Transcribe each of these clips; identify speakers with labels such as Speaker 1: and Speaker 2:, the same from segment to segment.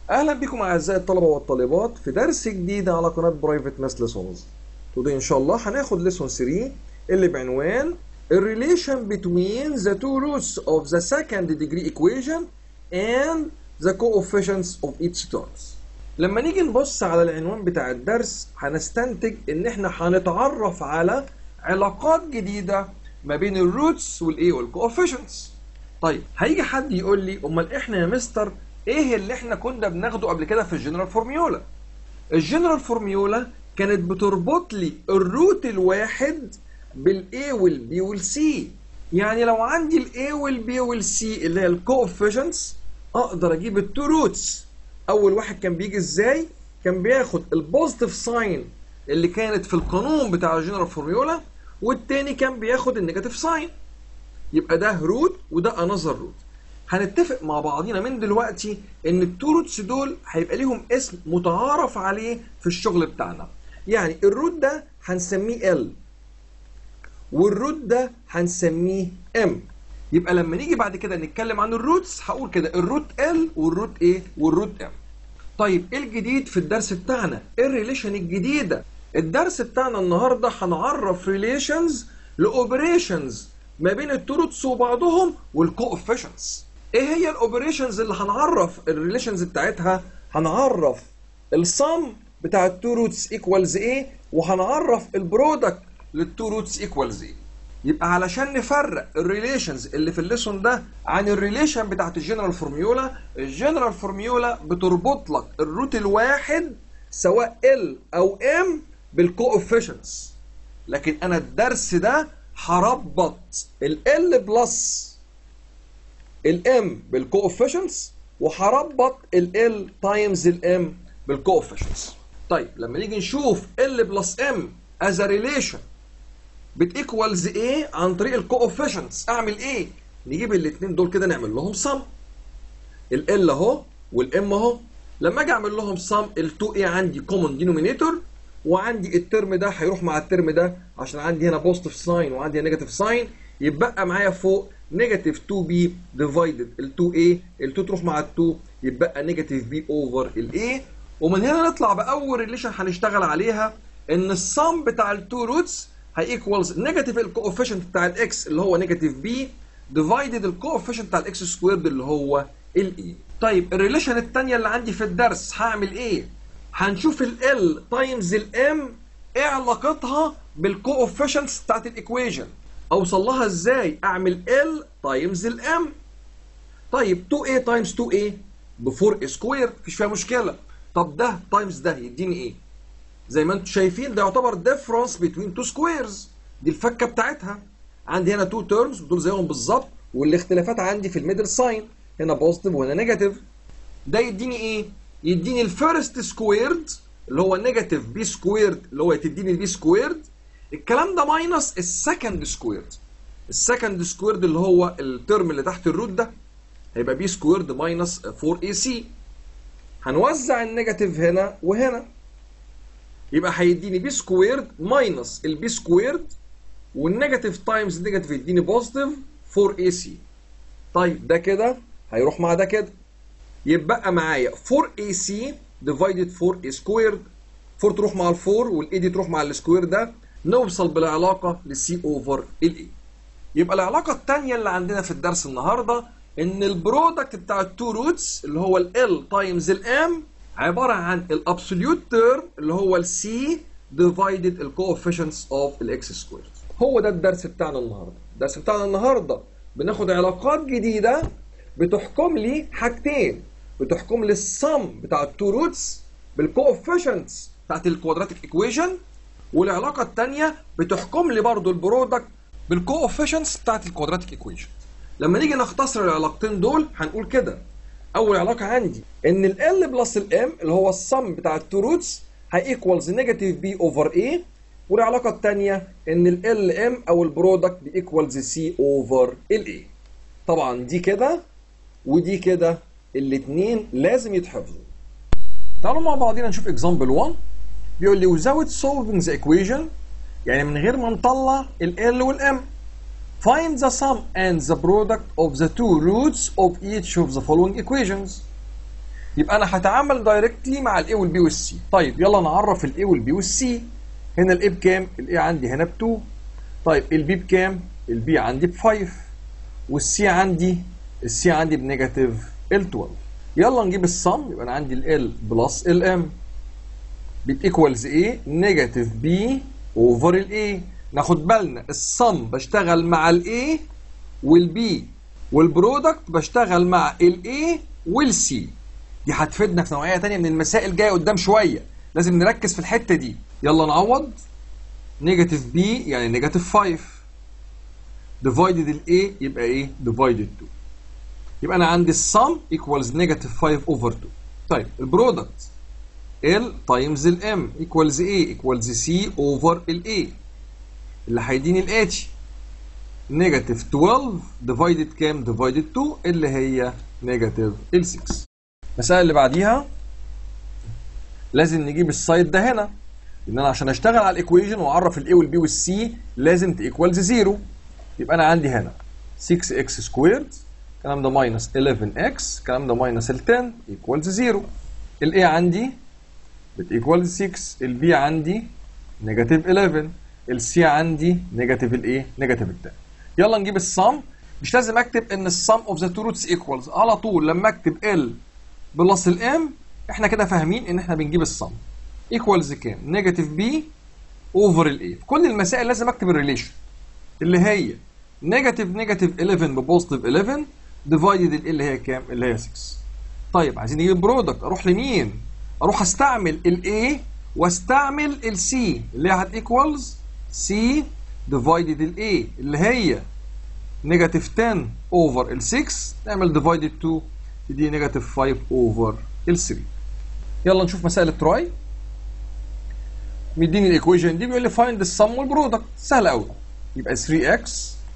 Speaker 1: اهلا بكم اعزائي الطلبه والطالبات في درس جديد على قناه برايفت ماس ليسونز تودي ان شاء الله هناخد ليسون 3 اللي بعنوان الريليشن between the two roots of the second degree equation and the coefficients of each terms لما نيجي نبص على العنوان بتاع الدرس هنستنتج ان احنا هنتعرف على علاقات جديده ما بين الروتس والايه والكوفيشنتس طيب هيجي حد يقول لي امال احنا يا مستر ايه اللي احنا كنا بناخده قبل كده في الجنرال فورميولا الجنرال فورميولا كانت بتربط لي الروت الواحد بالاي والبي والسي يعني لو عندي الاي والبي والسي اللي هي الكوفيشنتس اقدر اجيب التو روتس اول واحد كان بيجي ازاي كان بياخد البوزيتيف ساين اللي كانت في القانون بتاع الجنرال فورميولا والتاني كان بياخد النيجاتيف ساين يبقى ده روت وده انذر روت هنتفق مع بعضينا من دلوقتي ان التو روتس دول هيبقى ليهم اسم متعارف عليه في الشغل بتاعنا يعني الروت ده هنسميه ال والروت ده هنسميه ام يبقى لما نيجي بعد كده نتكلم عن الروتس هقول كده الروت ال والروت ايه والروت ام طيب ايه الجديد في الدرس بتاعنا ايه الريليشن الجديده الدرس بتاعنا النهارده هنعرف ريليشنز لاوبريشنز ما بين التروتس وبعضهم والكوفيشنتس ايه هي الاوبريشنز اللي هنعرف الريليشنز بتاعتها هنعرف السم بتاع التو روتس ايكوالز ايه وهنعرف البرودكت للتو روتس ايكوالز ايه يبقى علشان نفرق الريليشنز اللي في الليسون ده عن الريليشن بتاعت الجنرال فورميولا الجنرال فورميولا بتربط لك الروت الواحد سواء ال او ام بالكوفيشنتس لكن انا الدرس ده هربط ال بلس الام بالكوفيشنتس وهربط ال تايمز الام بالكوفيشنتس طيب لما نيجي نشوف ال بلس ام از ريليشن بتيكوالز ايه عن طريق الكوفيشنتس اعمل ايه نجيب الاثنين دول كده نعمل لهم سم ال اهو والام اهو لما اجي اعمل لهم سم ال2 ايه عندي كومن دينومينيتور وعندي الترم ده هيروح مع الترم ده عشان عندي هنا بوزيتيف ساين وعندي نيجاتيف ساين يبقى معايا فوق نيجاتيف 2 بي ديفايدد ال 2 اي ال 2 تروح مع ال 2 يبقى نيجاتيف بي اوفر الاي ومن هنا نطلع باول ريليشن هنشتغل عليها ان السم بتاع التو روتس هيكوالز نيجاتيف الكوفيشنت بتاع الاكس اللي هو نيجاتيف بي ديفايدد الكوفيشنت بتاع الاكس سكويرد اللي هو الاي طيب الريليشن الثانيه اللي عندي في الدرس هعمل ايه هنشوف ال تايمز الام ايه علاقتها بالكوفيشنتس بتاعت الايكويشن اوصل لها ازاي اعمل ال تايمز الام طيب 2a تايمز 2a ب 4 سكوير مفيش فيها مشكله طب ده تايمز ده يديني ايه زي ما انتم شايفين ده يعتبر ديفرنس بين تو سكويرز دي الفكه بتاعتها عندي هنا تو تيرمز ودول زيهم بالظبط والاختلافات عندي في الميدل ساين هنا بوزيتيف وهنا نيجاتيف ده يديني ايه يديني الفيرست سكويرد اللي هو نيجاتيف بي سكويرد اللي هو تديني البي سكويرد الكلام ده ماينس السكند سكويرد السكند سكويرد اللي هو الترم اللي تحت الروت ده هيبقى بي سكويرد ماينس 4 اي سي هنوزع النيجاتيف هنا وهنا يبقى هيديني بي سكويرد ماينس البي سكويرد والنيجاتيف تايمز النيجاتيف يديني بوزيتيف 4 اي سي طيب ده كده هيروح مع ده كده يبقى معايا 4 اي سي ديفايدد 4 اي سكويرد 4 تروح مع ال 4 والاي دي تروح مع السكوير ده نوصل بالعلاقه للسي اوفر الاي يبقى العلاقه الثانيه اللي عندنا في الدرس النهارده ان البرودكت بتاع التو روتس اللي هو ال تايمز الام عباره عن الابسوليوت تيرم اللي هو السي ديفايدد الكوفيشنتس اوف الاكس سكويرد هو ده الدرس بتاعنا النهارده الدرس بتاعنا النهارده بناخد علاقات جديده بتحكم لي حاجتين بتحكم لي السم بتاع التو روتس بالكوفيشنتس بتاعت الكوادراتيك ايكويشن والعلاقه الثانيه بتحكم لي برضو البرودكت بالكوفيشنتس بتاعت الكوادراتيك ايكويشن لما نيجي نختصر العلاقتين دول هنقول كده اول علاقه عندي ان ال L بلس الام اللي هو السم بتاع التو روتس هيكوالز نيجاتيف بي اوفر اي والعلاقه الثانيه ان ال L ام او البرودكت بيكوالز سي اوفر ال اي طبعا دي كده ودي كده الاثنين لازم يتحفظوا تعالوا مع بعضينا نشوف اكزامبل 1 بيقول لي without solving the equation يعني من غير ما نطلع ال L والام Find the sum and the product of the two roots of each of the following equations. يبقى انا هتعامل دايركتلي مع الاي والبي والسي طيب يلا نعرف الاي والبي والسي هنا الاي بكام الاي عندي هنا ب 2 طيب البي بكام البي عندي ب 5 والسي عندي السي عندي بنيجاتيف ال 12 يلا نجيب الصم يبقى انا عندي ال بلس ال ام بتيكوالز ايه نيجاتيف بي اوفر الاي ناخد بالنا الصم بشتغل مع الاي والبي والبرودكت بشتغل مع الاي والسي دي هتفيدنا في نوعيه ثانيه من المسائل جايه قدام شويه لازم نركز في الحته دي يلا نعوض نيجاتيف بي يعني نيجاتيف 5 ديفايدد الاي يبقى ايه ديفايدد 2 يبقى انا عندي السم ايكوالز نيجاتيف 5 اوفر 2 طيب البرودكت ال تايمز الام ايكوالز ايه ايكوالز سي اوفر الاي اللي هيديني الاتش نيجاتيف 12 ديفايدد كام ديفايدد 2 اللي هي نيجاتيف ال 6 المسألة اللي بعديها لازم نجيب السايد ده هنا ان انا عشان اشتغل على الايكويشن واعرف الاي والبي والسي لازم تيكوالز زيرو يبقى انا عندي هنا 6 اكس سكويرد الكلام ده ماينس 11 اكس الكلام ده ماينس ال 10 ايكوالز زيرو الاي عندي بتيكوالز 6 البي عندي نيجاتيف 11 السي عندي نيجاتيف الايه نيجاتيف ال 10 يلا نجيب السم مش لازم اكتب ان السم اوف ذا تو روتس ايكوالز على طول لما اكتب ال بلس الام احنا كده فاهمين ان احنا بنجيب السم ايكوالز كام نيجاتيف بي اوفر الاي في كل المسائل لازم اكتب الريليشن اللي هي نيجاتيف نيجاتيف 11 ببوزيتيف 11 ديفايدد ال اللي هي كام اللي هي 6 طيب عايزين نجيب البرودكت اروح لمين اروح استعمل الاي واستعمل السي اللي هي هتيكوالز سي ديفايدد الاي اللي هي نيجاتيف 10 اوفر ال 6 نعمل ديفايدد 2 تدي نيجاتيف 5 اوفر ال 3 يلا نشوف مسائل تراي مديني الايكويشن دي بيقول لي فايند السم والبرودكت سهل قوي يبقى 3x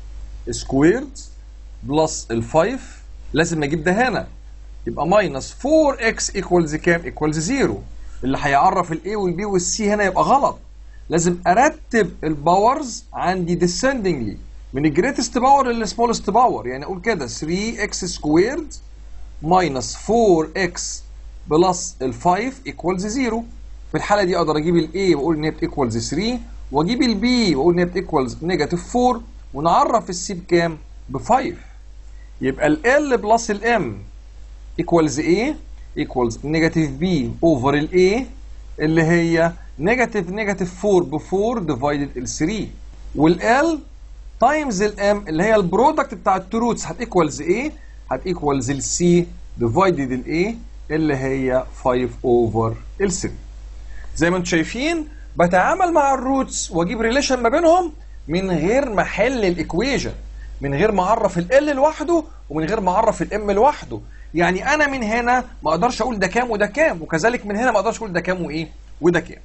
Speaker 1: سكويرد بلس ال 5 لازم اجيب ده هنا يبقى ماينس 4x ايكوالز كام؟ ايكوالز 0 اللي هيعرف الاي والبي والسي هنا يبقى غلط لازم ارتب الباورز عندي descendingly من الجريتست باور للسمولست باور يعني اقول كده 3x سكويرد ماينس 4x بلس ال 5 ايكوالز 0 في الحاله دي اقدر اجيب الاي واقول ان هي ايكوالز 3 واجيب البي واقول ان هي ايكوالز نيجاتيف 4 ونعرف السي بكام؟ ب 5 يبقى ال L بلس ال M equals A equals نيجاتيف B over ال A اللي هي نيجاتيف نيجاتيف 4 ب 4 divided ال 3 وال L تايمز ال M اللي هي البرودكت بتاع التو روتس هتيكوالز A هتيكوالز ال C divided ال A اللي هي 5 over ال 3 زي ما انتم شايفين بتعامل مع الروتس واجيب ريليشن ما بينهم من غير ما احل الايكويشن من غير ما اعرف ال لوحده ومن غير ما اعرف الام لوحده يعني انا من هنا ما اقدرش اقول ده كام وده كام وكذلك من هنا ما اقدرش اقول ده كام وايه وده كام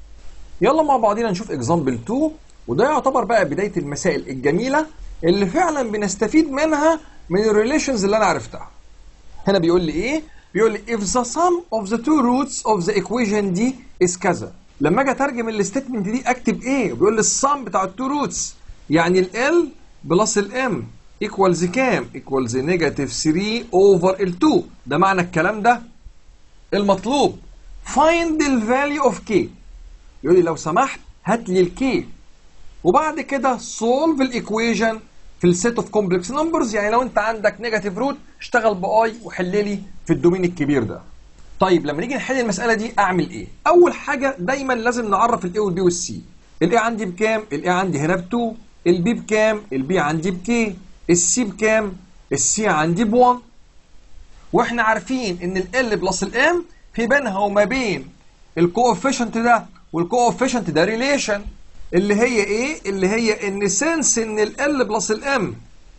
Speaker 1: يلا مع بعضينا نشوف اكزامبل 2 وده يعتبر بقى بدايه المسائل الجميله اللي فعلا بنستفيد منها من الريليشنز اللي انا عرفتها هنا بيقول لي ايه بيقول لي if the sum of the two roots of the equation دي is كذا لما اجي اترجم الستيتمنت دي اكتب ايه بيقول لي السم بتاع التو روتس يعني ال L بلس الام ايكوالز كام؟ ايكوالز نيجاتيف 3 اوفر ال 2 ده معنى الكلام ده المطلوب find the value of k يقول لي لو سمحت هات لي الكي وبعد كده solve الايكويشن في السيت اوف كومبلكس نمبرز يعني لو انت عندك نيجاتيف روت اشتغل باي وحل لي في الدومين الكبير ده طيب لما نيجي نحل المساله دي اعمل ايه اول حاجه دايما لازم نعرف الاي والبي والسي الاي عندي بكام الاي عندي هنا ب 2 البي بكام البي عندي بكي السي بكام السي عندي ب 1 واحنا عارفين ان ال بلس الام في بينها وما بين الكوفيشنت ده والكوفيشنت ده ريليشن اللي هي ايه اللي هي ان سنس ان ال بلس الام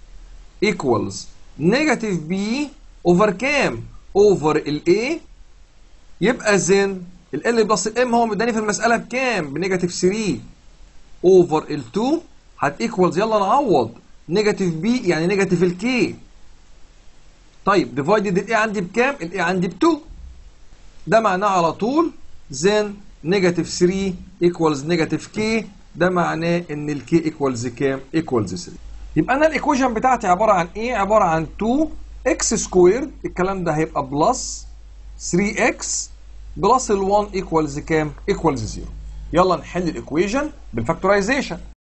Speaker 1: ايكوالز نيجاتيف بي اوفر كام اوفر الاي يبقى زين ال بلس الام هو مداني في المساله بكام بنيجاتيف 3 اوفر ال 2 هتيكوالز يلا نعوض نيجاتيف بي يعني نيجاتيف الكي طيب ديفايدد الاي عندي بكام الاي عندي ب 2 ده معناه على طول زين نيجاتيف 3 ايكوالز نيجاتيف كي ده معناه ان الكي ايكوالز كام ايكوالز 3 يبقى انا الايكويشن بتاعتي عباره عن ايه عباره عن 2 اكس سكويرد الكلام ده هيبقى بلس 3x بلس ال 1 ايكوالز كام؟ ايكوالز 0 يلا نحل الايكويشن بالفاكتورايزيشن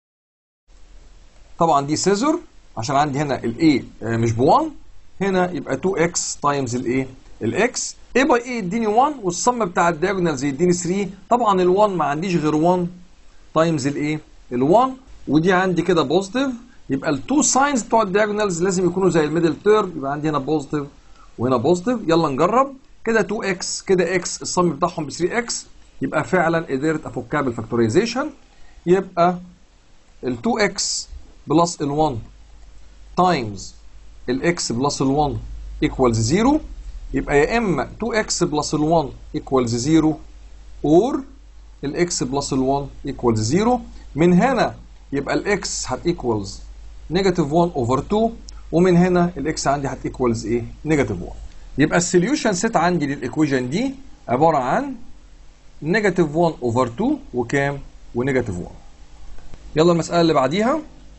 Speaker 1: طبعا دي سيزور عشان عندي هنا الاي مش ب 1 هنا يبقى 2x تايمز الايه؟ الاكس a باي a يديني 1 والصم بتاع الدياجونالز يديني 3 طبعا ال 1 ما عنديش غير 1 تايمز الايه؟ ال 1 ودي عندي كده بوزيتيف يبقى التو ساينز بتوع الدياجونالز لازم يكونوا زي الميدل تيرم يبقى عندي هنا بوزيتيف وهنا بوزيتيف يلا نجرب كده 2x كده x الصم بتاعهم ب 3x يبقى فعلا قدرت افكها بالفاكتورايزيشن يبقى ال 2x بلس ال 1 تايمز الاكس بلس ال 1 ايكوالز 0 يبقى يا اما 2x بلس ال 1 ايكوالز 0 اور الاكس بلس ال 1 ايكوالز 0 من هنا يبقى الاكس هتيكوالز نيجاتيف 1 اوفر 2 ومن هنا الاكس عندي هتيكوالز ايه؟ نيجاتيف 1 يبقى السوليوشن سيت عندي للايكويشن دي عباره عن نيجاتيف 1 اوفر 2 وكام؟ ونيجاتيف 1 يلا المساله اللي بعديها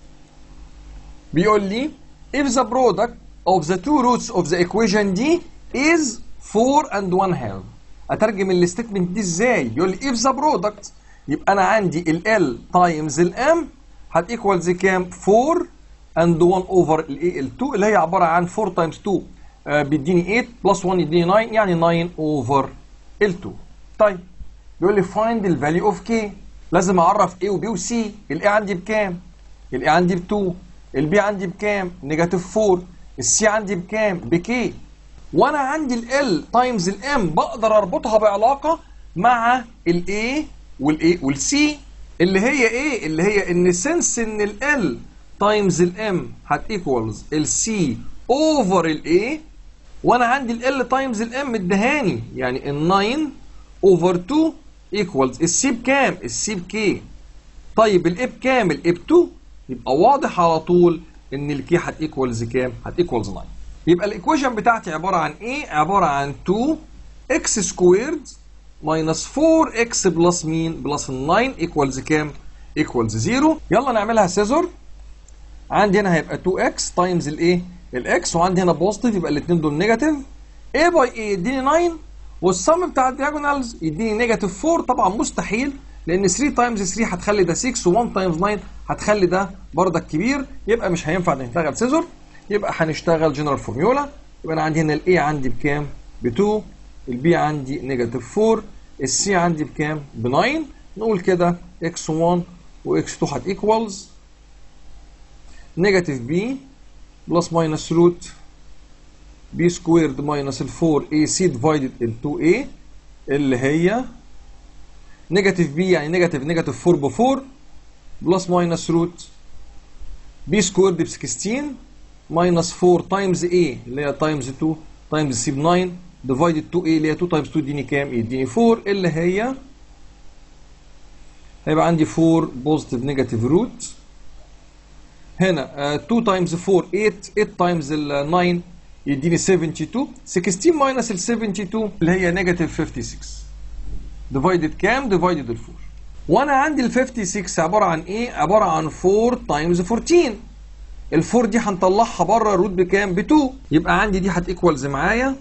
Speaker 1: بيقول لي if the product of the two roots of the equation D is 4 and 1 half اترجم الستيتمنت دي ازاي يقول لي if the product يبقى انا عندي ال L تايمز ال M هتيكوالز كام 4 and 1 over الايه ال 2 اللي هي عباره عن 4 تايمز 2 آه بيديني 8 بلس 1 يديني 9 يعني 9 over ال 2 طيب يقول لي find the value of K لازم اعرف A و B و C ال A عندي بكام ال A عندي ب 2 البي عندي بكام؟ نيجاتيف 4 السي عندي بكام؟ بكي وانا عندي ال تايمز الام بقدر اربطها بعلاقه مع الاي والاي والسي اللي هي ايه؟ اللي هي ان سنس ان ال تايمز الام هتيكوالز السي اوفر الاي وانا عندي ال تايمز الام ادهاني يعني ال 9 اوفر 2 ايكوالز السي بكام؟ السي بكي طيب الاي بكام؟ الاي ب 2 يبقى واضح على طول ان الكي هتيكوالز كام؟ هتيكوالز 9 يبقى الايكويشن بتاعتي عباره عن ايه؟ عباره عن 2 اكس سكويرد ماينس 4 اكس بلس مين؟ بلس 9 ايكوالز كام؟ ايكوالز 0 يلا نعملها سيزور عندي هنا هيبقى 2 اكس تايمز الايه؟ الاكس وعندي هنا بوزيتيف يبقى الاثنين دول نيجاتيف a باي a يديني 9 والسم بتاع الدياجونالز يديني نيجاتيف 4 طبعا مستحيل لان 3 تايمز 3 هتخلي ده 6 و1 تايمز 9 هتخلي ده بردك كبير يبقى مش هينفع نشتغل سيزور يبقى هنشتغل جنرال فورميولا يبقى انا عندي هنا الاي عندي بكام؟ ب 2 البي عندي نيجاتيف 4 السي عندي بكام؟ ب 9 نقول كده اكس 1 واكس 2 هتيكوالز نيجاتيف بي بلس ماينس روت بي سكويرد ماينس ال 4 اي سي ديفايدد ال 2 اي اللي هي نيجاتيف بي يعني نيجاتيف نيجاتيف 4 ب 4 بلس ماينس روت بي سكويرد ب 16 ماينس 4 تايمز اي اللي هي تايمز 2 تايمز سي ب 9 ديفايدد 2 اي اللي هي 2 تايمز 2 يديني كام؟ يديني 4 اللي هي هيبقى عندي 4 بوزيتيف نيجاتيف روت هنا 2 تايمز 4 8 8 تايمز ال 9 يديني 72 16 ماينس ال 72 اللي هي نيجاتيف 56 ديفايدد كام؟ ديفايدد ال 4 وانا عندي ال 56 عباره عن ايه؟ عباره عن 4 تايمز 14 ال 4 دي هنطلعها بره روت بكام؟ ب 2 يبقى عندي دي هتيكوالز معايا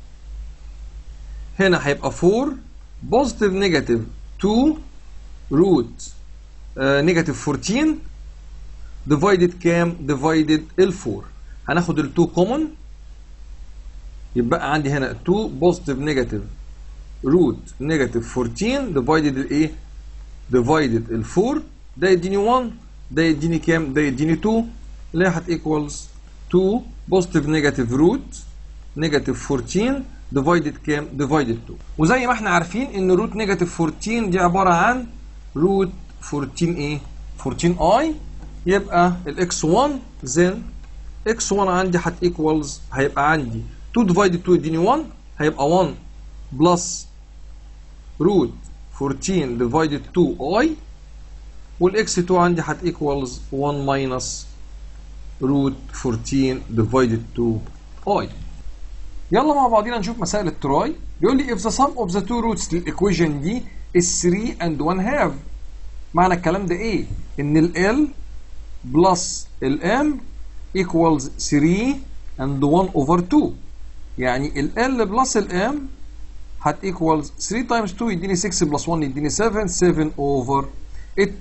Speaker 1: هنا هيبقى 4 بوزيتيف نيجاتيف 2 روت نيجاتيف 14 ديفايدد كام؟ ديفايدد ال 4 هناخد ال 2 كومن يبقى عندي هنا 2 بوزيتيف نيجاتيف روت نيجاتيف 14 ديفايدد الايه؟ ديفايدد ال 4 ده يديني 1 ده يديني كام؟ ده يديني 2 اللي هي هتيكوالز 2 بوزيتيف نيجاتيف روت نيجاتيف 14 ديفايدد كام؟ ديفايدد 2 وزي ما احنا عارفين ان روت نيجاتيف 14 دي عباره عن روت 14 ايه؟ 14 اي يبقى الاكس 1 زين اكس 1 عندي هتيكوالز هيبقى عندي 2 ديفايدد 2 يديني 1 هيبقى 1 بلس روت 14 ديفايدد 2 اي والاكس 2 عندي هتيكوالز 1 ماينس روت 14 ديفايدد 2 اي يلا مع بعضينا نشوف مسائل التراي بيقول لي if the sum of the two roots للايكويشن دي is 3 and 1 half معنى الكلام ده ايه؟ ان ال L بلس ال M equals 3 and 1 over 2 يعني ال L بلس ال M هت ايكوالز 3 تايمز 2 يديني 6 بلس 1 يديني 7 7 اوفر 2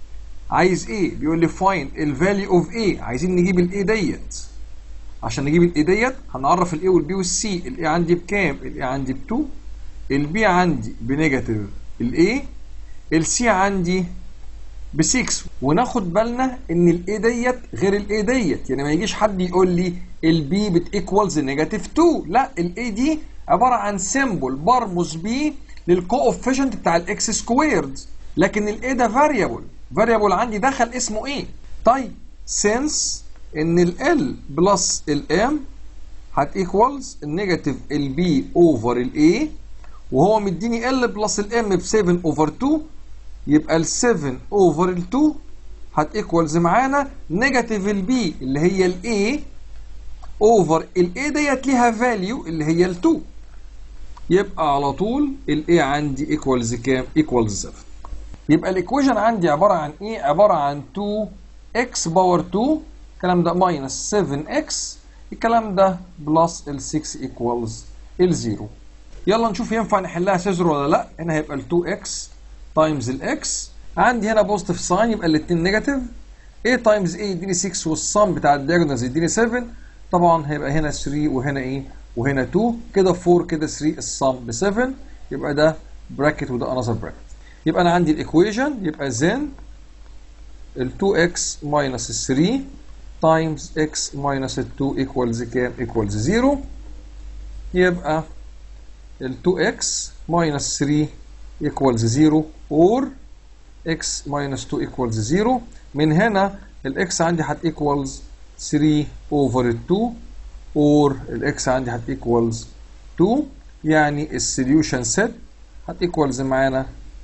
Speaker 1: عايز ايه بيقول لي فاين الفاليو اوف ايه عايزين نجيب الايه ديت عشان نجيب الايه ديت هنعرف الايه والبي والسي الايه عندي بكام الايه عندي ب 2 البي عندي بنيجاتيف الايه السي عندي ب 6 وناخد بالنا ان الاي ديت غير الاي ديت يعني ما يجيش حد يقول لي البي بتيكوالز نيجاتيف 2 لا الاي دي عباره عن سيمبل برمز بيه للكوفيشنت بتاع الاكس سكويرد لكن الاي ده فاريبل فاريبل عندي دخل اسمه ايه طيب سينس ان ال بلس الام هت ايكوالز النيجاتيف البي اوفر الاي وهو مديني ال بلس الام ب 7 اوفر 2 يبقى ال 7 اوفر ال 2 هت ايكوالز معانا نيجاتيف البي اللي هي الاي اوفر الاي ديت ليها فاليو اللي هي ال 2 يبقى على طول الاي عندي ايكوالز كام؟ ايكوالز 7 يبقى الايكويشن عندي عباره عن ايه؟ عباره عن 2 اكس باور 2 الكلام ده ماينس 7 اكس الكلام ده بلس ال 6 ايكوالز ال 0 يلا نشوف ينفع نحلها سيزر ولا لا هنا هيبقى ال 2 اكس تايمز الاكس عندي هنا بوزيتيف ساين يبقى الاثنين نيجاتيف a تايمز a يديني 6 والصم بتاع الدياجونالز يديني 7 طبعا هيبقى هنا 3 وهنا ايه وهنا 2 كده 4 كده 3 الصم ب 7 يبقى ده براكت وده انذر براكت يبقى انا عندي الايكويشن يبقى زين ال 2x minus 3 times x minus 2 equals كام equals 0 يبقى ال 2x minus 3 equals 0 or x minus 2 equals 0 من هنا ال x عندي هت equals 3 over 2 or ال x عندي هت equals 2 يعني السوليوشن set هت equals معانا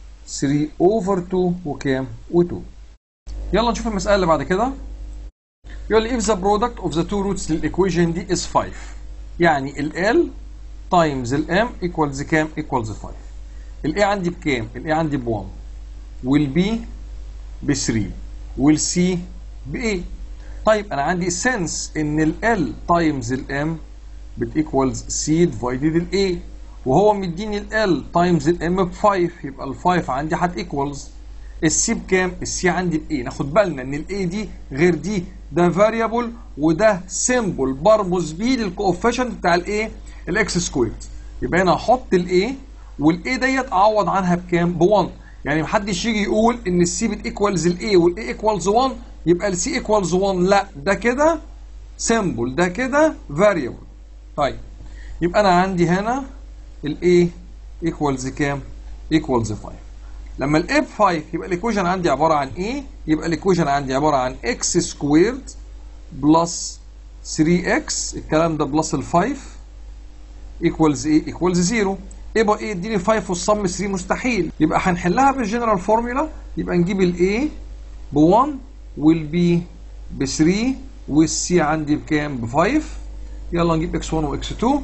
Speaker 1: 3 over 2 وكام و2 يلا نشوف المسألة اللي بعد كده يقول لي if the product of the two roots للإيكويشن دي is 5 يعني ال L times ال M equals كام equals 5 ال A عندي بكام ال A عندي ب 1 وال B ب 3 وال C ب 8 طيب أنا عندي sense إن ال L times ال M بتيكوالز C divided ال A وهو مديني ال L times ال M ب 5 يبقى ال 5 عندي هت equals السي بكام؟ السي عندي بايه؟ ناخد بالنا ان الاي دي غير دي ده فاريبل وده سيمبل برمز بيه للكوفيشنت بتاع الايه؟ الاكس سكويرد يبقى هنا احط الاي والاي ديت اعوض عنها بكام؟ ب 1 يعني محدش يجي يقول ان السي بتيكوالز الاي والاي ايكوالز 1 يبقى السي ايكوالز 1 لا ده كده سيمبل ده كده فاريبل طيب يبقى انا عندي هنا الاي ايكوالز كام؟ ايكوالز 5 لما ال ب 5 يبقى الايكويشن عندي عباره عن ايه؟ يبقى الايكويشن عندي عباره عن اكس سكويرد بلس 3 اكس الكلام ده بلس ال 5 ايكوالز ايه؟ ايكوالز 0 يبقى ايه اديني 5 والصم 3 مستحيل يبقى هنحلها بالجنرال فورمولا يبقى نجيب الاي ب 1 والبي ب 3 والسي عندي بكام؟ ب 5 يلا نجيب اكس 1 واكس 2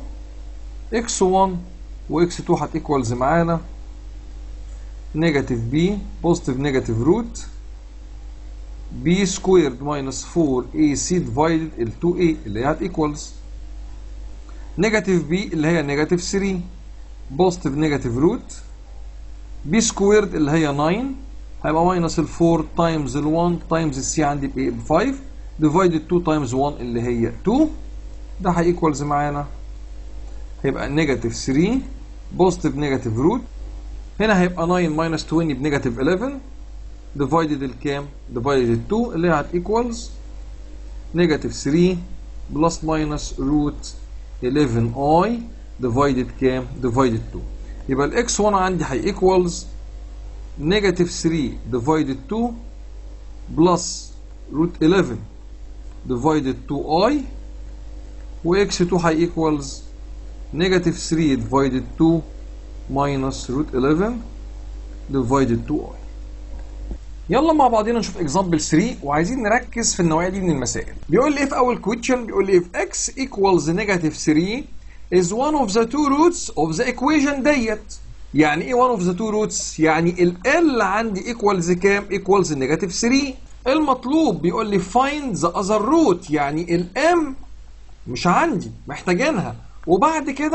Speaker 1: اكس 1 واكس 2 هتيكوالز معانا نيجاتيف بي بوزيتيف نيجاتيف روت بي سكويرد ماينس 4 اي سي ديفايدد ال 2 اي اللي هي هتيكوالز نيجاتيف بي اللي هي نيجاتيف 3 بوزيتيف نيجاتيف روت بي سكويرد اللي هي 9 هيبقى ماينس ال 4 تايمز ال 1 تايمز السي عندي بايه ب 5 ديفايدد 2 تايمز 1 اللي هي 2 ده هيكوالز معانا هيبقى نيجاتيف 3 بوزيتيف نيجاتيف روت هنا هيبقى 9 ماينس 20 بنيجاتيف 11 ديفايدد الكام؟ ديفايدد 2 اللي هي هتيكوالز نيجاتيف 3 بلس ماينس روت 11 اي ديفايدد كام؟ ديفايدد 2 يبقى الاكس 1 عندي هيكوالز نيجاتيف 3 ديفايدد 2 بلس روت 11 ديفايدد 2 اي واكس 2 هيكوالز نيجاتيف 3 ديفايدد 2 minus root 11 divided 2i يلا مع بعضينا نشوف example 3 وعايزين نركز في النوعيه دي من المسائل بيقول لي ايه في اول question بيقول لي if x equals negative 3 is one of the two roots of the equation ديت يعني ايه one of the two roots يعني ال L عندي equals كام equals negative 3 المطلوب بيقول لي find the other root يعني ال M مش عندي محتاجينها وبعد كده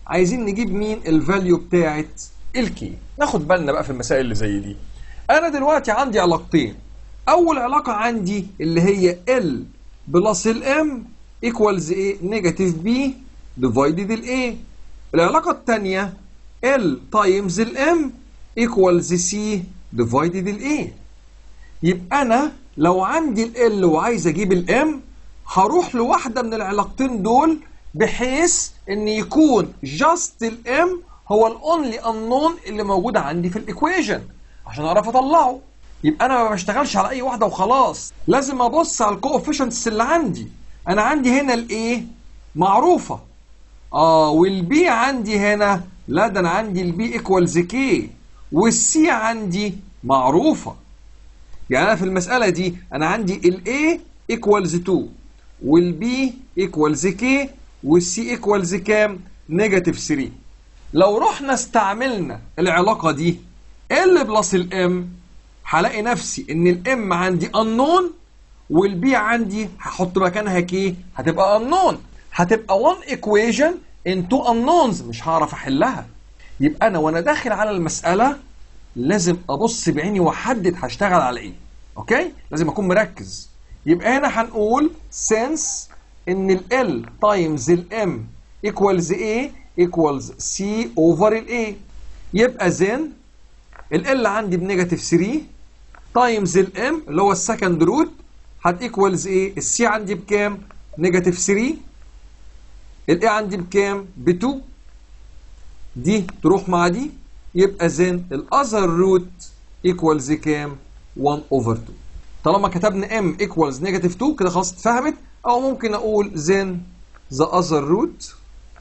Speaker 1: عايزين نجيب مين الفاليو بتاعت الكي ناخد بالنا بقى في المسائل اللي زي دي انا دلوقتي عندي علاقتين اول علاقه عندي اللي هي ال بلس الام ايكوالز ايه نيجاتيف بي ديفايدد الاي العلاقه الثانيه ال تايمز الام ايكوالز سي ديفايدد الاي يبقى انا لو عندي ال وعايز اجيب الام هروح لواحده من العلاقتين دول بحيث ان يكون جاست الام هو الاونلي انون اللي موجوده عندي في الايكويشن عشان اعرف اطلعه يبقى انا ما بشتغلش على اي واحده وخلاص لازم ابص على الكوفيشنتس اللي عندي انا عندي هنا الايه معروفه اه والبي عندي هنا لا ده انا عندي البي ايكوالز كي والسي عندي معروفه يعني انا في المساله دي انا عندي الاي ايكوالز 2 والبي ايكوالز كي والسي ايكوالز كام نيجاتيف 3 لو رحنا استعملنا العلاقه دي ال بلس الام هلاقي نفسي ان الام عندي unknown والبي عندي هحط مكانها كي هتبقى unknown هتبقى one equation in two unknowns مش هعرف احلها يبقى انا وانا داخل على المساله لازم ابص بعيني واحدد هشتغل على ايه اوكي لازم اكون مركز يبقى هنا هنقول since ان ال L times ال M equals A equals C over ال A يبقى then ال L عندي بنيجاتيف 3 تايمز ال M اللي هو السكند روت هت equals ايه السي عندي بكام نيجاتيف 3 ال A عندي بكام ب 2 دي تروح مع دي يبقى زين الاذر روت ايكوالز كام 1 اوفر 2 طالما كتبنا ام ايكوالز نيجاتيف 2 كده خلاص اتفهمت او ممكن اقول زين ذا اذر روت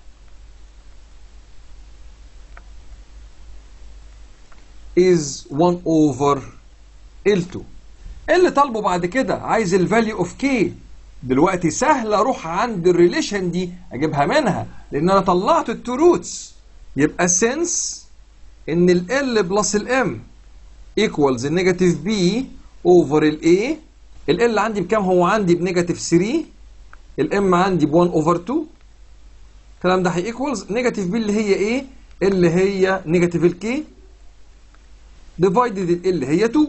Speaker 1: is 1 over L2 اللي طالبه بعد كده عايز الفاليو اوف كي دلوقتي سهل اروح عند الريليشن دي اجيبها منها لان انا طلعت التو روتس يبقى سنس ان ال L بلس ال M equals النيجاتيف B over ال A ال L عندي بكام هو عندي بنيجاتيف 3 ال M عندي ب 1 over 2 الكلام ده هي equals نيجاتيف B اللي هي ايه اللي هي نيجاتيف ال K divided ال L اللي هي 2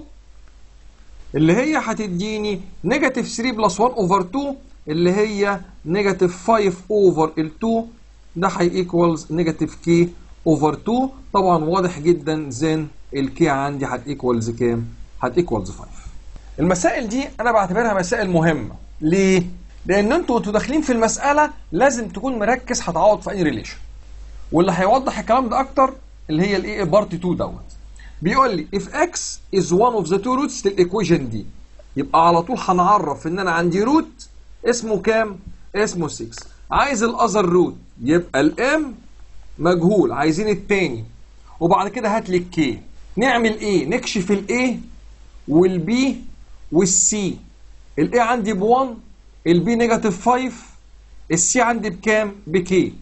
Speaker 1: اللي هي هتديني نيجاتيف 3 بلس 1 اوفر 2 اللي هي نيجاتيف 5 اوفر ال 2 ده هي ايكوالز نيجاتيف كي اوفر 2 طبعا واضح جدا زين الكي عندي هت ايكوالز كام؟ هت ايكوالز 5 المسائل دي انا بعتبرها مسائل مهمه ليه؟ لان انتوا وانتوا داخلين في المساله لازم تكون مركز هتعوض في اي ريليشن واللي هيوضح الكلام ده اكتر اللي هي الايه بارت 2 دوت بيقول لي if x is one of the two roots للايكويشن دي يبقى على طول هنعرف ان انا عندي روت اسمه كام؟ اسمه 6 عايز الاذر روت يبقى الام مجهول عايزين التاني وبعد كده هات لي الكي نعمل ايه؟ نكشف الاي والبي والسي الاي عندي ب 1 البي نيجاتيف 5 السي عندي بكام؟ بكي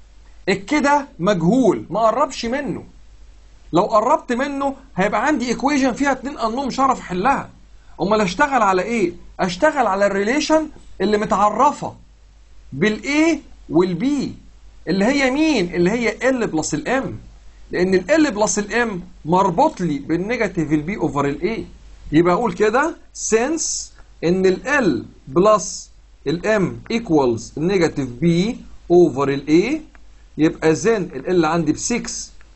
Speaker 1: الكده مجهول ما قربش منه لو قربت منه هيبقى عندي ايكويشن فيها اتنين انون مش هعرف احلها امال اشتغل على ايه اشتغل على الريليشن اللي متعرفه بالاي والبي اللي هي مين اللي هي ال بلس الام لان ال بلس الام مربوط لي بالنيجاتيف البي اوفر الاي يبقى اقول كده since ان ال بلس الام ايكوالز النيجاتيف بي اوفر الاي يبقى زين ال عندي ب 6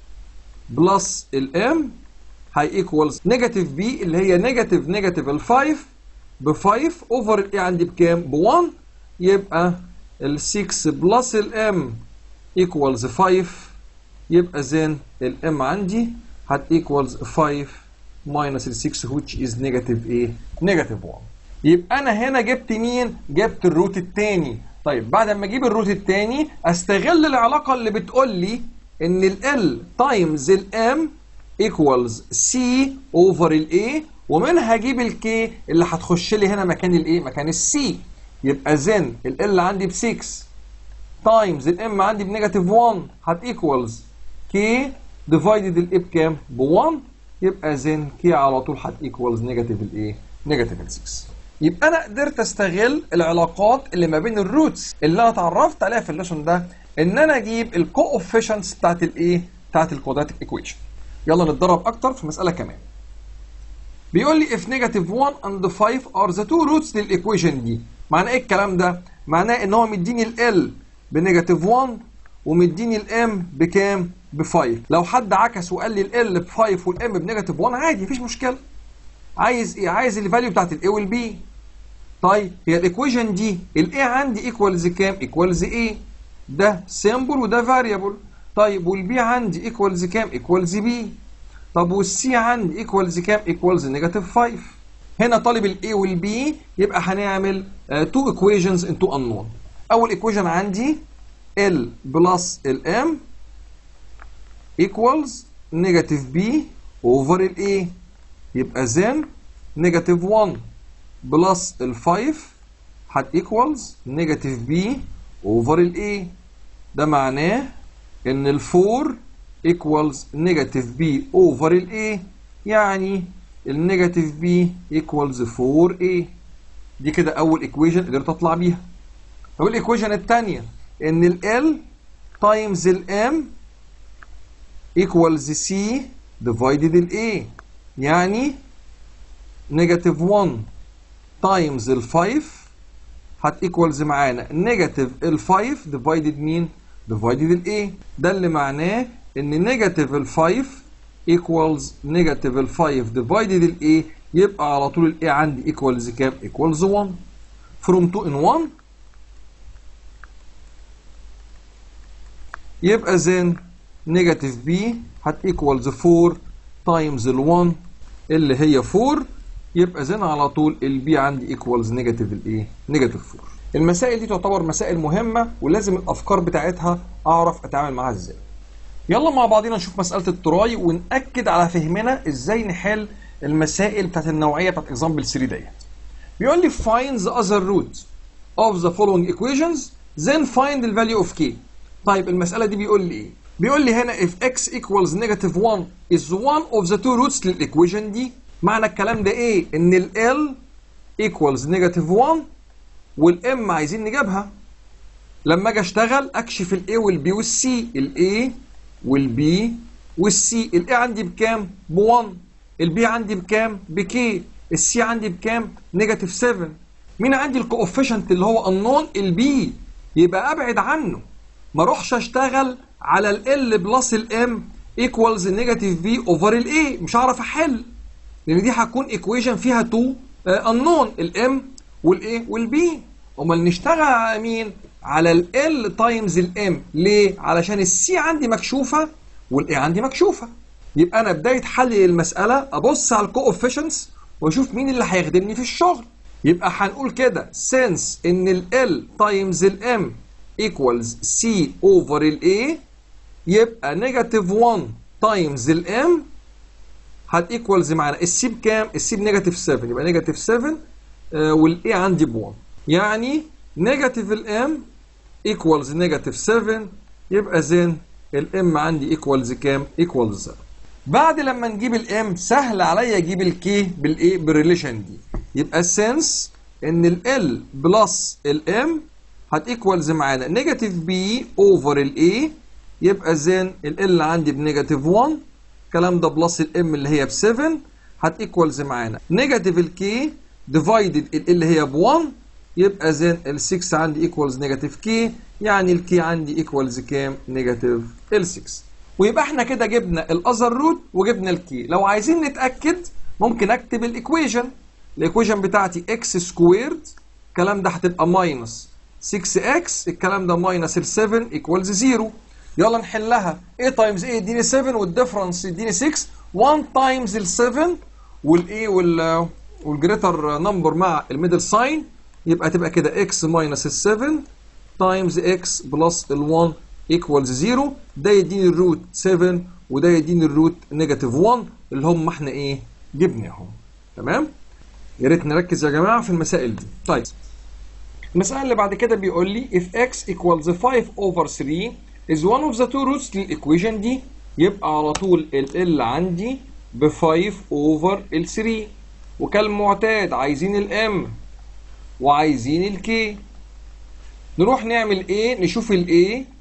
Speaker 1: بلس الام هي ايكوالز نيجاتيف بي اللي هي نيجاتيف نيجاتيف ال 5 ب 5 اوفر الاي عندي بكام؟ ب 1 يبقى ال 6 بلس الام ايكوالز 5 يبقى زين الام عندي هت ايكوالز 5 ماينس ال 6 which is نيجاتيف ايه؟ نيجاتيف 1 يبقى انا هنا جبت مين؟ جبت الروت الثاني طيب بعد ما اجيب الروت الثاني استغل العلاقه اللي بتقول لي ان ال L تايمز ال M equals C over ال A ومنها هجيب ال K اللي هتخش لي هنا مكان ال A مكان ال C يبقى زين ال L عندي ب 6 تايمز ال M عندي بنيجاتيف 1 هت equals K divided ال A بكام؟ ب 1 يبقى زين K على طول هت equals نيجاتيف ال A نيجاتيف ال 6 يبقى انا قدرت استغل العلاقات اللي ما بين الروتس اللي انا اتعرفت عليها في الليسون ده ان انا اجيب الكوفيشنتس بتاعت الايه بتاعت الكوادراتيك ايكويشن يلا نتدرب اكتر في مساله كمان بيقول لي if negative 1 and 5 are the two roots للايكويشن دي معناه ايه الكلام ده معناه ان هو مديني ال بنيجاتيف 1 ومديني الام بكام ب 5 لو حد عكس وقال لي ال ب 5 والام بنيجاتيف 1 عادي مفيش مشكله عايز ايه عايز الفاليو بتاعت الاي والبي طيب هي الايكويشن دي الاي عندي ايكوالز كام ايكوالز ايه ده سيمبل وده فاريبل طيب والبي عندي ايكوالز كام ايكوالز بي طب والسي عندي ايكوالز كام ايكوالز نيجاتيف 5 هنا طالب الاي والبي يبقى هنعمل تو ايكويشنز ان تو انون اول ايكويشن عندي ال بلس الام ايكوالز نيجاتيف بي اوفر الاي يبقى زين نيجاتيف 1 بلس ال 5 هت ايكوالز نيجاتيف بي اوفر الاي ده معناه ان ال 4 ايكوالز نيجاتيف بي اوفر الاي يعني النيجاتيف بي ايكوالز 4 a دي كده اول ايكويشن قدرت اطلع بيها طب الايكويشن الثانيه ان ال L تايمز ال M equals C divided ال A يعني نيجاتيف 1 تايمز ال 5 هت equals معانا نيجاتيف ال 5 divided مين؟ divided ال A ده اللي معناه ان نيجاتيف ال 5 equals نيجاتيف ال 5 divided ال A يبقى على طول ال A عندي equals كام؟ equals 1 from 2 in 1 يبقى then نيجاتيف بي هت equals 4 times ال 1 اللي هي 4 يبقى then على طول البي عندي equals نيجاتيف الايه؟ نيجاتيف 4 المسائل دي تعتبر مسائل مهمة ولازم الأفكار بتاعتها أعرف أتعامل معاها إزاي. يلا مع بعضينا نشوف مسألة التراي ونأكد على فهمنا إزاي نحل المسائل بتاعت النوعية بتاعت example 3 ديت. بيقول لي find the other root of the following equations then find the value of k. طيب المسألة دي بيقول لي إيه؟ بيقول لي هنا if x equals negative 1 is one of the two roots للإيكويشن دي معنى الكلام ده إيه؟ إن ال L equals negative 1 والام عايزين نجيبها لما اجي اشتغل اكشف الاي والبي والسي الاي والبي والسي الاي عندي بكام ب 1 البي عندي بكام بكي السي عندي بكام نيجاتيف 7 مين عندي الكوفيشنت اللي هو النون البي يبقى ابعد عنه ما اروحش اشتغل على ال بلس الام ايكوالز نيجاتيف بي اوفر الاي مش هعرف احل لان دي هتكون ايكويشن فيها 2 انون الام والايه والبي امال نشتغل على مين على ال تايمز الام ليه علشان السي عندي مكشوفه والاي عندي مكشوفه يبقى انا بدايه حل المساله ابص على الكوفيشنتس واشوف مين اللي هيخدمني في الشغل يبقى هنقول كده since ان ال تايمز الام equals c over ال a يبقى نيجاتيف 1 تايمز الام هت equals معانا السي بكام؟ السي بنيجاتيف 7 يبقى نيجاتيف 7 والاي عندي ب 1 يعني نيجاتيف الام ايكوالز نيجاتيف 7 يبقى زين الام عندي ايكوالز كام؟ ايكوالز 0 بعد لما نجيب الام سهل عليا اجيب الكي بالايه؟ بالريليشن دي يبقى سنس ان ال بلس الام هت ايكوالز معانا نيجاتيف بي اوفر الاي يبقى زين ال عندي بنيجاتيف 1 الكلام ده بلس الام اللي هي ب 7 هت ايكوالز معانا نيجاتيف الكي ديفايدد ال اللي هي ب 1 يبقى زين ال 6 عندي ايكوالز نيجاتيف كي يعني الكي عندي ايكوالز كام؟ نيجاتيف ال 6 ويبقى احنا كده جبنا الاذر روت وجبنا الكي لو عايزين نتاكد ممكن اكتب الايكويشن الايكويشن بتاعتي اكس سكويرد الكلام ده هتبقى ماينس 6 اكس الكلام ده ماينس ال 7 ايكوالز 0 يلا نحلها a تايمز a يديني 7 والديفرنس يديني 6 1 تايمز ال 7 والايه وال والجريتر نمبر مع الميدل ساين يبقى تبقى كده x ماينس ال 7 تايمز x بلس ال 1 ايكوالز 0 ده يديني الروت 7 وده يديني الروت نيجاتيف 1 اللي هم احنا ايه جبناهم تمام يا ريت نركز يا جماعه في المسائل دي طيب المسألة اللي بعد كده بيقول لي if x equals 5 over 3 is one of the two roots للإيكويشن دي يبقى على طول ال L عندي ب 5 over ال 3 وكالمعتاد عايزين الام وعايزين الكي نروح نعمل ايه نشوف الايه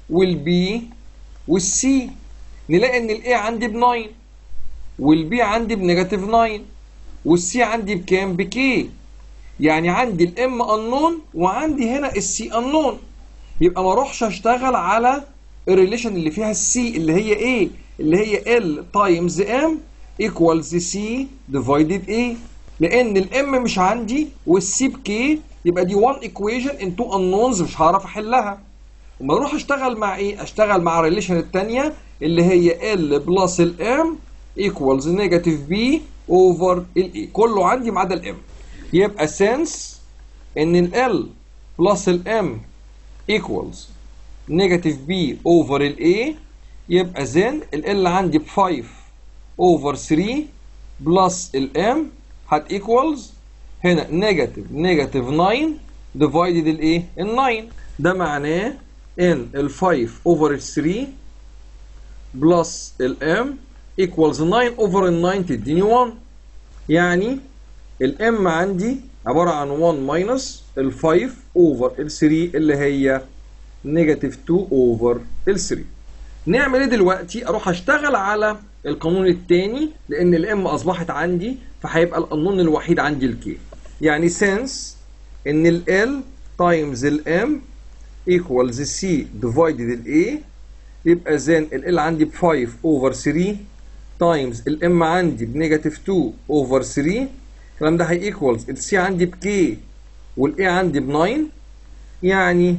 Speaker 1: والبي والسي نلاقي ان الاي عندي ب 9 والبي عندي بنيجاتيف 9 والسي عندي بكام بكي يعني عندي الام انون وعندي هنا السي انون يبقى ما اروحش اشتغل على الريليشن اللي فيها السي اللي هي ايه اللي هي ال تايمز ام ايكوالز سي ديفايدد ايه لان الام مش عندي والسي بكي يبقى دي 1 ايكويشن ان 2 انونز مش هعرف احلها وما اروح اشتغل مع ايه اشتغل مع الريليشن الثانيه اللي هي ال بلس الام ايكوالز نيجاتيف بي اوفر الاي كله عندي ما عدا الام يبقى سنس ان ال بلس الام ايكوالز نيجاتيف بي اوفر الاي يبقى زين ال عندي ب 5 اوفر 3 بلس الام هت ايكوالز هنا نيجاتيف نيجاتيف 9 ديفايدد الايه ال 9 ده معناه ان ال 5 اوفر 3 بلس الام ايكوالز 9 اوفر ال 9 تديني 1 يعني الام عندي عباره عن 1 ماينس ال 5 اوفر ال 3 اللي هي نيجاتيف 2 اوفر ال 3 نعمل ايه دلوقتي اروح اشتغل على القانون الثاني لان الام اصبحت عندي فهيبقى القانون الوحيد عندي الكي يعني سنس ان ال تايمز الام ايكوالز سي ديفايدد الاي يبقى زين ال عندي ب 5 اوفر 3 تايمز الام عندي بنيجاتيف 2 اوفر 3 الكلام ده هي ايكوالز السي عندي بكي والاي عندي ب 9 يعني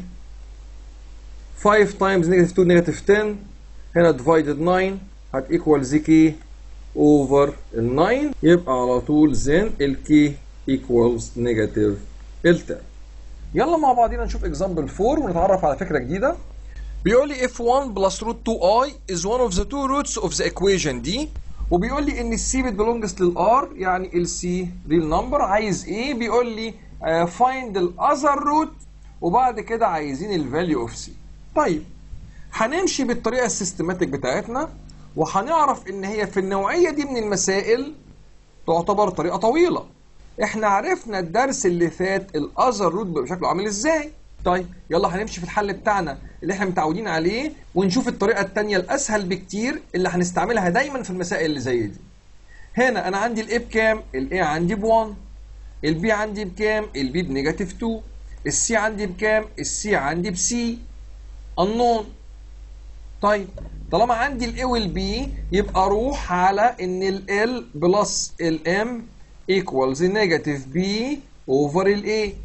Speaker 1: 5 تايمز نيجاتيف 2 نيجاتيف 10 هنا ديفايدد 9 هت ايكوالز كي اوفر ال 9 يبقى على طول زين الكي ايكوالز نيجاتيف ال 10 يلا مع بعضينا نشوف اكزامبل 4 ونتعرف على فكره جديده بيقول لي if 1 plus root 2i is one of the two roots of the equation دي وبيقول لي ان السي belongs للار يعني السي ريل نمبر عايز ايه بيقول لي uh, find the other root وبعد كده عايزين الفاليو اوف سي طيب هنمشي بالطريقه السيستماتيك بتاعتنا وهنعرف ان هي في النوعيه دي من المسائل تعتبر طريقه طويله احنا عرفنا الدرس اللي فات الاذر روت بيبقى شكله عامل ازاي طيب يلا هنمشي في الحل بتاعنا اللي احنا متعودين عليه ونشوف الطريقه الثانيه الاسهل بكتير اللي هنستعملها دايما في المسائل اللي زي دي هنا انا عندي الاي بكام الاي عندي ب 1 البي عندي بكام البي بنيجاتيف 2 السي عندي بكام السي عندي بسي unknown طيب طالما عندي الاي والبي يبقى اروح على ان ال بلس الام ايكوالز نيجاتيف بي اوفر الاي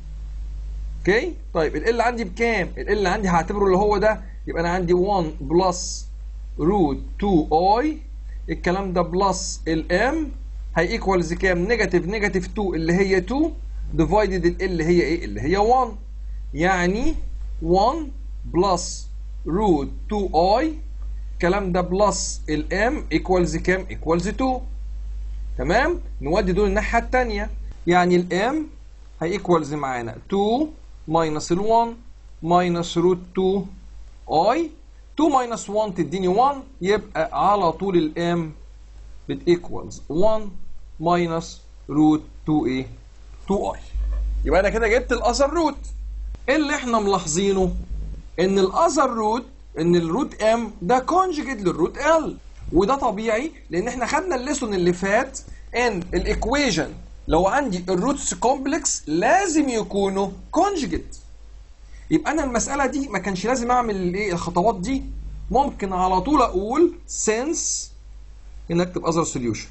Speaker 1: اوكي طيب ال عندي بكام ال عندي هعتبره اللي هو ده يبقى انا عندي 1 بلس روت 2 اي الكلام ده بلس الام هي ايكوالز كام نيجاتيف نيجاتيف 2 اللي هي 2 ديفايدد ال اللي هي ايه اللي هي 1 يعني 1 بلس روت 2 اي الكلام ده بلس الام ايكوالز كام ايكوالز 2 تمام نودي دول الناحيه الثانيه يعني الام هي ايكوالز معانا 2 ماينس ال 1 ماينس روت 2 اي 2 ماينس 1 تديني 1 يبقى على طول الام بتيكوالز 1 ماينس روت 2 ايه 2 اي يبقى انا كده جبت الاذر روت ايه اللي احنا ملاحظينه ان الاذر روت ان الروت ام ده كونجيجيت للروت ال وده طبيعي لان احنا خدنا الليسون اللي فات ان الايكويجن لو عندي الروتس كومبلكس لازم يكونوا كونجيجيت يبقى انا المساله دي ما كانش لازم اعمل الايه الخطوات دي ممكن على طول اقول since ان اكتب other solution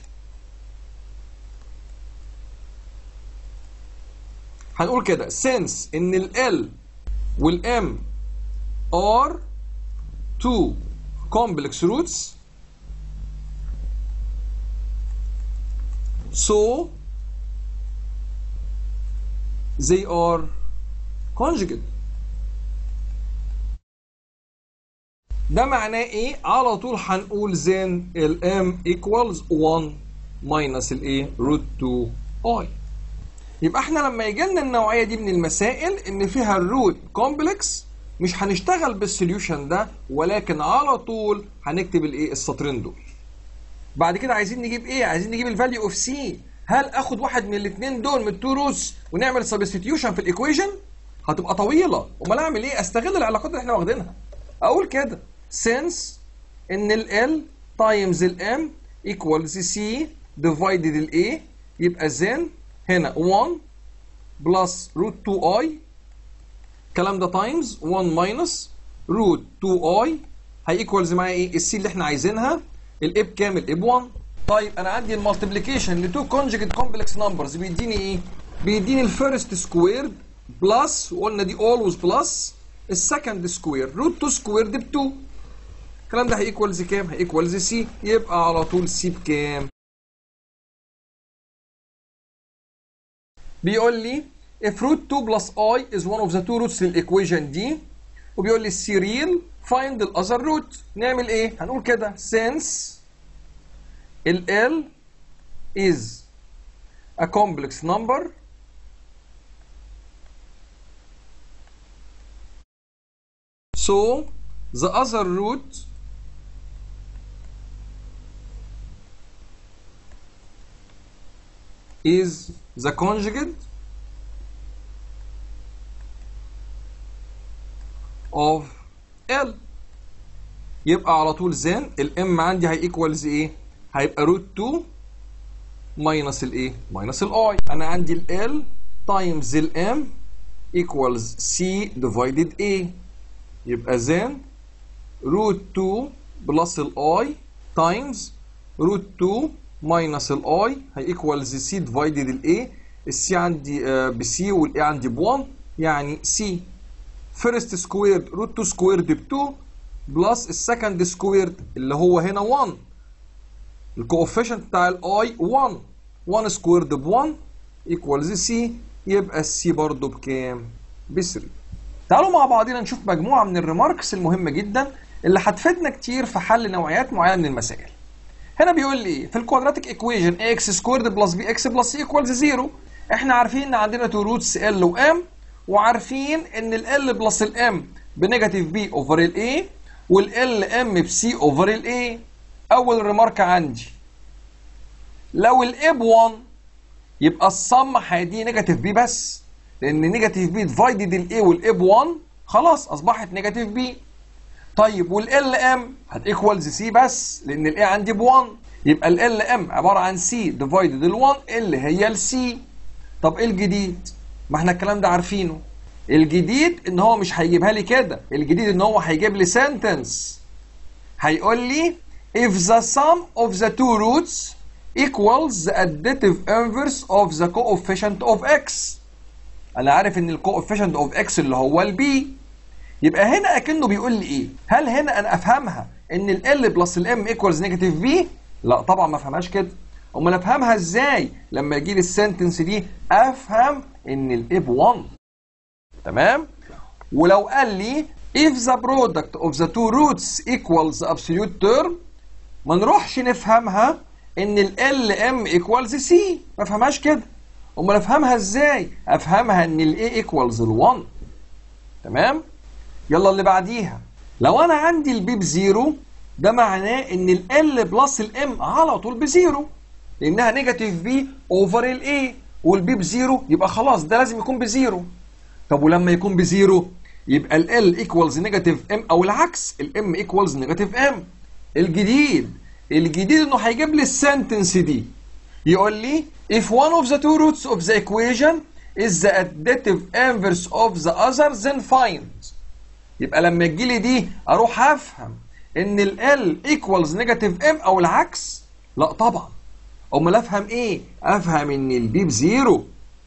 Speaker 1: هنقول كده since ان ال L وال M are two complex roots so they are conjugate ده معناه ايه؟ على طول هنقول then ال m equals 1 minus الايه؟ root 2 i. يبقى احنا لما يجي لنا النوعيه دي من المسائل ان فيها الروت كومبلكس مش هنشتغل بالسوليوشن ده ولكن على طول هنكتب الايه؟ السطرين دول. بعد كده عايزين نجيب ايه؟ عايزين نجيب الفاليو اوف سي. هل اخد واحد من الاثنين دول من التو روتس ونعمل سبستيتيوشن في الايكويشن؟ هتبقى طويله، امال اعمل ايه؟ استغل العلاقات اللي احنا واخدينها. اقول كده since ان ال L times ال M equals C divided ال A يبقى then هنا 1 plus root 2i الكلام ده times 1 minus root 2i هيكوالز معايا ايه السي اللي احنا عايزينها الاي بكام الاي ب 1 طيب انا عندي المالتيبليكيشن لتو كونجكت كومبلكس نمبرز بيديني ايه بيديني الفيرست سكويرد بلس وقلنا دي اولويز بلس السكند سكوير روت 2 سكويرد ب 2 الكلام ده هيكوالز كام هيكوالز سي يبقى على طول سي بكام بيقول لي if root 2 plus i is one of the two roots للايكويشن دي وبيقول لي السي ريل find the other root نعمل ايه هنقول كده since ال L is a complex number so the other root is the conjugate of L يبقى على طول زين الام عندي هيكوالز ايه؟ هيبقى روت 2 ماينس الايه؟ ماينس الاي انا عندي ال L تايمز الام equals C divided A يبقى زين روت 2 بلس الاي تايمز روت 2 ماينس الاي هيكوالز سي ديفايدد الاي السي عندي بسي والاي عندي ب 1 يعني سي فيرست سكويرد روت 2 سكويرد ب 2 بلس السكند سكويرد اللي هو هنا 1 الكوفيشنت بتاع الاي 1 1 سكويرد ب 1 ايكوالز سي يبقى السي برضه بكام؟ ب 3 تعالوا مع بعضنا نشوف مجموعه من الريماركس المهمه جدا اللي هتفيدنا كتير في حل نوعيات معينه من المسائل هنا بيقول لي في الكوادراتيك ايكويشن اكس سكويرد بلس بي اكس بلس ايكوالز 0 احنا عارفين ان عندنا تو روتس ال وام وعارفين ان ال بلس الام بنيجاتيف بي اوفر الاي والال ام بسي اوفر الاي اول ريمارك عندي لو الاي ب 1 يبقى الصم هيدي نيجاتيف بي بس لان نيجاتيف بي ديفايدد الاي والاي ب 1 خلاص اصبحت نيجاتيف بي طيب والال ام هتيكوالز سي بس لان الاي عندي ب 1 يبقى ال ام عباره عن سي ديفايدد ال 1 اللي هي السي طب ايه الجديد؟ ما احنا الكلام ده عارفينه الجديد ان هو مش هيجيبها لي كده الجديد ان هو هيجيب لي سنتنس هيقول لي if the sum of the two roots equals the additive inverse of the coefficient of x انا عارف ان الكوفيشنت اوف x اللي هو البي يبقى هنا اكنه بيقول لي ايه هل هنا انا افهمها ان ال L بلس الام ايكوالز نيجاتيف بي لا طبعا ما افهمهاش كده امال افهمها ازاي لما يجي لي السنتنس دي افهم ان الاي ب 1 تمام ولو قال لي if the product of the two roots equals the absolute term ما نروحش نفهمها ان ال L M equals C ما افهمهاش كده امال افهمها ازاي افهمها ان ال A equals ال 1 تمام يلا اللي بعديها لو انا عندي البي بزيرو ده معناه ان ال L بلس الام على طول بزيرو لانها نيجاتيف بي اوفر الاي والبي بزيرو يبقى خلاص ده لازم يكون بزيرو طب ولما يكون بزيرو يبقى ال L ايكوالز نيجاتيف ام او العكس الام ايكوالز نيجاتيف ام الجديد الجديد انه هيجيب لي السنتنس دي يقول لي if one of the two roots of the equation is the additive inverse of the other then find يبقى لما تجي لي دي اروح افهم ان ال L equals نيجاتيف ام او العكس لا طبعا امال افهم ايه افهم ان البي بزيرو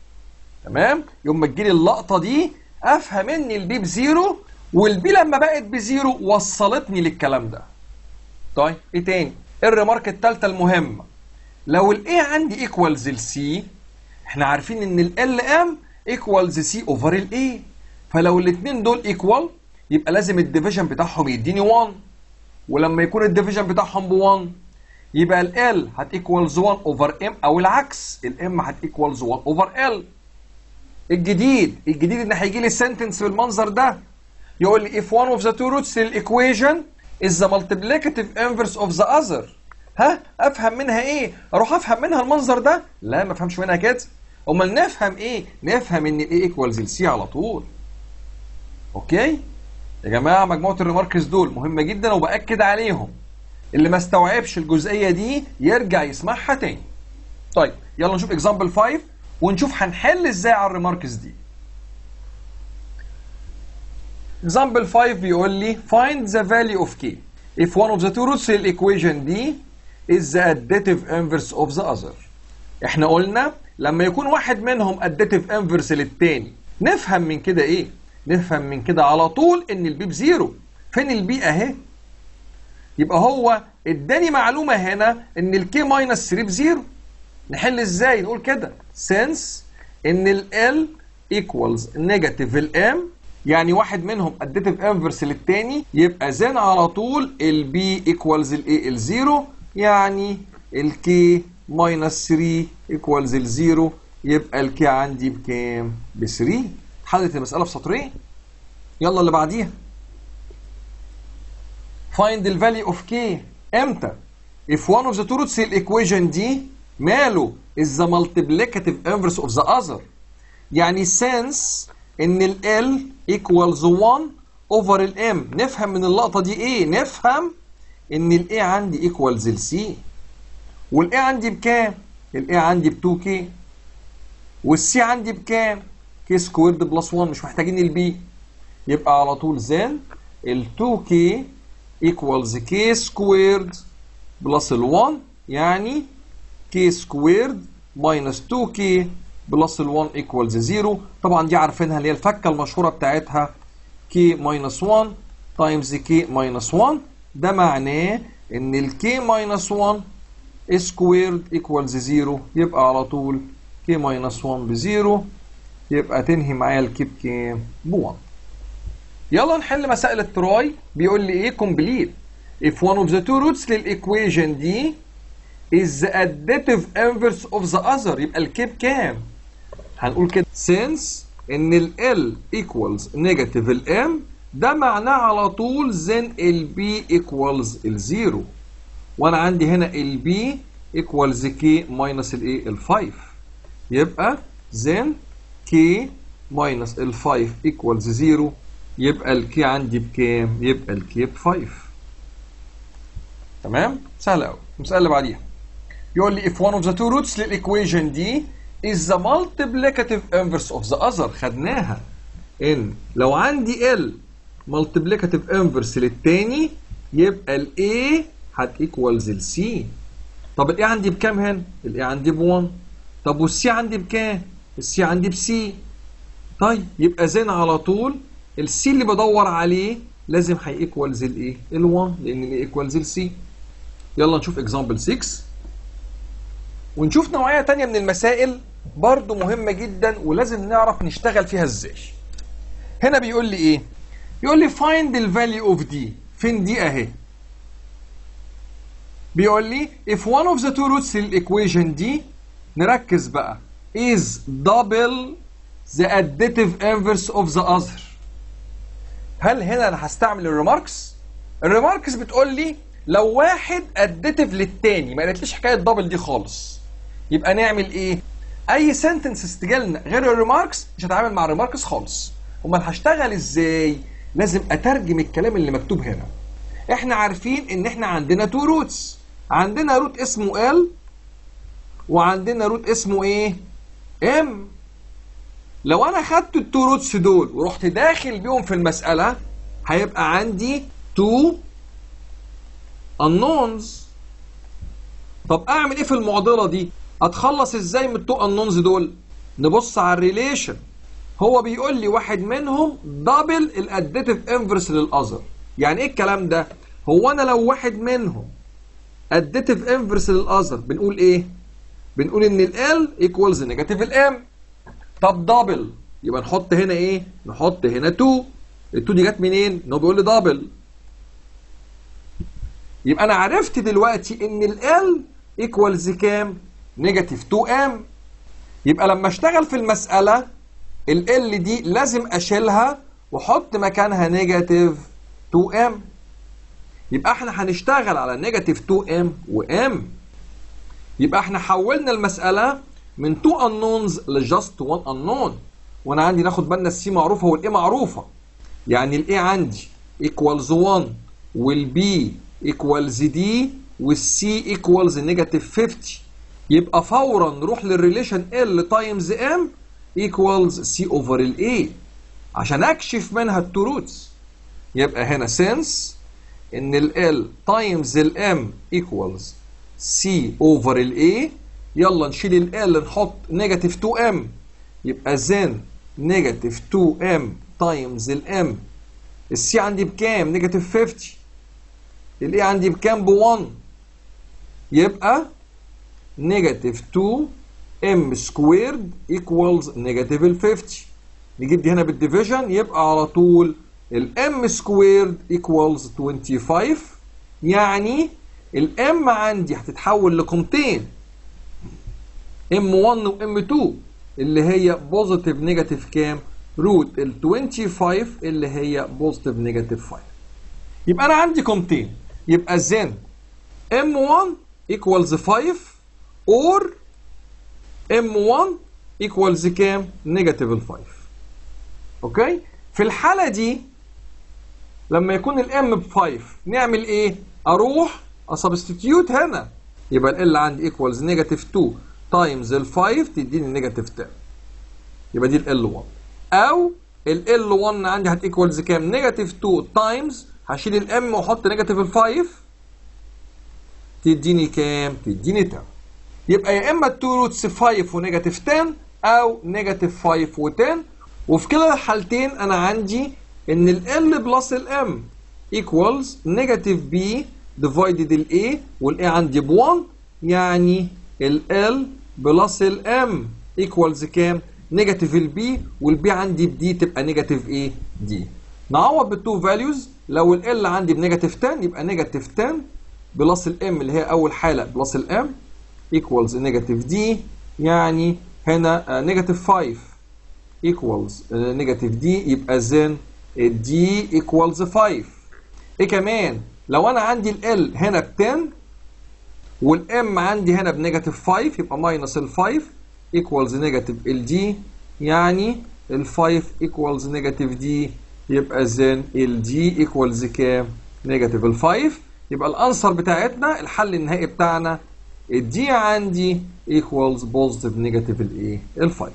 Speaker 1: تمام يوم ما تجيلي اللقطه دي افهم ان البي بزيرو والبي لما بقت بزيرو وصلتني للكلام ده طيب ايه تاني الريمارك الثالثه المهمه لو الاي عندي ايكوالز السي احنا عارفين ان ال ام ايكوالز سي اوفر الاي فلو الاثنين دول ايكوال يبقى لازم الديفيجن بتاعهم يديني 1 ولما يكون الديفيجن بتاعهم ب 1 يبقى ال L هتيكوالز 1 اوفر M او العكس ال M هتيكوالز 1 اوفر L الجديد الجديد ان هيجي لي سنتنس بالمنظر ده يقول لي if one of the two roots للايكويشن is the multiplicative inverse of the other ها افهم منها ايه اروح افهم منها المنظر ده لا ما افهمش منها كده امال نفهم ايه نفهم ان الاي ايكوالز السي على طول اوكي يا جماعه مجموعه الريماركس دول مهمه جدا وباكد عليهم اللي ما استوعبش الجزئيه دي يرجع يسمعها تاني طيب يلا نشوف اكزامبل 5 ونشوف هنحل ازاي على الريماركس دي example 5 بيقول لي find the value of k if one of the two roots in equation دي is the additive inverse of the other احنا قلنا لما يكون واحد منهم additive inverse للتاني نفهم من كده ايه نفهم من كده على طول ان البي بزيرو فين البي اهي يبقى هو اداني معلومه هنا ان الكي ماينس 3 بزيرو نحل ازاي نقول كده since ان ال equals negative الام يعني واحد منهم additive inverse للتاني يبقى زين على طول البي equals الايه الزيرو يعني الكي ماينس 3 equals الزيرو يبقى الكي عندي بكام؟ ب 3 حلت المسألة في سطرين يلا اللي بعديها find the value of k امتى؟ if one of the two roots الايكويشن دي ماله is the multiplicative inverse of the other يعني since ان ال L equals 1 over ال M نفهم من اللقطة دي ايه؟ نفهم ان ال A عندي equals ال C وال A عندي بكام؟ ال A عندي ب 2K وال C عندي بكام؟ K سكويرد بلس 1 مش محتاجين ال B يبقى على طول زين ال 2K equals K سكويرد بلس ال 1 يعني K سكويرد minus 2K بلس ال 1 equals 0 طبعا دي عارفينها اللي هي الفكه المشهوره بتاعتها k minus 1 times k minus 1 ده معناه ان ال k minus 1 squared equals 0 يبقى على طول k minus 1 ب 0 يبقى تنهي معايا الكي بكام؟ ب 1 يلا نحل مسائل التراي بيقول لي ايه complete if one of the two roots للايكويشن دي is the additive inverse of the other يبقى الكي بكام؟ هنقول كده since ان ال L equals negative ال M ده معناه على طول then ال B equals ال 0 وانا عندي هنا ال B equals K minus الايه ال 5 يبقى then K minus ال 5 equals 0 يبقى ال K عندي بكام؟ يبقى ال K ب 5 تمام؟ سهلة قوي المسألة اللي بعديها يقول لي if one of the two roots للايكويشن دي is the multiplicative inverse of the other خدناها ان لو عندي L multiplicative inverse للتاني يبقى ال A هت equals ال C طب ال A عندي بكام هنا؟ ال A عندي ب 1 طب وال C عندي بكام؟ ال C عندي ب C طيب يبقى زين على طول ال C اللي بدور عليه لازم هي equals الايه؟ ال 1 لان ال equals ال C يلا نشوف example 6 ونشوف نوعية تانية من المسائل برضو مهمة جدا ولازم نعرف نشتغل فيها ازاي هنا بيقول لي ايه بيقول لي find the value of d فين دي اهي بيقول لي if one of the two roots للايكويشن دي نركز بقى is double the additive inverse of the other هل هنا انا هستعمل الريماركس الريماركس بتقول لي لو واحد اديتيف للتاني ما قالتليش حكايه دبل دي خالص يبقى نعمل ايه اي سنتنس تجيلنا غير الريماركس مش هتعامل مع الريماركس خالص امال هشتغل ازاي لازم اترجم الكلام اللي مكتوب هنا احنا عارفين ان احنا عندنا تو روتس عندنا روت اسمه ال وعندنا روت اسمه ايه ام لو انا خدت التو روتس دول ورحت داخل بيهم في المساله هيبقى عندي تو unknowns طب اعمل ايه في المعضله دي اتخلص ازاي من التو unknowns دول نبص على الريليشن هو بيقول لي واحد منهم دبل الاديتيف انفرس للاذر يعني ايه الكلام ده هو انا لو واحد منهم اديتيف انفرس للاذر بنقول ايه بنقول ان ال ايكوالز نيجاتيف الام طب دبل يبقى نحط هنا ايه نحط هنا 2 ال 2 دي جت منين ان هو بيقول لي دبل يبقى انا عرفت دلوقتي ان ال L ايكوالز كام؟ نيجاتيف 2M يبقى لما اشتغل في المسألة ال L دي لازم اشيلها واحط مكانها نيجاتيف 2M يبقى احنا هنشتغل على نيجاتيف 2M وM يبقى احنا حولنا المسألة من 2 unknowns لجاست 1 unknown وانا عندي ناخد بالنا السي معروفة والاي معروفة يعني الاي عندي equals 1 والبي equals دي والسي equals نيجاتيف 50 يبقى فورا نروح للريليشن ال تايمز ام equals سي اوفر الاي عشان اكشف منها التو روتس يبقى هنا since ان ال تايمز الام equals سي اوفر الاي يلا نشيل ال نحط نيجاتيف 2 ام يبقى زين نيجاتيف 2 ام تايمز الام السي عندي بكام نيجاتيف 50 الاي عندي بكام ب 1 يبقى نيجاتيف 2 ام سكويرد ايكوالز نيجاتيف ال 50 نجيب دي هنا بالديفيجن يبقى على طول الام سكويرد ايكوالز 25 يعني الام عندي هتتحول لقيمتين ام 1 وام 2 اللي هي بوزيتيف نيجاتيف كام روت ال 25 اللي هي بوزيتيف نيجاتيف 5 يبقى انا عندي قيمتين يبقى زين ام 1 ايكوالز 5 اور ام 1 ايكوالز كام نيجاتيف ال 5 اوكي في الحاله دي لما يكون الام ب 5 نعمل ايه اروح اسبستيتيوت هنا يبقى ال عندي ايكوالز نيجاتيف 2 تايمز ال 5 تديني نيجاتيف 10 يبقى دي ال 1 او ال ال 1 عندي هتيكوالز كام نيجاتيف 2 تايمز هشيل الام واحط نيجاتيف ال 5 تديني كام تديني 10 يبقى يا اما التو روتس 5 ونيجاتيف 10 او نيجاتيف 5 و10 وفي كلا الحالتين انا عندي ان ال L بلس ال M equals نيجاتيف B divided ال A وال A عندي ب 1 يعني ال L بلس ال M equals كام؟ نيجاتيف ال B وال B عندي ب D تبقى نيجاتيف ايه؟ D نعوض بالتو فاليوز لو ال L عندي بنيجاتيف 10 يبقى نيجاتيف 10 بلس ال M اللي هي اول حاله بلس ال M equals نيجاتيف D يعني هنا نيجاتيف 5 equals نيجاتيف دي يبقى زين الدي equals 5 ايه كمان لو انا عندي ال هنا ب 10 والام عندي هنا بنيجاتيف 5 يبقى ماينس ال 5 equals نيجاتيف ال دي يعني ال 5 equals نيجاتيف دي يبقى زين ال دي equals كام؟ نيجاتيف ال 5 يبقى الانسر بتاعتنا الحل النهائي بتاعنا الدي عندي equals positive نيجاتيف الايه؟ ال 5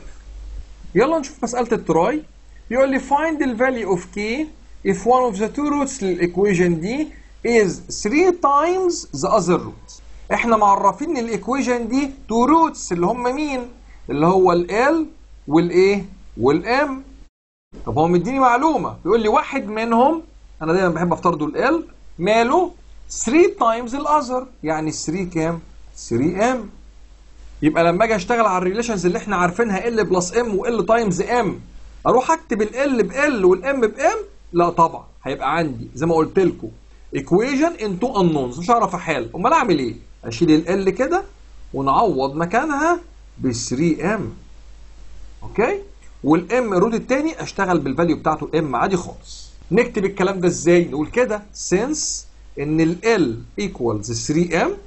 Speaker 1: يلا نشوف مسألة التراي بيقول لي find the value of k if one of the two roots للإيكويجن دي is 3 times the other root احنا معرفين ان الإيكويجن دي two roots اللي هم مين؟ اللي هو ال L والايه؟ والام طب هو مديني معلومة بيقول لي واحد منهم انا دايما بحب افترضه ال L ماله 3 times الاذر يعني 3 كام؟ 3 m يبقى لما اجي اشتغل على الريليشنز اللي احنا عارفينها ال بلس ام وال تايمز ام اروح اكتب ال بال والام بام لا طبعا هيبقى عندي زي ما قلت لكم ايكويجن ان تو انونز مش هعرف احل امال اعمل ايه اشيل ال كده ونعوض مكانها ب 3 ام اوكي والام الروت الثاني اشتغل بالفاليو بتاعته ام عادي خالص نكتب الكلام ده ازاي نقول كده since ان ال equals 3 ام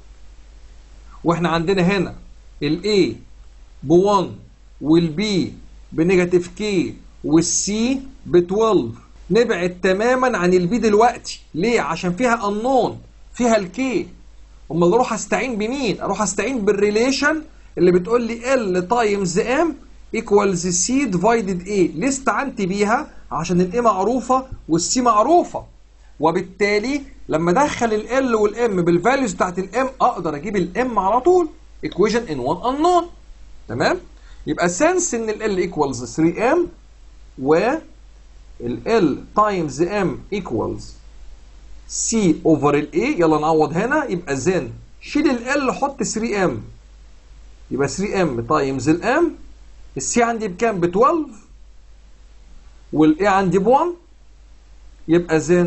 Speaker 1: واحنا عندنا هنا ال A ب 1 وال B بنيجاتيف K وال C ب 12 نبعد تماما عن ال B دلوقتي ليه؟ عشان فيها unknown فيها ال K امال اروح استعين بمين؟ اروح استعين بالريليشن اللي بتقول لي L تايمز M equals C divided A ليه استعنت بيها؟ عشان ال A معروفة وال C معروفة وبالتالي لما ادخل ال L وال M بالفاليوز بتاعت ال M اقدر اجيب ال M على طول equation in one unknown تمام يبقى since ان ال L equals 3m و ال L times m equals C over ال A يلا نعوض هنا يبقى then شيل ال L حط 3m يبقى 3m times ال m ال C عندي بكام ب 12 وال A عندي ب 1 يبقى then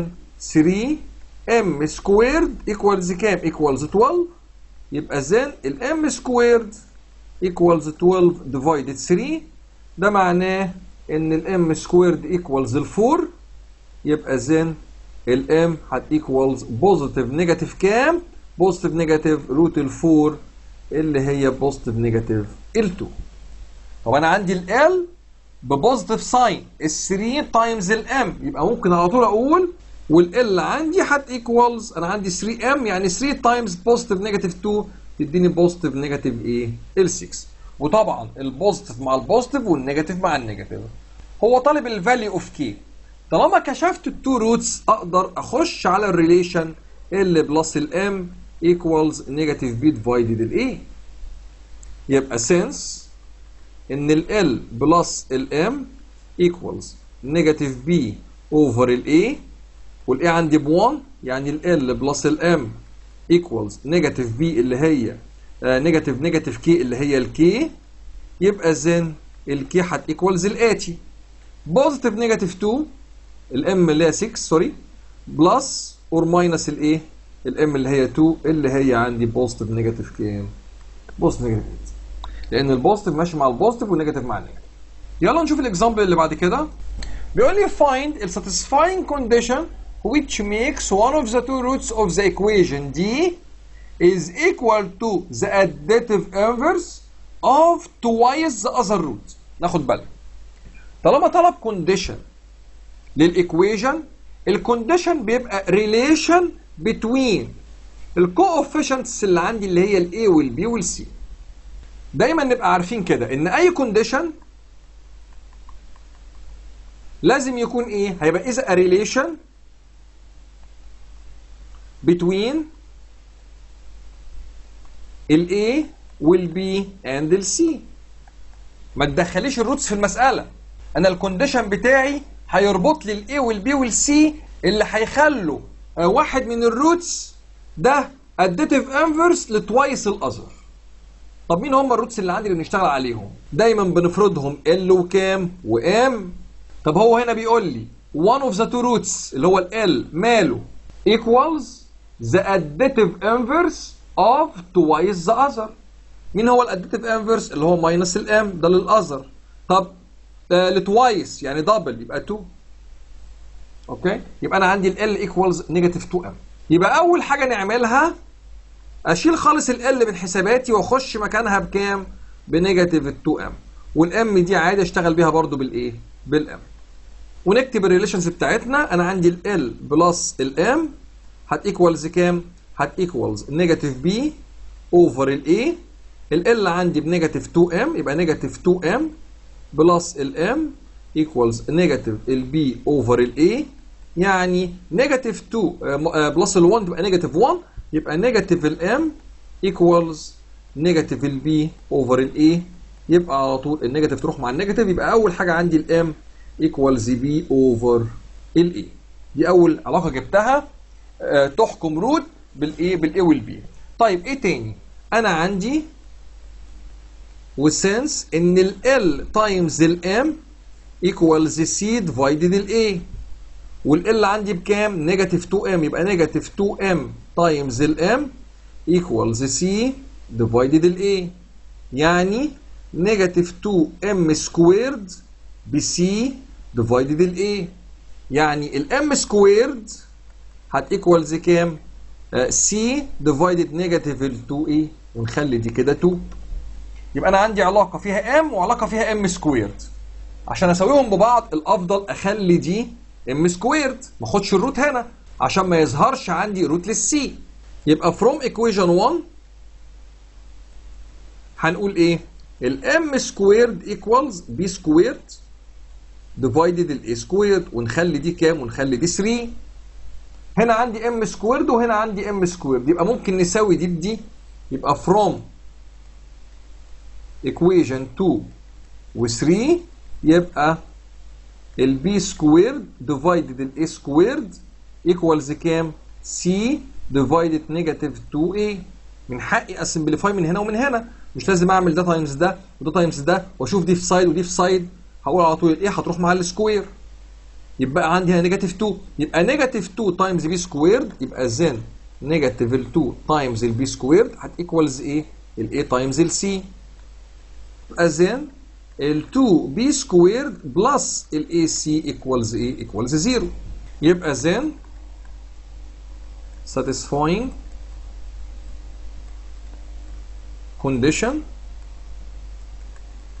Speaker 1: 3m squared equals كام equals 12 يبقى then ال m squared equals 12 divided 3 ده معناه ان ال m squared equals ال 4 يبقى then ال m هت equals positive negative كام؟ positive negative root ال 4 اللي هي positive negative ال 2 طب انا عندي ال L ببوزيتيف ساين ال 3 تايمز ال m يبقى ممكن على طول اقول والال عندي هت ايكوالز انا عندي 3 ام يعني 3 تايمز بوزيتيف نيجاتيف 2 تديني بوزيتيف نيجاتيف ايه ال 6 وطبعا البوزيتيف مع البوزيتيف والنيجاتيف مع النيجاتيف هو طالب الفاليو اوف كي طالما كشفت التو روتس اقدر اخش على الريليشن ال بلس الام ايكوالز نيجاتيف بي ديفايدد الايه يبقى سنس ان ال بلس الام ايكوالز نيجاتيف بي اوفر الاي والاي عندي ب 1 يعني ال بلس الام ايكوالز نيجاتيف بي اللي هي نيجاتيف نيجاتيف كي اللي هي الكي يبقى زين الكي هت ايكوالز الاتي بوزيتيف نيجاتيف 2 الام اللي هي 6 سوري بلس اور ماينس الايه الام اللي هي 2 اللي هي عندي بوزيتيف نيجاتيف كام بوزيتيف نيجاتيف لان البوزيتيف ماشي مع البوزيتيف والنيجاتيف مع النيجاتيف يلا نشوف الاكزامبل اللي بعد كده بيقول لي find a satisfying condition which makes one of the two roots of the equation d is equal to the additive inverse of twice the other root ناخد بالك طالما طلب condition للايكويشن الكونديشن بيبقى relation between الكوفيشنتس اللي عندي اللي هي الاي والبي والسي دايما نبقى عارفين كده ان اي كونديشن لازم يكون ايه هيبقى اذا a relation between ال A وال B and ال C ما تدخليش الروتس في المسألة أنا الكونديشن بتاعي هيربط لي ال A وال B وال C اللي هيخلوا آه، واحد من الروتس ده additive inverse لتوايس الأذر طب مين هم الروتس اللي عندي اللي بنشتغل عليهم؟ دايما بنفرضهم ال وكام وام طب هو هنا بيقول لي one of the two roots اللي هو ال L ماله equals the additive inverse of twice the other مين هو الاديتيف انفرس اللي هو ماينس الام ده للاذر طب آه لتوايس يعني دبل يبقى 2 اوكي يبقى انا عندي ال ايكوالز نيجاتيف 2 ام يبقى اول حاجه نعملها اشيل خالص ال من حساباتي واخش مكانها بكام بنيجاتيف 2 ام والام دي عادي اشتغل بيها برضو بالايه بالام ونكتب الريليشنز بتاعتنا انا عندي ال بلس الام هت ايكوالز كام هت ايكوالز نيجاتيف بي اوفر الاي ال عندي بنيجاتيف 2 ام يبقى نيجاتيف 2 ام بلس الام ايكوالز نيجاتيف البي اوفر الاي يعني نيجاتيف 2 بلس ال1 تبقى نيجاتيف 1 يبقى نيجاتيف الام ايكوالز نيجاتيف البي اوفر الاي يبقى على طول النيجاتيف تروح مع النيجاتيف يبقى اول حاجه عندي الام ايكوالز بي اوفر الاي دي اول علاقه جبتها آه، تحكم روت بالايه بالاي والبي طيب ايه تاني انا عندي وسنس ان ال L تايمز ال M equals C divided ال A وال L عندي بكام؟ نيجاتيف 2M يبقى نيجاتيف 2M تايمز ال M equals C divided ال A يعني نيجاتيف 2M سكويرد ب C divided ال A يعني ال M سكويرد هت equals كام؟ آه، C divided نيجاتيف ال 2A ونخلي دي كده 2 يبقى انا عندي علاقه فيها ام وعلاقه فيها ام سكويرد عشان اسويهم ببعض الافضل اخلي دي ام سكويرد ما اخدش الروت هنا عشان ما يظهرش عندي روت للسي يبقى from equation 1 هنقول ايه الام سكويرد ايكوالز بي سكويرد ديفايدد الاي سكويرد ونخلي دي كام ونخلي دي 3 هنا عندي ام سكويرد وهنا عندي ام سكويرد يبقى ممكن نساوي دي بدي يبقى from equation 2 و 3 يبقى ال b squared divided ال a squared equals كام؟ c divided negative 2a من حقي اسمبليفاي من هنا ومن هنا مش لازم اعمل ده تايمز ده وده تايمز ده واشوف دي في سايد ودي في سايد هقول على طول الايه هتروح مع السكوير يبقى عندي هنا نيجاتيف 2 يبقى نيجاتيف 2 تايمز بي سكويرد يبقى زين نيجاتيف ال 2 تايمز البي سكويرد هتيكوالز ايه؟ الاي تايمز السي يبقى زين ال 2 بي سكويرد بلس الاي سي ايكوالز ايه؟ ايكوالز 0 يبقى زين satisfying condition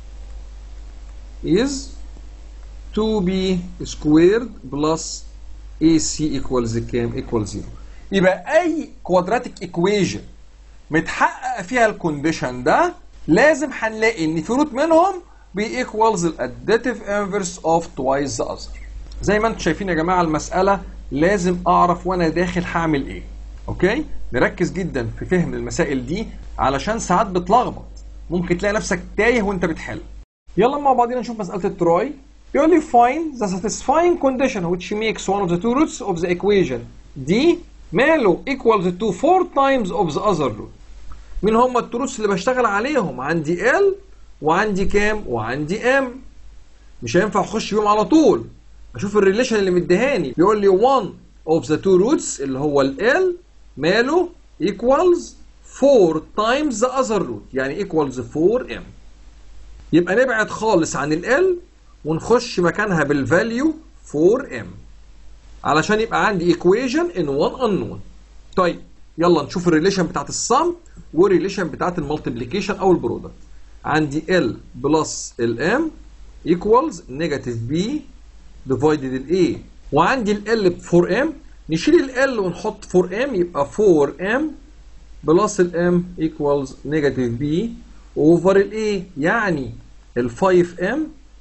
Speaker 1: is 2b squared plus AC equals كام equals 0 يبقى اي كوادراتيك ايكويجن متحقق فيها الكونديشن ده لازم هنلاقي ان في روت منهم بيكوالز الاديتيف انفرس اوف توايس ذا اذر زي ما انتم شايفين يا جماعه المساله لازم اعرف وانا داخل هعمل ايه اوكي نركز جدا في فهم المسائل دي علشان ساعات بتلخبط ممكن تلاقي نفسك تايه وانت بتحل يلا مع بعضينا نشوف مساله التراي بيقول لي find the satisfying condition which makes one of the two roots of the equation دي ماله equals to four times of the other root مين هم التروس اللي بشتغل عليهم عندي L وعندي كام وعندي M مش هينفع اخش بيهم على طول اشوف الريليشن اللي مديهاني بيقول لي one of the two roots اللي هو ال L ماله equals 4 times the other root يعني equals 4m يبقى نبعد خالص عن ال L ونخش مكانها بالفاليو 4m علشان يبقى عندي equation in one unknown طيب يلا نشوف الريليشن بتاعت السم والريليشن بتاعت المالتيبليكيشن او البرودكت عندي L بلس ال M equals negative B divided ال A وعندي ال L ب 4M نشيل ال L ونحط 4M يبقى 4M بلس ال M equals negative B over ال A يعني ال 5M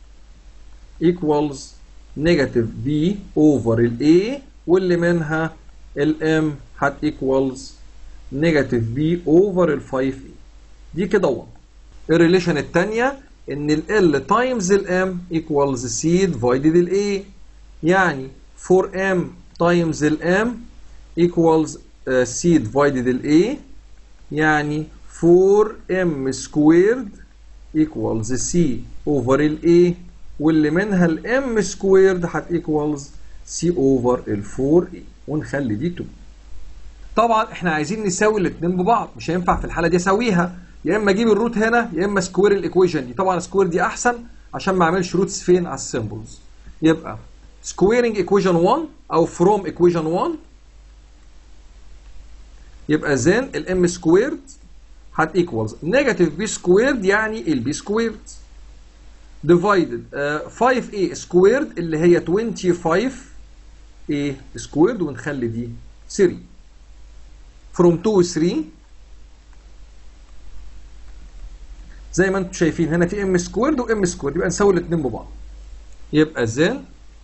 Speaker 1: equals negative B over ال A واللي منها ال M هت equals negative B over ال 5A دي كده 1 الريليشن الثانية ان ال L times ال M equals C divided ال A يعني 4M times ال M equals uh, C divided ال A يعني 4M squared equals C over ال A واللي منها ال M squared هت equals C over ال 4A ونخلي دي 2 طبعا احنا عايزين نساوي الاثنين ببعض مش هينفع في الحالة دي اساويها يا اما اجيب الروت هنا يا اما سكوير الايكويشن دي طبعا سكوير دي احسن عشان ما اعملش روتس فين على السيمبلز يبقى سكويرنج ايكويشن 1 او فروم ايكويشن 1 يبقى زين الام سكويرد هت ايكوالز نيجاتيف بي سكويرد يعني البي سكويرد ديفايدد 5a سكويرد اللي هي 25a سكويرد ونخلي دي 3 from 2 و 3 زي ما انتم شايفين هنا في ام سكويرد وام سكويرد يبقى نساوي الاثنين ببعض يبقى زين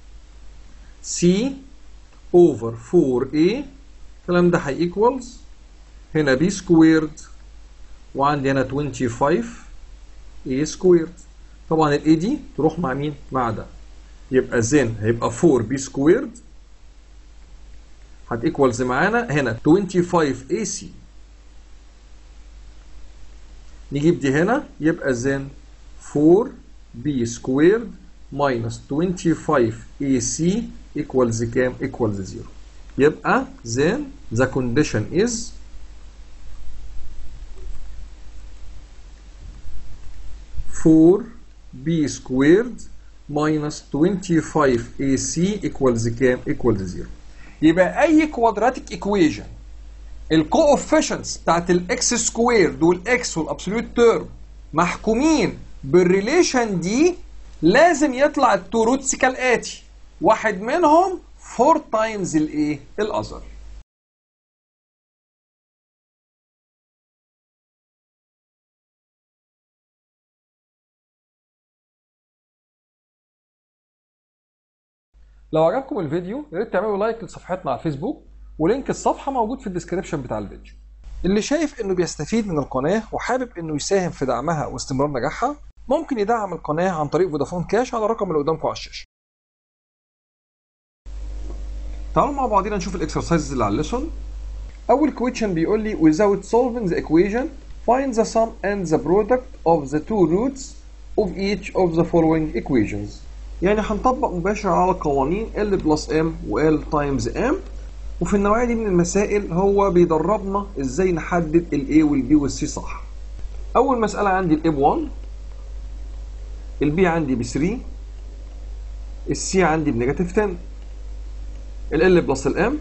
Speaker 1: سي اوفر 4a الكلام ده هيكوالز هنا b سكويرد وعندي هنا 25 a سكويرد طبعا الاي دي تروح مع مين؟ مع ده يبقى زين هيبقى 4 b سكويرد هتيكوالز معانا هنا 25 ac نجيب دي هنا يبقى زين 4b سكويرد minus 25ac equals كام؟ equals 0 يبقى then the condition is four b squared minus 25ac equals كام؟ equals 0 يبقى أي quadratic equation الكوفيشنتس بتاعت الاكس سكويرد والاكس والابسوليوت تيرم محكومين بالريليشن دي لازم يطلع التو روتس كالاتي واحد منهم 4 تايمز الايه الاذر لو عجبكم الفيديو يا ريت تعملوا لايك لصفحتنا على الفيسبوك ولينك الصفحه موجود في الديسكربشن بتاع الفيديو اللي شايف انه بيستفيد من القناه وحابب انه يساهم في دعمها واستمرار نجاحها ممكن يدعم القناه عن طريق فودافون كاش على الرقم اللي قدامكم على الشاشه تعالوا مع بعضينا نشوف الاكسرسايزز اللي على الليسون اول كويشن بيقول لي without solving the equation find the sum and the product of the two roots of each of the following equations يعني هنطبق مباشر على قوانين L بلس M و L تايمز M وفي النوعية دي من المسائل هو بيدربنا ازاي نحدد ال A وال B وال C صح أول مسألة عندي ال A ب 1 ال B عندي ب 3 ال C عندي بنيجاتيف 10 ال L بلس ال M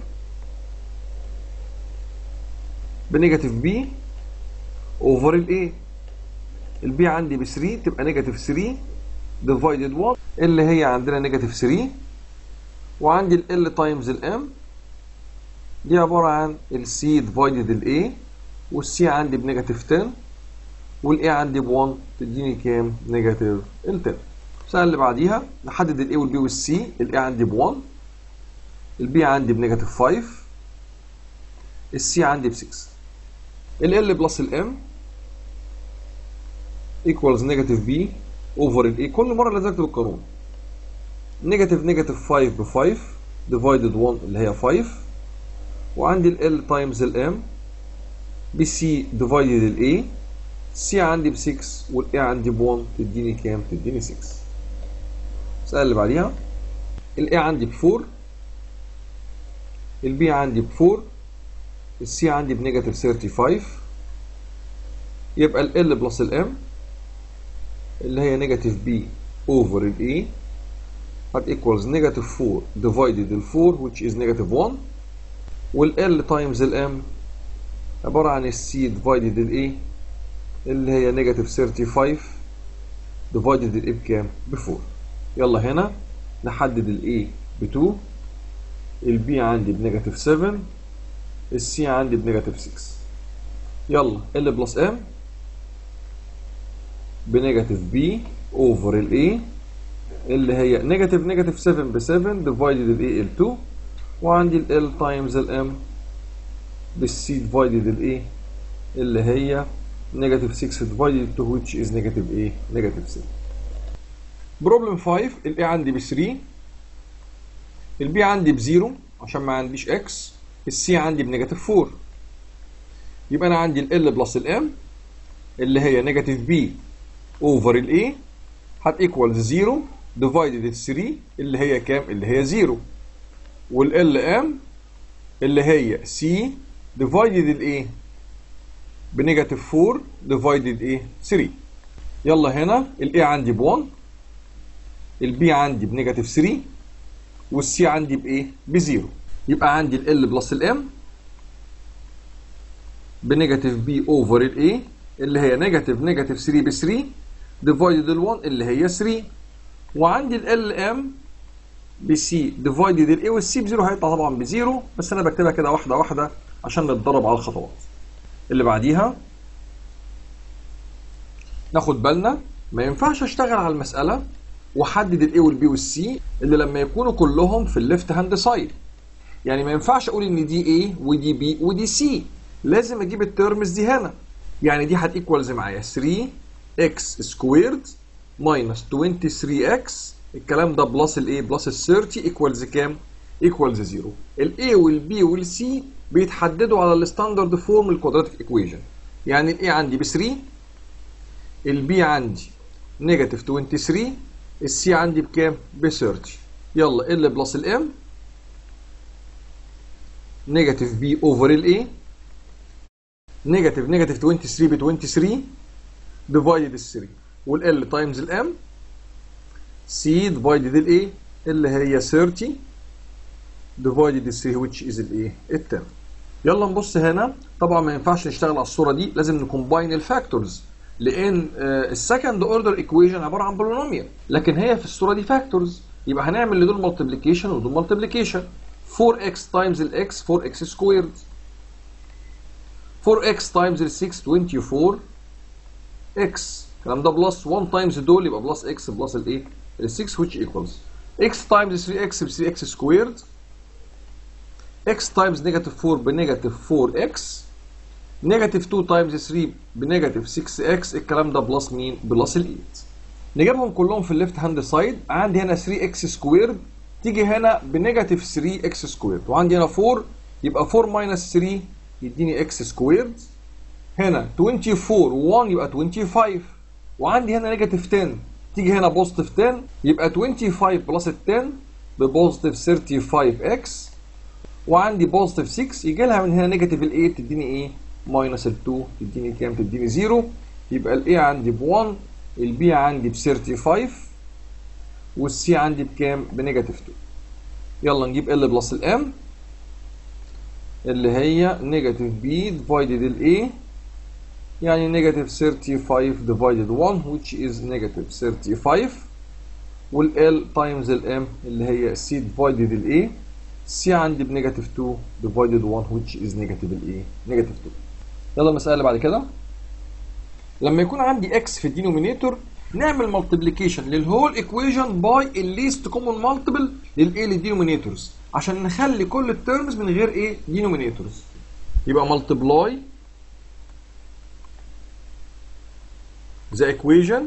Speaker 1: بنيجاتيف B اوفر ال A ال B عندي ب 3 تبقى نيجاتيف 3 ديفايدد 1 اللي هي عندنا نيجاتيف 3 وعندي ال L تايمز ال M دي عبارة عن ال C divided ال A وال C عندي بنيجاتيف 10 وال A عندي ب 1 تديني كام؟ نيجاتيف ال 10 السنة اللي بعديها نحدد ال A وال B وال C ال A عندي ب 1 ال B عندي بنيجاتيف 5 ال C عندي ب 6 ال L بلس ال M equals نيجاتيف B over ال A كل مرة لازم اكتب القانون نيجاتيف نيجاتيف 5 ب 5 divided 1 اللي هي 5 وعندي ال L تايمز ال M ب C divided ال A C عندي ب 6 وال A عندي ب 1 تديني كام؟ تديني 6 السؤال اللي بعديها ال A عندي ب 4 ال B عندي ب 4 ال C عندي بنيجاتيف 35 يبقى ال L بلس ال M اللي هي نيجاتيف B over ال A هت equals negative 4 divided ال 4 which is negative 1 وال L times ال M عبارة عن ال C divided ال A اللي هي negative 35 divided ال A بكام؟ ب 4 يلا هنا نحدد ال A ب 2 ال B عندي بنيجاتيف 7 ال C عندي بنيجاتيف 6 يلا L بلس M بنيجاتيف B over ال A اللي هي نيجاتيف نيجاتيف 7 ب 7 ديفايدد ال A ال 2 وعندي ال L تايمز ال M بالسي ديفايدد ال A اللي هي نيجاتيف 6 ديفايدد 2 which is نيجاتيف A نيجاتيف 7 بروبلم 5 ال A عندي ب 3 ال B عندي ب 0 عشان ما عنديش X ال C عندي بنيجاتيف 4 يبقى انا عندي ال L بلس ال M اللي هي نيجاتيف B اوفر ال A هت equals 0 divided ال 3 اللي هي كام؟ اللي هي 0 وال LM اللي هي C divided ال A بنيجاتيف 4 divided A 3 يلا هنا ال A عندي ب 1 ال B عندي بنيجاتيف 3 وال C عندي بإيه؟ ب 0 يبقى عندي ال L بلس ال M بنيجاتيف B اوفر ال A اللي هي نيجاتيف نيجاتيف 3 ب 3 ديفايدد ال 1 اللي هي 3 وعندي ال ام بسي ديفايدد الاي والسي بزيرو هيطلع طبعا بزيرو بس انا بكتبها كده واحده واحده عشان نتدرب على الخطوات اللي بعديها ناخد بالنا ما ينفعش اشتغل على المساله واحدد الاي والبي والسي اللي لما يكونوا كلهم في الليفت هاند سايد يعني ما ينفعش اقول ان دي ايه ودي بي ودي سي لازم اجيب الترمز دي هنا يعني دي هتيكوالز معايا 3 اكس سكويرد ماينس 23 اكس الكلام ده بلس الايه بلس ال 30 ايكوالز كام ايكوالز 0 الاي والبي والسي بيتحددوا على الستاندرد فورم الكوادراتيك ايكويشن يعني الاي عندي ب 3 البي عندي نيجاتيف 23 السي عندي بكام ب 30 يلا ال بلس الام نيجاتيف بي اوفر الاي نيجاتيف نيجاتيف 23 ب 23 ديفايدد ال 3 والال تايمز الام سي ديفايدد الاي اللي هي 30 ديفايدد ال 3 which is الايه ال 10 يلا نبص هنا طبعا ما ينفعش نشتغل على الصوره دي لازم نكومباين الفاكتورز لان السكند اوردر ايكويشن عباره عن بولينوميال لكن هي في الصوره دي فاكتورز يبقى هنعمل لدول مالتيبليكيشن ودول مالتيبليكيشن 4x تايمز الاكس 4x سكويرد 4x تايمز ال 6 24 x الكلام ده بلس 1 تايمز دول يبقى بلس x بلس الايه ال 6 which equals x تايمز 3x ب 3x سكويرد x تايمز نيجاتيف 4 بنيجاتيف 4x نيجاتيف 2 تايمز 3 بنيجاتيف 6x الكلام ده بلس مين بلس ال 8 نجيبهم كلهم في الليفت هاند سايد عندي هنا 3x سكويرد تيجي هنا بنيجاتيف 3x سكويرد وعندي هنا 4 يبقى 4 ماينس 3 يديني x سكويرد هنا 24 و1 يبقى 25 وعندي هنا نيجاتيف 10 تيجي هنا بوزيتيف 10 يبقى 25 بلس ال 10 ببوزيتيف 35 x وعندي بوزيتيف 6 يجي لها من هنا نيجاتيف ال 8 تديني ايه؟ ماينس ال 2 تديني كام؟ تديني 0 يبقى ال A عندي ب 1 ال B عندي ب 35 وال C عندي بكام؟ بنيجاتيف 2 يلا نجيب L بلس ال M اللي هي نيجاتيف B ديفايدد ال A يعني نيجاتيف 35 divided 1 which is negative 35 والال تايمز الام اللي هي سي ديفايدد الاي سي عندي بنيجاتيف 2 ديفايدد 1 which is نيجاتيف الايه نيجاتيف 2 يلا المساله اللي بعد كده لما يكون عندي اكس في الدينومينيتور نعمل مالتيبليكيشن للهول ايكويشن باي الليست كومون مالتيبل للايه للدينومينيتورز عشان نخلي كل الترمز من غير ايه دينومينيتورز يبقى مالتيبلاي the equation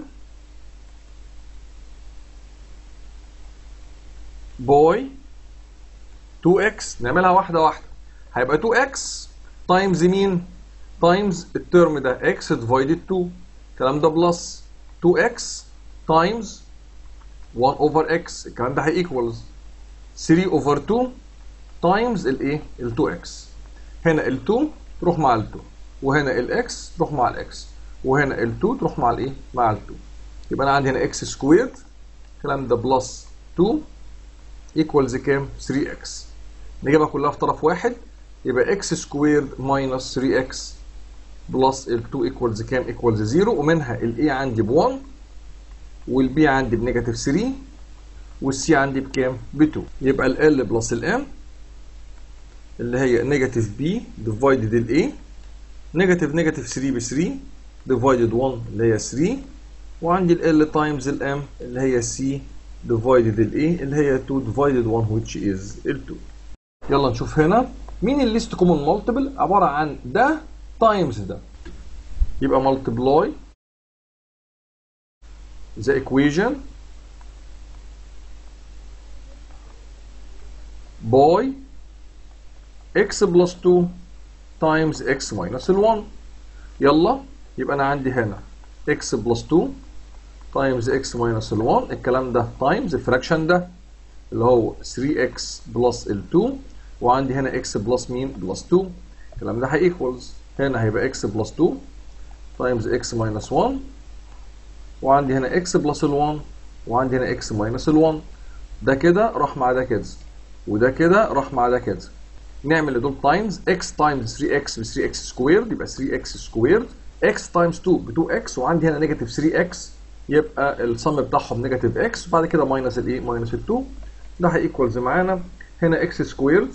Speaker 1: باي 2x نعملها واحده واحده هيبقى 2x تايمز مين تايمز الترم ده x ديفايدد 2 الكلام ده بلس 2x تايمز 1 اوفر x الكلام ده هيكوالز 3 اوفر 2 تايمز الايه ال 2x هنا ال 2 تروح مع ال 2 وهنا ال x تروح مع ال x وهنا ال 2 تروح مع الايه مع ال 2 يبقى انا عندي هنا x سكويرد الكلام ده بلس 2 ايكوالز كام 3x نجيبها كلها في طرف واحد يبقى x سكويرد ماينس 3x بلس ال 2 ايكوالز كام ايكوالز 0 ومنها ال a عندي ب 1 وال b عندي بنيجاتيف 3 وال c عندي بكام ب 2 يبقى ال l بلس ال m اللي هي نيجاتيف b ديفايدد ال a نيجاتيف نيجاتيف 3 ب 3 ديفايدد 1 اللي هي 3 وعندي ال l تايمز ال m اللي هي c divided ال A اللي هي 2 divided 1 which is ال 2 يلا نشوف هنا مين الليست كومون مالتيبل عبارة عن ده تايمز ده يبقى multiply the equation by x plus 2 times x minus ال 1 يلا يبقى انا عندي هنا x plus 2 تايمز x ماينس ال 1 الكلام ده تايمز الفراكشن ده اللي هو 3x بلس ال 2 وعندي هنا x بلس مين بلس 2 الكلام ده هيكوالز هنا هيبقى x بلس 2 تايمز x ماينس 1 وعندي هنا x بلس ال 1 وعندي هنا x ماينس ال 1 ده كده راح مع ده كده وده كده راح مع ده كده نعمل دول تايمز x تايمز 3x ب 3x سكويرد يبقى 3x سكويرد x تايمز 2 ب 2x وعندي هنا نيجاتيف 3x يبقى الصم بتاعهم نيجاتيف اكس وبعد كده ماينس الايه ماينس ال 2 ده هيكوالز معانا هنا اكس سكويرد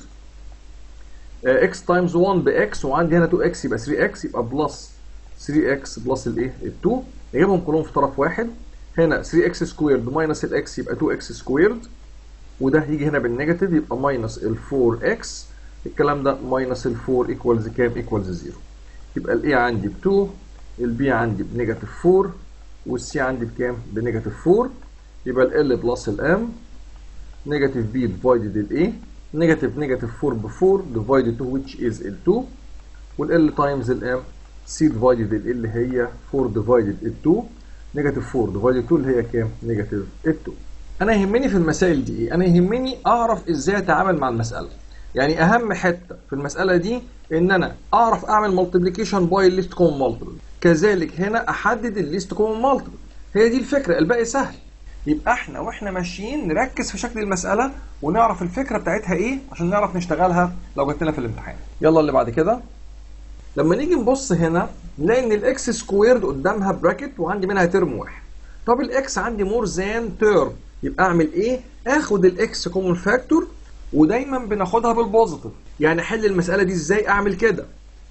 Speaker 1: اكس تايمز 1 باكس وعندي هنا 2 اكس يبقى 3 اكس يبقى بلس 3 اكس بلس الايه ال 2 نجيبهم كلهم في طرف واحد هنا 3 اكس سكويرد ماينس الاكس يبقى 2 اكس سكويرد وده هيجي هنا بالنيجاتيف يبقى ماينس ال 4 اكس الكلام ده ماينس ال 4 ايكوالز كام ايكوالز 0 يبقى الاي عندي ب 2 البي عندي بنيجاتيف 4 والسي عندي بكام؟ بنيجاتيف 4 يبقى ال L بلس ال M نيجاتيف B ديفايدد ال A نيجاتيف نيجاتيف 4 ب 4 ديفايدد 2 which is ال 2 وال L تايمز ال M C ديفايدد ال اللي هي 4 ديفايدد ال 2 نيجاتيف 4 ديفايدد 2 اللي هي كام؟ نيجاتيف ال 2 انا يهمني في المسائل دي ايه؟ انا يهمني اعرف ازاي اتعامل مع المساله يعني اهم حته في المساله دي ان انا اعرف اعمل مالتيبليكيشن باي الليست كومن مالتيبل كذلك هنا احدد الليست كومن مالتيبل هي دي الفكره الباقي سهل يبقى احنا واحنا ماشيين نركز في شكل المساله ونعرف الفكره بتاعتها ايه عشان نعرف نشتغلها لو جت لنا في الامتحان يلا اللي بعد كده لما نيجي نبص هنا نلاقي ان الاكس سكويرد قدامها براكت وعندي منها ترم واحد طب الاكس عندي مور ذان ترم يبقى اعمل ايه اخد الاكس كومن فاكتور ودايما بناخدها بالبوزيتيف يعني احل المساله دي ازاي اعمل كده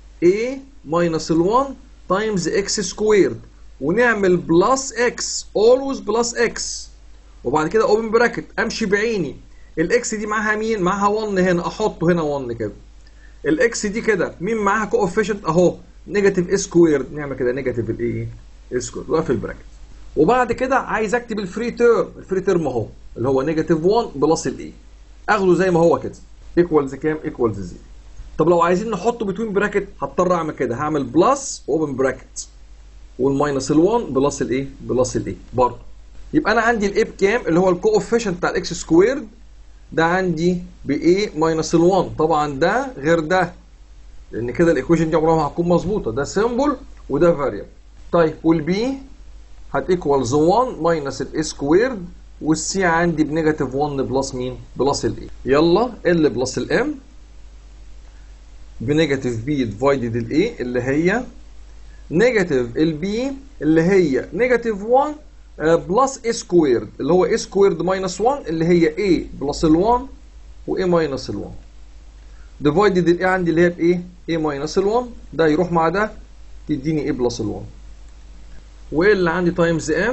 Speaker 1: a minus ال 1 times x squared ونعمل بلس x always بلس x وبعد كده open bracket امشي بعيني الاكس دي معاها مين معاها 1 هنا احطه هنا 1 كده الاكس دي كده مين معاها كوفيشنت اهو نيجاتيف اس سكويرد نعمل كده نيجاتيف الايه اس سكويرد واقف البراكت وبعد كده عايز اكتب الفري تيرم الفري تيرم اهو اللي هو نيجاتيف 1 بلس الايه اخده زي ما هو كده ايكوالز كام ايكوالز 0 طب لو عايزين نحطه بتوين براكت هضطر اعمل كده هعمل بلس اوبن براكت والماينس ال1 بلس الايه بلس الايه برضه يبقى انا عندي الايه بكام اللي هو الكوفيشنت بتاع الاكس سكويرد ده عندي ب a ماينس ال1 طبعا ده غير ده لان كده الايكويشن دي عمرها ما هتكون مظبوطه ده سيمبل وده فاريبل طيب والبي هتيكوالز 1 ماينس الاي سكويرد والسي عندي بنيجاتيف 1 بلس مين؟ بلس الاي يلا ال بلس الام بنيجاتيف بي ديفايدد الاي اللي هي نيجاتيف البي اللي هي نيجاتيف 1 بلس a سكويرد اللي هو a سكويرد ماينس 1 اللي هي a بلس ال 1 و a ماينس ال 1 ديفايدد ال a عندي اللي هي ب a a ماينس ال 1 ده يروح مع ده يديني a بلس ال 1 و a اللي عندي تايمز m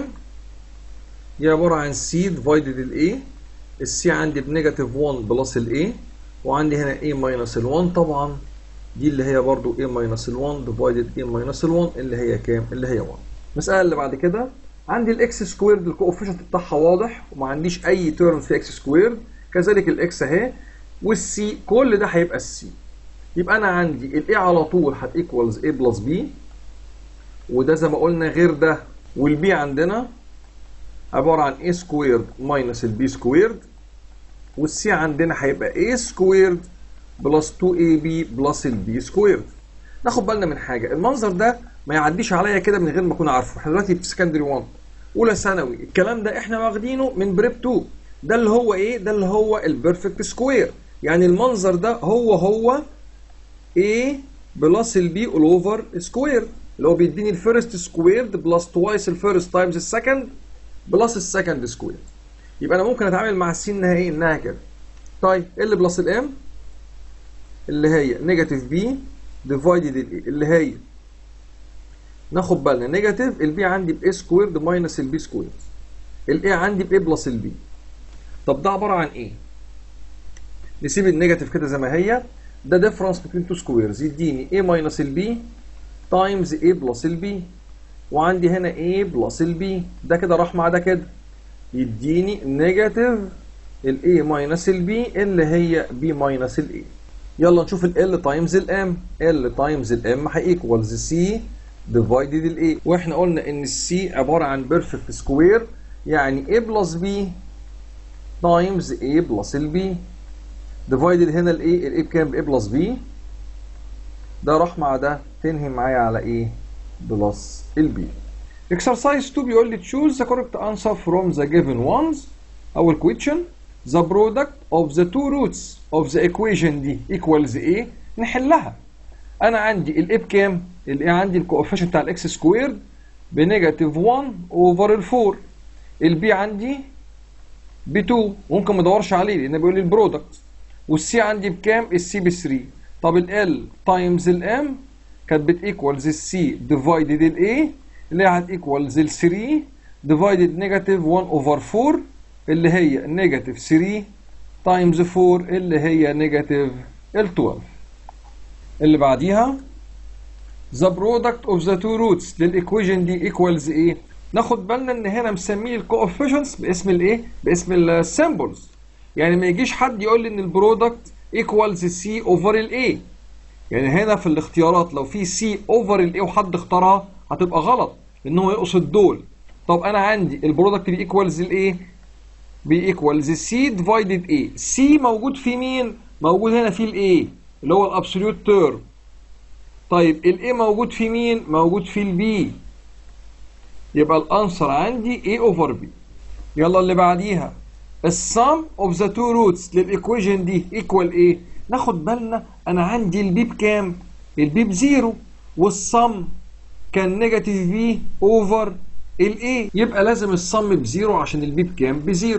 Speaker 1: دي عبارة عن c ديفايدد ال a السي عندي بنيجاتيف 1 بلس ال a وعندي هنا a ماينس ال 1 طبعا دي اللي هي برضو a ماينس ال 1 ديفايدد a ماينس ال 1 اللي هي كام؟ اللي هي 1 المسألة اللي بعد كده عندي الاكس سكويرد الكوفيشنت بتاعها واضح وما عنديش اي تيرم في اكس سكويرد كذلك الاكس اهي والسي كل ده هيبقى السي يبقى انا عندي الاي على طول هتيكوالز a بلس b وده زي ما قلنا غير ده والبي عندنا عبارة عن a سكويرد ماينس البي سكويرد والسي عندنا هيبقى a سكويرد بلس 2ab بلس البي سكويرد ناخد بالنا من حاجة المنظر ده ما يعديش عليا كده من غير ما اكون عارفه احنا دلوقتي في سكندري 1 اولى ثانوي الكلام ده احنا واخدينه من بريب 2 ده اللي هو ايه ده اللي هو البيرفكت سكوير يعني المنظر ده هو هو a بلس البي اول اوفر سكوير اللي هو بيديني الفيرست سكويرد بلس توايس الفيرست تايمز السكند بلس السكند سكوير يبقى انا ممكن اتعامل مع السي انها ايه انها كده طيب ايه اللي بلس الام اللي هي نيجاتيف بي ديفايدد اللي هي ناخد بالنا نيجاتيف البي عندي ب a سكويرد ماينس البي سكويرد الاي عندي ب a بلس البي طب ده عباره عن ايه نسيب النيجاتيف كده زي ما هي ده ديفرنس بين تو سكويرز يديني a ماينس البي تايمز a بلس البي وعندي هنا a بلس البي ده كده راح مع ده كده يديني نيجاتيف ال a ماينس البي اللي هي b ماينس ال a يلا نشوف ال L تايمز ال M L تايمز ال M هيكوالز C ديفايدد ال A واحنا قلنا ان السي عبارة عن بيرفكت سكوير يعني A بلس B تايمز A بلس ال B ديفايدد هنا ال A ال A بكام ب A بلس B ده راح مع ده تنهي معايا على A بلس ال B exercise 2 بيقول لي choose the correct answer from the given ones أول question the product of the two roots of the equation دي equals ايه نحلها انا عندي الاي بكام الاي عندي الكوفيشنت بتاع الاكس سكويرد بنيجاتيف 1 اوفر ال 4 البي عندي ب 2 ممكن ما ادورش عليه لان بيقول لي البرودكت والسي عندي بكام السي ب 3 طب ال تايمز الام كانت بتيكوالز السي ديفايدد الاي اللي هي هتيكوالز ال 3 ديفايدد نيجاتيف 1 اوفر 4 اللي هي نيجاتيف 3 تايمز 4 اللي هي نيجاتيف ال 12 اللي بعديها the product of the two roots للايكويشن دي equals ايه ناخد بالنا ان هنا مسميه الكوفيشنتس باسم الايه باسم السيمبلز يعني ما يجيش حد يقول لي ان البرودكت equals سي اوفر الاي يعني هنا في الاختيارات لو في سي اوفر الاي وحد اختارها هتبقى غلط لان هو يقصد دول طب انا عندي البرودكت بي ايكوالز الايه بي ايكوالز سي ديفايدد اي سي موجود في مين موجود هنا في الاي اللي هو الابسوليوت تيرم طيب الاي موجود في مين موجود في البي يبقى الانسر عندي a اوفر b يلا اللي بعديها السم اوف ذا تو روتس للايكويشن دي ايكوال ايه ناخد بالنا انا عندي البي بكام البي بزيرو والسم كان نيجاتيف بي اوفر الاي يبقى لازم السم بزيرو عشان البي بكام بزيرو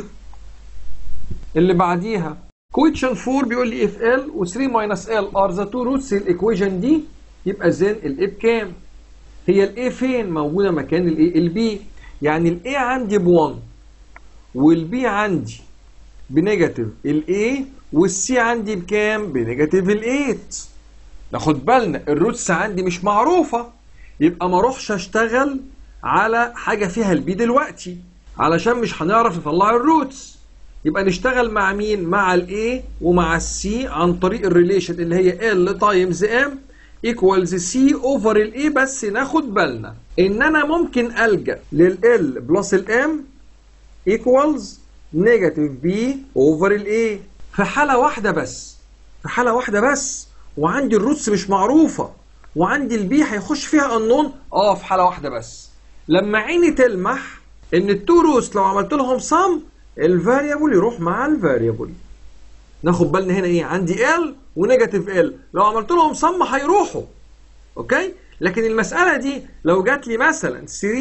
Speaker 1: اللي بعديها كويشن 4 بيقول لي اف ال و3 ماينس ال ار ذا تو روتس الايكويشن دي يبقى زين الاي بكام هي الاي فين موجوده مكان الاي البي يعني الاي عندي ب1 والبي عندي بنيجاتيف الاي والسي عندي بكام بنيجاتيف ال8 ناخد بالنا الروتس عندي مش معروفه يبقى ما اروحش اشتغل على حاجه فيها البي دلوقتي علشان مش هنعرف نطلع الروتس يبقى نشتغل مع مين مع الاي ومع السي عن طريق الريليشن اللي هي ال تايمز ام ايكوالز سي اوفر الاي بس ناخد بالنا ان انا ممكن الجا لل بلس الام ايكوالز نيجاتيف بي اوفر الاي في حاله واحده بس في حاله واحده بس وعندي الروتس مش معروفه وعندي البي هيخش فيها النون اه في حاله واحده بس لما عيني تلمح ان التو روتس لو عملت لهم صم الفاريبل يروح مع الفاريبل ناخد بالنا هنا ايه عندي ال ونيجاتيف ال لو عملت لهم صم هيروحوا اوكي لكن المساله دي لو جات لي مثلا 3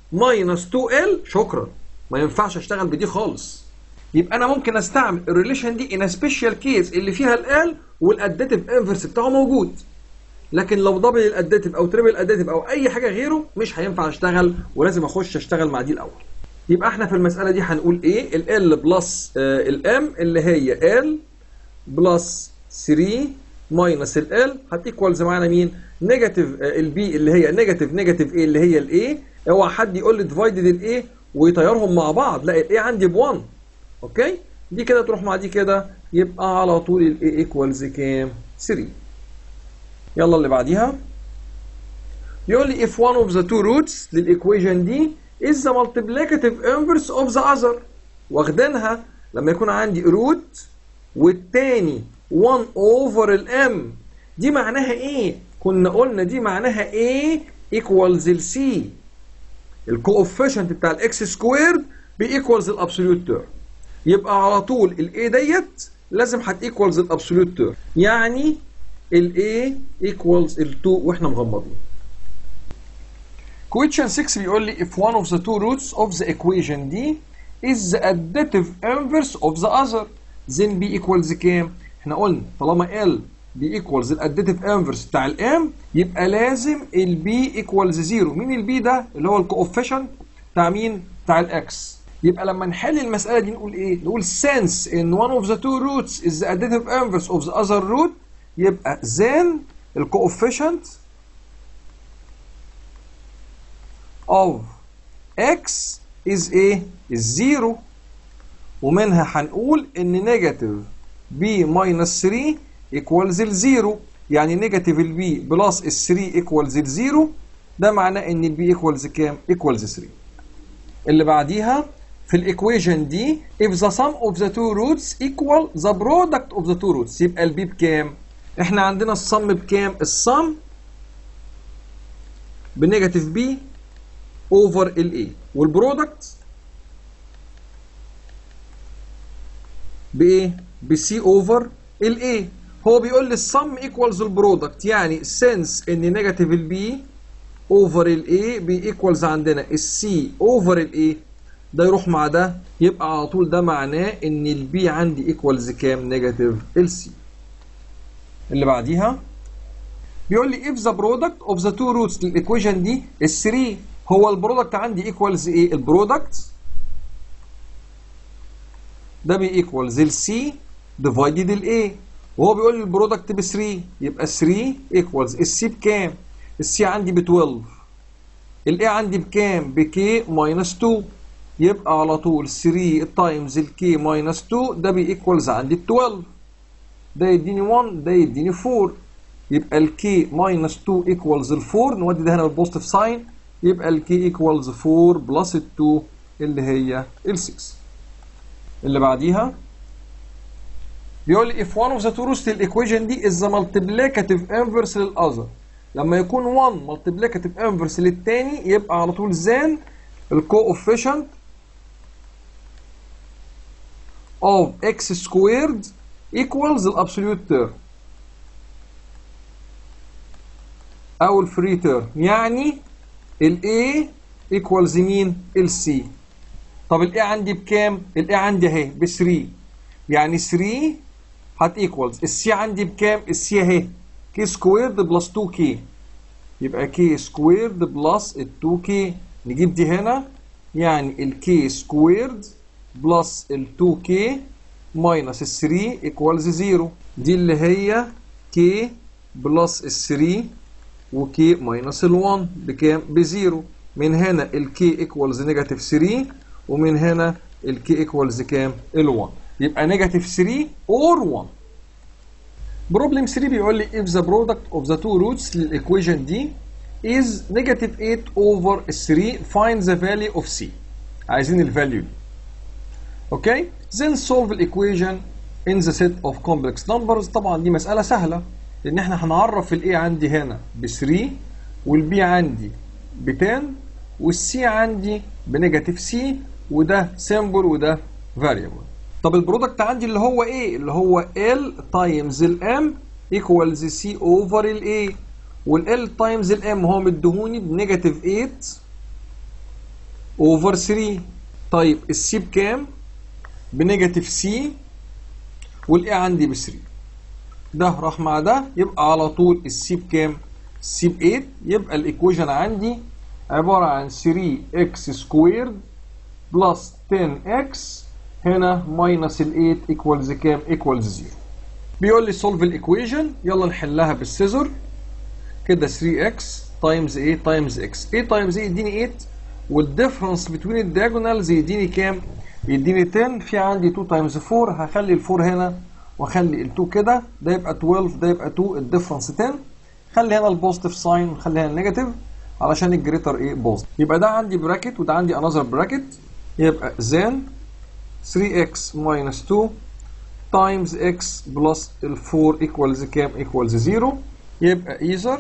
Speaker 1: ماينس 2L شكرا ما ينفعش اشتغل بدي خالص يبقى انا ممكن استعمل الريليشن دي ان سبيشال كيس اللي فيها ال والاديتيف انفرس بتاعه موجود لكن لو دبل الاديتيف او تريبل الاديتيف او اي حاجه غيره مش هينفع اشتغل ولازم اخش اشتغل مع دي الاول يبقى احنا في المساله دي هنقول ايه ال ال بلس الام اللي هي ال بلس 3 ماينس ال ال هتيكوالز معانا مين نيجاتيف البي اللي هي نيجاتيف نيجاتيف ايه اللي هي الاي اوعى حد يقول لي ديفايدد الايه ويطيرهم مع بعض لا الاي عندي ب 1 اوكي دي كده تروح مع دي كده يبقى على طول الاي ايكوالز كام 3 يلا اللي بعديها يقول لي if one of the two roots للايكويشن دي is the multiplicative inverse of the other واخدينها لما يكون عندي root والتاني 1 over الام دي معناها ايه كنا قلنا دي معناها a equals ال c الكوفيشنت بتاع الاكس سكويرد بيكوالز الابسوليوت تيرم يبقى على طول الاي ديت لازم هتيكوالز الابسوليوت تيرم يعني الاي ايكوالز ال 2 واحنا مغمضين question 6 بيقول لي if one of the two roots of the equation دي is the additive inverse of the other then b equals كام احنا قلنا طالما ال بي equals الاديتيف انفرس بتاع الام يبقى لازم البي ايكوالز زيرو مين البي ده اللي هو الكوفيشنت بتاع مين بتاع الاكس يبقى لما نحل المساله دي نقول ايه نقول since in one of the two roots is the additive inverse of the other root يبقى then الكوفيشنت of x is ايه is زيرو ومنها هنقول ان نيجاتيف b minus 3 equals الزيرو يعني نيجاتيف البي بلس ال 3 ايكوالز الزيرو ده معناه ان البي ايكوالز كام؟ ايكوالز 3 اللي بعديها في الايكويشن دي if the sum of the two roots equal the product of the two roots يبقى البي بكام؟ احنا عندنا الصم بكام؟ الصم بنيجاتيف بي اوفر الاي والبرودكت بايه؟ بسي اوفر الاي هو بيقول لي السم ايكوالز البرودكت يعني سنس ان نيجاتيف البي اوفر الاي بي ايكوالز عندنا السي اوفر الاي ده يروح مع ده يبقى على طول ده معناه ان البي عندي ايكوالز كام نيجاتيف السي اللي بعديها بيقول لي if the product of the two roots للايكويشن دي ال 3 هو البرودكت عندي ايكوالز ايه البرودكت ده بي ايكوالز السي ديفايدد الاي وهو بيقول لي البرودكت ب 3 يبقى 3 ايكوالز السي بكام؟ السي عندي ب 12 الاي عندي بكام؟ بكي ماينس 2 يبقى على طول 3 تايمز الكي ماينس 2 ده بيكوالز عندي 12 ده يديني 1 ده يديني 4 يبقى الكي ماينس 2 ايكوالز ال 4 نودي ده هنا بالبوزيتيف ساين يبقى الكي ايكوالز 4 بلس ال 2 اللي هي ال 6 اللي بعديها بيقول لي if one of the two roots للايكويشن دي is the multiplicative inverse للاذر لما يكون 1 multiplicative inverse للتاني يبقى على طول زان الكوفيشنت of x squared equals الابسوليوت تيرم او الفري تيرم يعني ال A equals مين ال C طب ال A عندي بكام ال A عندي اهي ب 3 يعني 3 هت ايكوالز السي عندي بكام السي اهي كي سكويرد بلس 2 كي يبقى كي سكويرد بلس ال 2 كي نجيب دي هنا يعني الكي سكويرد بلس ال 2 كي ماينس ال 3 ايكوالز 0 دي اللي هي كي بلس ال 3 وكي ماينس ال 1 بكام بزيرو من هنا الكي ايكوالز نيجاتيف 3 ومن هنا الكي ايكوالز كام ال 1 يبقى نيجاتيف 3 اور 1 بروبلم 3 بيقول لي if the product of the two roots للايكويشن دي is negative 8 over 3 find the value of c عايزين الفاليو دي اوكي then solve الايكويشن in the set of complex numbers طبعا دي مسألة سهلة لان احنا هنعرف الاي عندي هنا ب 3 والبي عندي ب 10 والسي عندي بنيجاتيف سي وده سيمبل وده فاريبل طب البرودكت عندي اللي هو ايه اللي هو ال تايمز الام ايكوالز سي اوفر الاي والال تايمز الام هو مديهوني بنيجاتيف 8 اوفر 3 طيب السي بكام بنيجاتيف سي والاي عندي ب 3 ده راح مع ده يبقى على طول السي بكام السي ب 8 يبقى الايكويشن عندي عباره عن 3 اكس سكويرد بلس 10 اكس هنا ماينس ال 8 ايكوالز كام ايكوالز 0 بيقول لي سولف الايكويشن يلا نحلها بالسيزر كده 3x تايمز 8 تايمز x 8 تايمز 8 يديني 8 والديفرنس بين الدياجونالز يديني كام؟ يديني 10 في عندي 2 تايمز 4 هخلي ال 4 هنا واخلي ال 2 كده ده يبقى 12 ده يبقى 2 الديفرنس 10 خلي هنا البوزيتيف ساين وخلي هنا النيجاتيف علشان الجريتر ايه بوزيتيف يبقى ده عندي براكت وده عندي انذر براكت يبقى زين 3x minus 2 times x plus ال 4 equals كام equals 0 يبقى either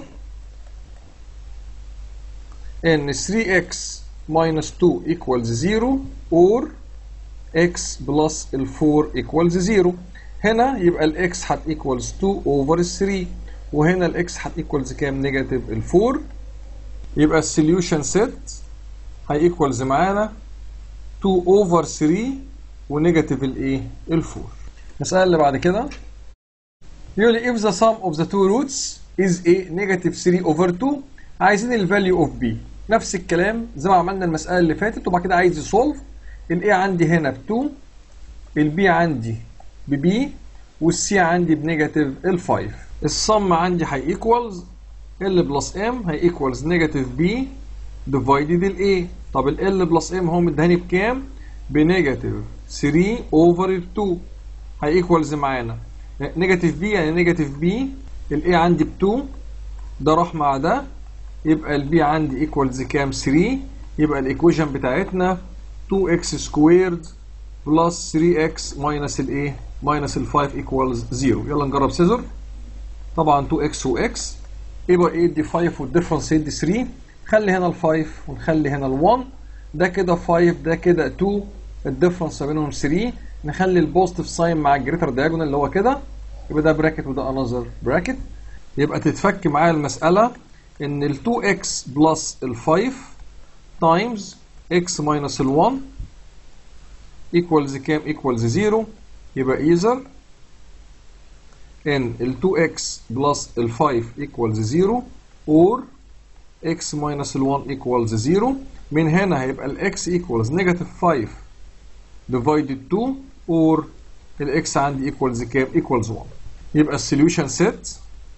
Speaker 1: ان 3x minus 2 equals 0 or x plus ال 4 equals 0 هنا يبقى ال x هت equals 2 over 3 وهنا ال x هت equals كام نيجاتيف ال 4 يبقى السوليوشن سيت هي equals معانا 2 over 3 ونيجاتيف الايه ال 4 المسألة اللي بعد كده يقول لي if the sum of the two roots is a negative 3 over 2 عايزين ال value of b نفس الكلام زي ما عملنا المسألة اللي فاتت وبعد كده عايز يسولف ال a عندي هنا ب 2 ال b عندي ب b والc عندي بنيجاتيف ال 5 السم عندي هي equals ال بلس m هي equals نيجاتيف b divided ال a طب ال ال بلس m هو مديهاني بكام؟ بنيجاتيف 3 اوفر 2 هي ايكوالز معانا نيجاتيف بي يعني نيجاتيف بي الاي عندي ب 2 ده راح مع ده يبقى البي عندي ايكوالز كام 3 يبقى الايكويشن بتاعتنا 2x سكويرد بلس 3x ماينس الايه ماينس ال 5 ايكوالز 0 يلا نجرب سيزر طبعا 2x و x يبقى ايه دي 5 والديفرنس يدي 3 خلي هنا ال 5 ونخلي هنا ال 1 ده كده 5 ده كده 2 الديفرنس ما بينهم 3 نخلي البوزيتيف ساين مع الجريتر دايجونال اللي هو كده يبقى ده براكت وده انذر براكت يبقى تتفك معايا المسألة ان ال 2x بلس ال 5 تايمز x ماينس ال 1 equals كام equals 0 يبقى either ان ال 2x بلس ال 5 equals 0 or x minus ال 1 equals 0 من هنا هيبقى ال x equals negative 5 divided 2 or ال x عندي equals كام equals 1 يبقى السوليوشن set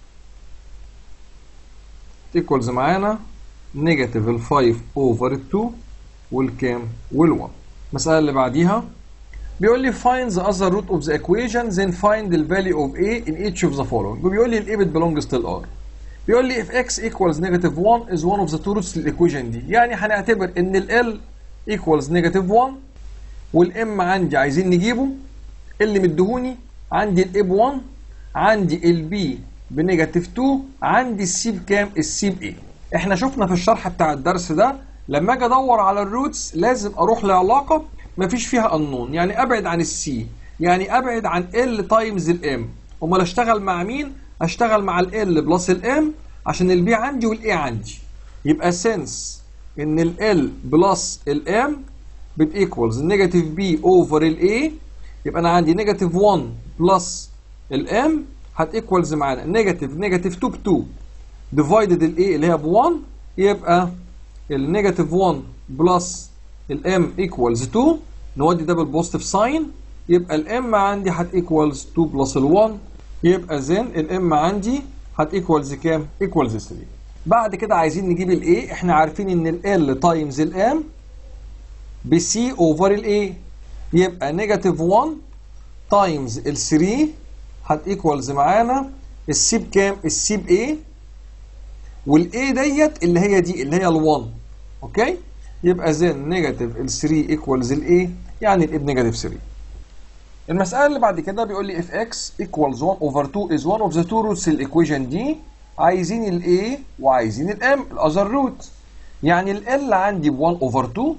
Speaker 1: equals معانا negative ال 5 over 2 والكام وال 1 المسألة اللي بعديها بيقول لي find the other root of the equation then find the value of a in each of the following وبيقول لي ال a belongs to r بيقول لي if x equals negative 1 is one of the two roots للايكويشن دي يعني هنعتبر ان ال l equals negative 1 والام عندي عايزين نجيبه اللي مديهوني عندي ال a ب 1 عندي ال b بنيجاتيف 2 عندي السي بكام السي ب 8 احنا شفنا في الشرح بتاع الدرس ده لما اجي ادور على الروتس لازم اروح لعلاقه مفيش فيها انون يعني ابعد عن السي يعني ابعد عن ال تايمز الام امال اشتغل مع مين اشتغل مع ال ال بلس الام عشان البي عندي والاي عندي يبقى سنس ان ال ال بلس الام بتيكوالز نيجاتيف بي اوفر الاي يبقى انا عندي نيجاتيف 1 بلس الام هتيكوالز معانا نيجاتيف نيجاتيف 2 ب 2 ديفايدد الاي اللي هي ب 1 يبقى النيجاتيف 1 بلس الام ايكوالز 2 نودي ده بالبوزيتيف ساين يبقى الام عندي هتيكوالز 2 بلس ال 1 يبقى زين الام عندي هتيكوالز كام؟ ايكوالز 3 بعد كده عايزين نجيب الاي احنا عارفين ان ال تايمز الام بسي اوفر الاي يبقى نيجاتيف 1 تايمز ال 3 هتيكوالز معانا السي بكام؟ السي ب A والاي ديت اللي هي دي اللي هي ال 1 اوكي؟ يبقى زين نيجاتيف ال 3 ايكوالز الاي يعني الاي بنيجاتيف 3 المسألة اللي بعد كده بيقول لي if x equals 1 over 2 is one of the two roots الإيكويشن دي عايزين ال a وعايزين ال m الأذر root يعني ال l عندي ب 1 over 2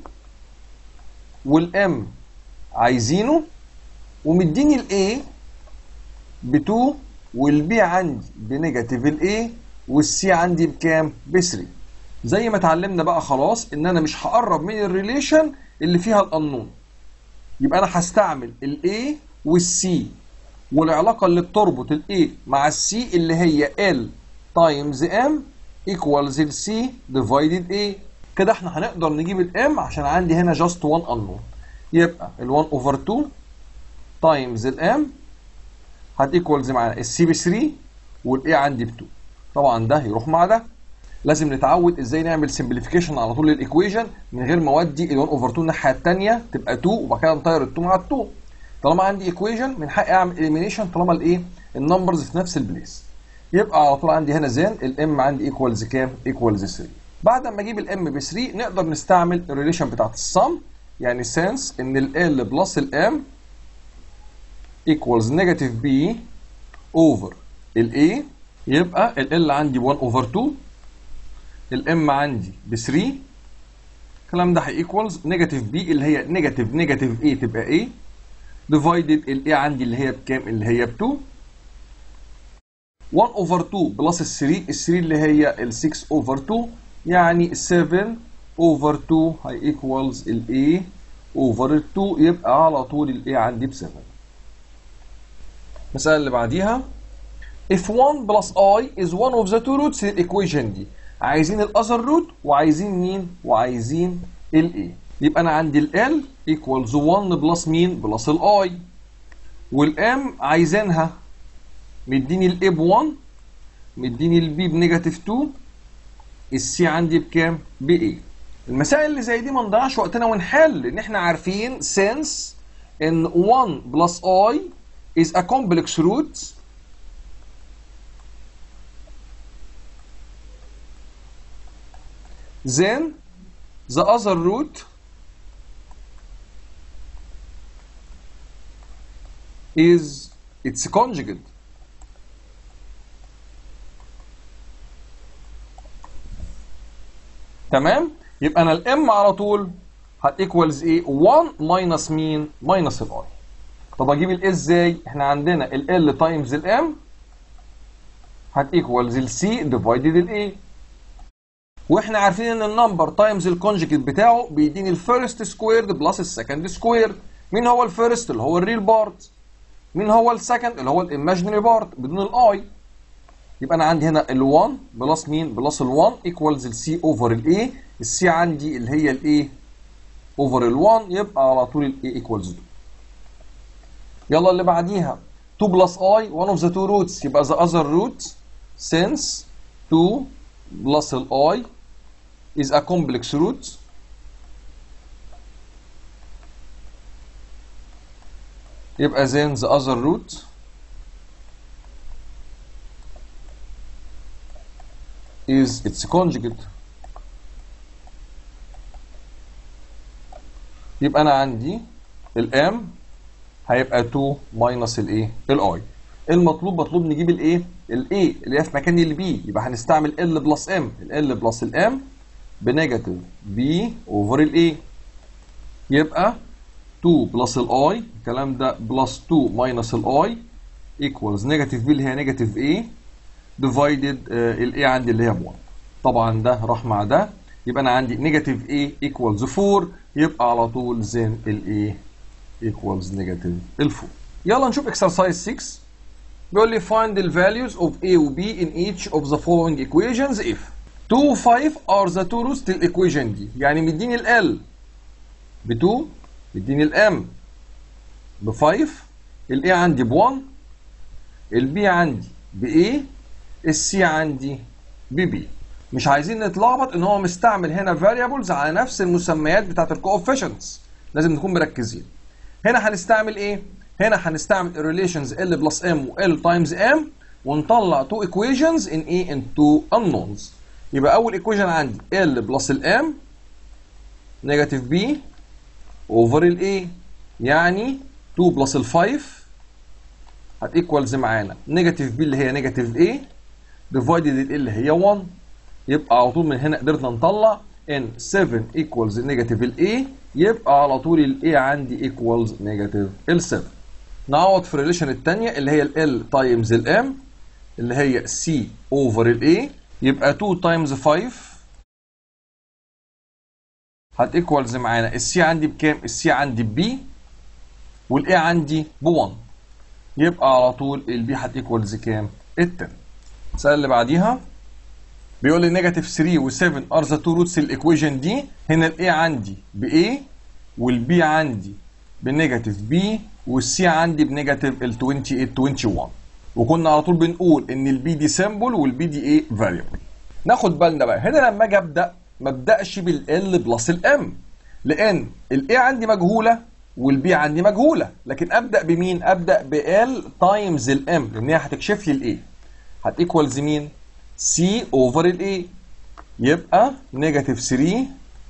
Speaker 1: وال m عايزينه ومديني ال a ب 2 وال b عندي بنيجاتيف ال a وال c عندي بكام؟ ب 3 زي ما اتعلمنا بقى خلاص ان انا مش هقرب من الريليشن اللي فيها الانون يبقى انا هستعمل الاي والسي والعلاقه اللي بتربط الاي مع السي اللي هي ال تايمز ام ايكوالز السي ديفايدد اي كده احنا هنقدر نجيب الام عشان عندي هنا جاست 1 انون يبقى ال 1 اوفر 2 تايمز الام هتيكوالز معانا السي ب 3 والاي عندي ب 2 طبعا ده يروح مع ده لازم نتعود ازاي نعمل سمبليفيكيشن على طول للايكويشن من غير ما اودي ال 1 اوفر 2 الناحيه الثانيه تبقى 2 وبعد كده نطير ال 2 مع ال 2 طالما عندي ايكويشن من حقي اعمل اليمينيشن طالما الايه النمبرز في نفس البليس يبقى على طول عندي هنا زين الام عندي ايكوالز كام ايكوالز 3 بعد ما اجيب الام ب 3 نقدر نستعمل الريليشن بتاعت السم يعني سنس ان ال بلس الام equals negative b over ال a يبقى ال L عندي 1 over 2 ال M عندي ب 3 الكلام ده هيكوالز نيجاتيف b اللي هي نيجاتيف نيجاتيف a تبقى a divided ال a عندي اللي هي بكام اللي هي ب 2 1 over 2 بلس ال 3 ال 3 اللي هي ال 6 over 2 يعني 7 over 2 هي equals ال a over ال 2 يبقى على طول ال a عندي ب 7 المسألة اللي بعديها if 1 plus i is one of the two roots للإيكويشن دي عايزين الأذر روت وعايزين مين؟ وعايزين ال a يبقى أنا عندي ال l equals 1 بلس مين؟ بلس ال i وال m عايزينها مديني ال a ب 1 مديني ال b بنيجاتيف 2 ال c عندي بكام؟ ب a المسائل اللي زي دي ما نضيعش وقتنا ونحل لأن احنا عارفين since ان 1 بلس i is a complex root then the other root is its conjugate تمام يبقى انا الام على طول هتيكوالز ايه 1 ماينس مين ماينس الاي طب اجيب الاس ازاي احنا عندنا ال تايمز الام هتيكوالز السي ديفايدد الاي واحنا عارفين ان النمبر تايمز الكونجكت بتاعه بيديني الفيرست سكويرد بلس السكند سكوير مين هو الفيرست اللي هو الريل بارت مين هو السكند اللي هو الايماجينري بارت بدون الاي يبقى انا عندي هنا ال1 بلس مين بلس ال1 ايكوالز السي اوفر الاي السي عندي اللي هي الايه اوفر ال1 يبقى على طول الاي ايكوالز 2 يلا اللي بعديها 2 بلس i one of the two roots يبقى the other root since 2 plus i is a complex root يبقى then the other root is its conjugate يبقى انا عندي الام هيبقى 2 ماينس الايه الاي المطلوب مطلوب نجيب الايه الاي اللي هي في مكان البي يبقى هنستعمل ال بلس ام ال بلس الام بنيجاتيف بي اوفر الاي يبقى 2 بلس الاي الكلام ده بلس 2 ماينس الاي ايكوالز نيجاتيف بي اللي هي نيجاتيف اي ديفايدد الاي عندي اللي هي ب 1 طبعا ده راح مع ده يبقى انا عندي نيجاتيف اي ايكوالز 4 يبقى على طول زين الاي equals negative ال 4 يلا نشوف exercise 6 بيقول لي find the values of a و b in each of the following equations if 2 و 5 are the two roots للإيكويشن دي يعني مديني ال L ب 2 مديني ال M ب 5 ال A عندي ب 1 ال B عندي ب A ال C عندي ب B مش عايزين نتلخبط ان هو مستعمل هنا variables على نفس المسميات بتاعت الكوفيشنتس لازم نكون مركزين هنا هنستعمل ايه؟ هنا هنستعمل الريليشنز L بلس M و L تايمز M ونطلع two equations in A and two unknowns يبقى أول equation عندي L بلس ال M نيجاتيف B over ال A يعني 2 بلس ال 5 هتيكوالز معانا نيجاتيف B اللي هي نيجاتيف A ديفايدد ال L اللي هي 1 يبقى على طول من هنا قدرنا نطلع ان 7 equals نيجاتيف ال A يبقى على طول ال A عندي equals نيجاتيف ال 7 نعوض في الريليشن الثانيه اللي هي ال L تايمز ال M اللي هي C over ال A يبقى 2 تايمز 5 هتيكوالز معانا السي عندي بكام السي عندي ببي والاي عندي ب 1 يبقى على طول البي هتيكوالز كام ال 10 المساله اللي بعديها بيقول لي نيجاتيف 3 و7 ار ذا تو روتس الايكويشن دي هنا الاي عندي ب A والبي عندي بنيجاتيف بي والسي عندي بنيجاتيف ال 28 21 وكنا على طول بنقول ان البي دي سيمبل والبي دي ايه فاريبل ناخد بالنا بقى هنا لما اجي ابدا ما ابداش بالال بلس الام لان الاي عندي مجهوله والبي عندي مجهوله لكن ابدا بمين ابدا بال تايمز الام لان هي هتكشف لي الاي هتيكوالز مين سي اوفر الاي يبقى نيجاتيف 3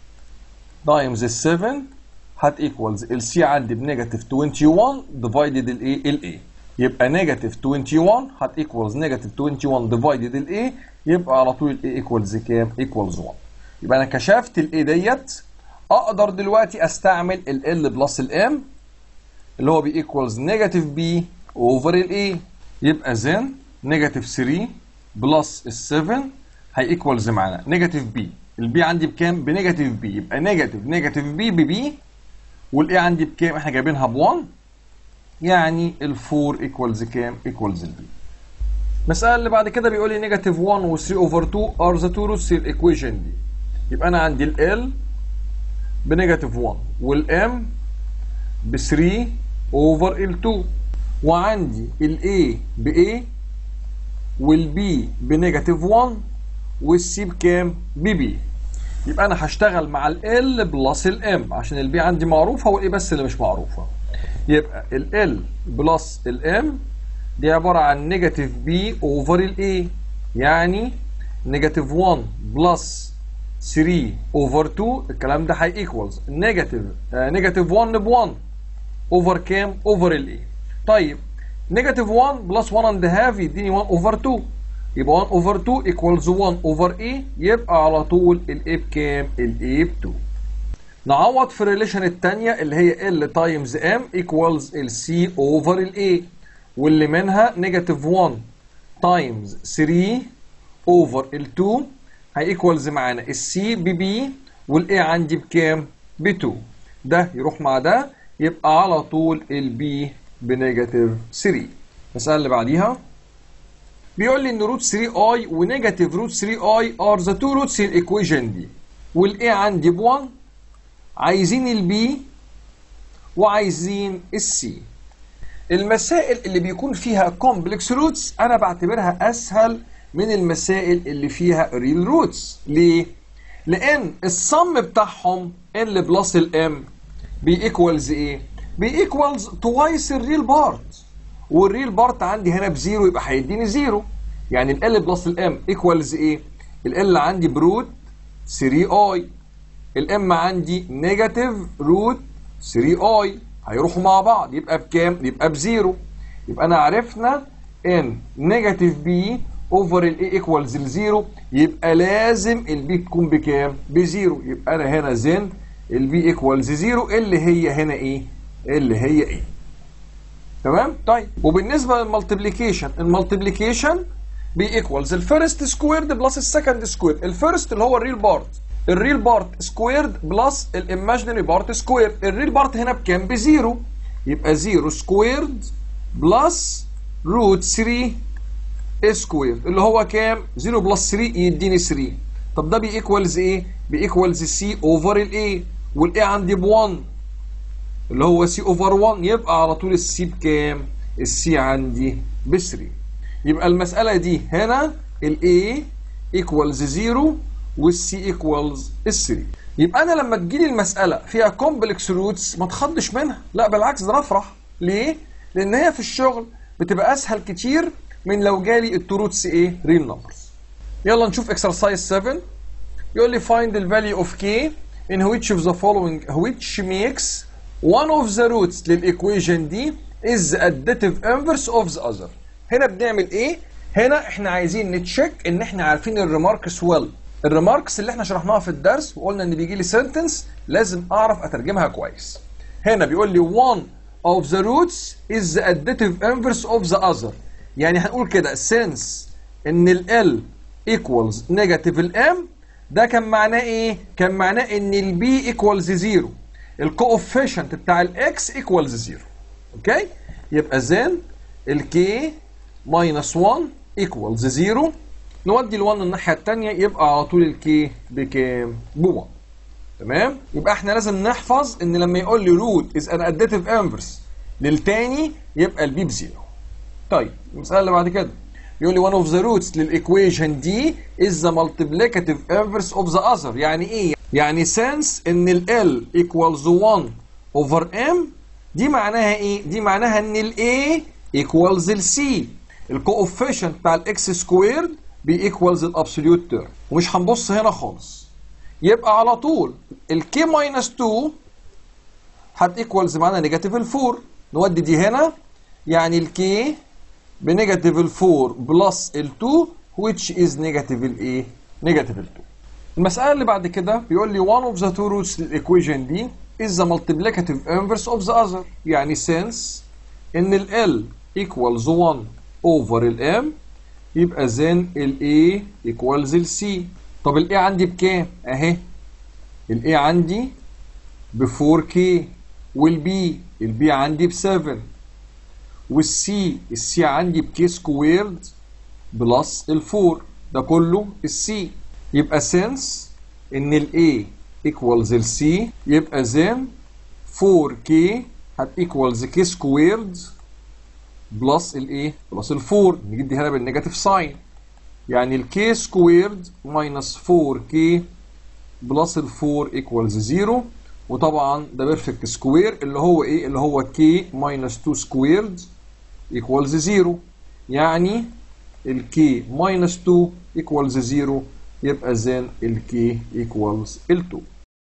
Speaker 1: تايمز ال 7 هتيكوالز السي عندي بنيجاتيف 21 ديفايدد الايه الاي يبقى نيجاتيف 21 هتيكوالز نيجاتيف 21 ديفايدد الاي يبقى على طول الاي ايكوالز كام؟ ايكوالز 1 يبقى انا كشفت الاي ديت اقدر دلوقتي استعمل ال بلس الام اللي هو بي ايكوالز نيجاتيف بي اوفر الاي يبقى زين نيجاتيف 3 بلس ال 7 هيكوالز معانا نيجاتيف بي البي عندي بكام؟ بنيجاتيف بي يبقى نيجاتيف نيجاتيف بي ببي والاي عندي بكام؟ احنا جايبينها ب 1 يعني ال 4 ايكوالز كام؟ ايكوالز البي المسألة اللي بعد كده بيقول لي نيجاتيف 1 و 3 اوفر 2 ار ذا تو روتس الايكويشن دي يبقى انا عندي ال ال بنيجاتيف 1 والام ب 3 اوفر ال 2 وعندي ال A ب A وال B بنيجاتيف 1 والسي بكام؟ ببي يبقى انا هشتغل مع ال L بلس ال M عشان ال B عندي معروفه وال A بس اللي مش معروفه يبقى ال L بلس ال M دي عباره عن نيجاتيف بي اوفر ال A يعني نيجاتيف 1 بلس 3 اوفر 2 الكلام ده هي ايكوالز نيجاتيف نيجاتيف 1 ب 1 اوفر كام؟ اوفر ال A طيب نيجاتيف 1 بلس 1 اند هاف يديني 1 اوفر 2 يبقى 1 اوفر 2 ايكوالز 1 اوفر A يبقى على طول ال A بكام؟ ال A ب 2 نعوض في الريليشن الثانيه اللي هي L تايمز M ايكوالز ال C اوفر ال A واللي منها نيجاتيف 1 تايمز 3 اوفر ال 2 هيكوالز معانا السي ببي والاي عندي بكام؟ ب 2 ده يروح مع ده يبقى على طول البي بنيجاتيف 3 المسألة اللي بعديها بيقول لي ان روت 3 اي ونيجاتيف روت 3 اي ار ذا تو روتس الايكويشن دي والاي عندي ب 1 عايزين البي وعايزين السي المسائل اللي بيكون فيها كومبلكس روتس انا بعتبرها اسهل من المسائل اللي فيها ريل روتس ليه لان الصم بتاعهم ال بلس الام بيكوالز ايه بيكوالز توايس الريل بارت والريل بارت عندي هنا بزيرو يبقى هيديني زيرو يعني ال بلس الام ايكوالز ايه ال عندي بروت 3 اي الام عندي نيجاتيف روت 3 اي هيروحوا مع بعض يبقى بكام؟ يبقى بزيرو يبقى انا عرفنا ان نيجاتيف بي اوفر الاي ايكوالز لزيرو يبقى لازم البي تكون بكام؟ بزيرو يبقى انا هنا زين البي ايكوالز زيرو اللي هي هنا ايه؟ اللي هي ايه؟ تمام؟ طيب وبالنسبه للمالتيبليكيشن المالتيبليكيشن بي ايكوالز الفيرست سكويرد بلس السكند سكويرد الفيرست اللي هو الريل بارت الريل بارت سكويرد بلس الايماجينري بارت سكويرد الريل بارت هنا بكام بزيرو يبقى زيرو سكويرد بلس روت 3 سكويرد اللي هو كام 0 بلس 3 يديني 3 طب ده بيكوالز ايه بيكوالز سي اوفر الاي والاي عندي ب 1 اللي هو سي اوفر 1 يبقى على طول السي بكام السي عندي ب 3 يبقى المساله دي هنا الاي ايكوالز 0 والسي ايكوالز 3 يبقى انا لما تجيلي المساله فيها كومبلكس روتس ما تخضش منها لا بالعكس ده افرح ليه لان هي في الشغل بتبقى اسهل كتير من لو جالي التو روتس ايه ريل نمبرز يلا نشوف اكسرسايز 7 يقول لي find the value of k in which of the following which makes one of the roots للايكويشن دي is the additive inverse of the other هنا بنعمل ايه هنا احنا عايزين نتشيك ان احنا عارفين الريماركس ويل الريماركس اللي احنا شرحناها في الدرس وقلنا ان بيجي لي سنتنس لازم اعرف اترجمها كويس هنا بيقول لي one of the roots is the additive inverse of the other يعني هنقول كده since ان ال L equals negative ال M ده كان معناه ايه كان معناه ان البي ايكوالز زيرو الكوفيشنت بتاع الاكس ايكوالز زيرو اوكي يبقى زين الكي ماينس 1 ايكوالز زيرو نودي ال1 الناحيه الثانيه يبقى على طول الكي بكام ب 1 تمام يبقى احنا لازم نحفظ ان لما يقول لي روت از ان اديتيف انفرس للتاني يبقى البي بزيرو طيب المساله اللي بعد كده يقول لي one of the roots للايكويشن دي is the multiplicative inverse of the other يعني ايه يعني since ان ال L equals 1 over M دي معناها ايه دي معناها ان ال A equals ال C الكوفيشنت بتاع الاكس سكويرد بيكوالز الابسوليوت تيرم ومش هنبص هنا خالص يبقى على طول الكي ماينس 2 هتيكوالز معانا نيجاتيف ال 4 نودي دي هنا يعني الكي بنيجاتيف ال 4 بلس ال 2 which is نيجاتيف الايه؟ نيجاتيف ال 2 المسألة اللي بعد كده بيقول لي one of the two roots للإيكويشن دي is the multiplicative inverse of the other يعني since إن ال L equals 1 over ال M يبقى then ال A equals ال C طب ال A عندي بكام؟ أهي ال A عندي ب 4K وال B ال B عندي ب 7 والسي السي عندي بكي سكويرد بلس الفور ده كله السي يبقى سنس ان الاي ايكوالز السي يبقى زين 4k هت ايكوالز كي سكويرد بلس الايه بلس الفور نجيب دي هنا بالنيجاتيف ساين يعني الكي سكويرد ماينس 4k بلس الفور ايكوالز 0 وطبعا ده بيرفكت سكوير اللي هو ايه اللي هو k ماينس 2 سكويرد equals 0 يعني ال k minus 2 equals 0 يبقى زين ال k equals ال 2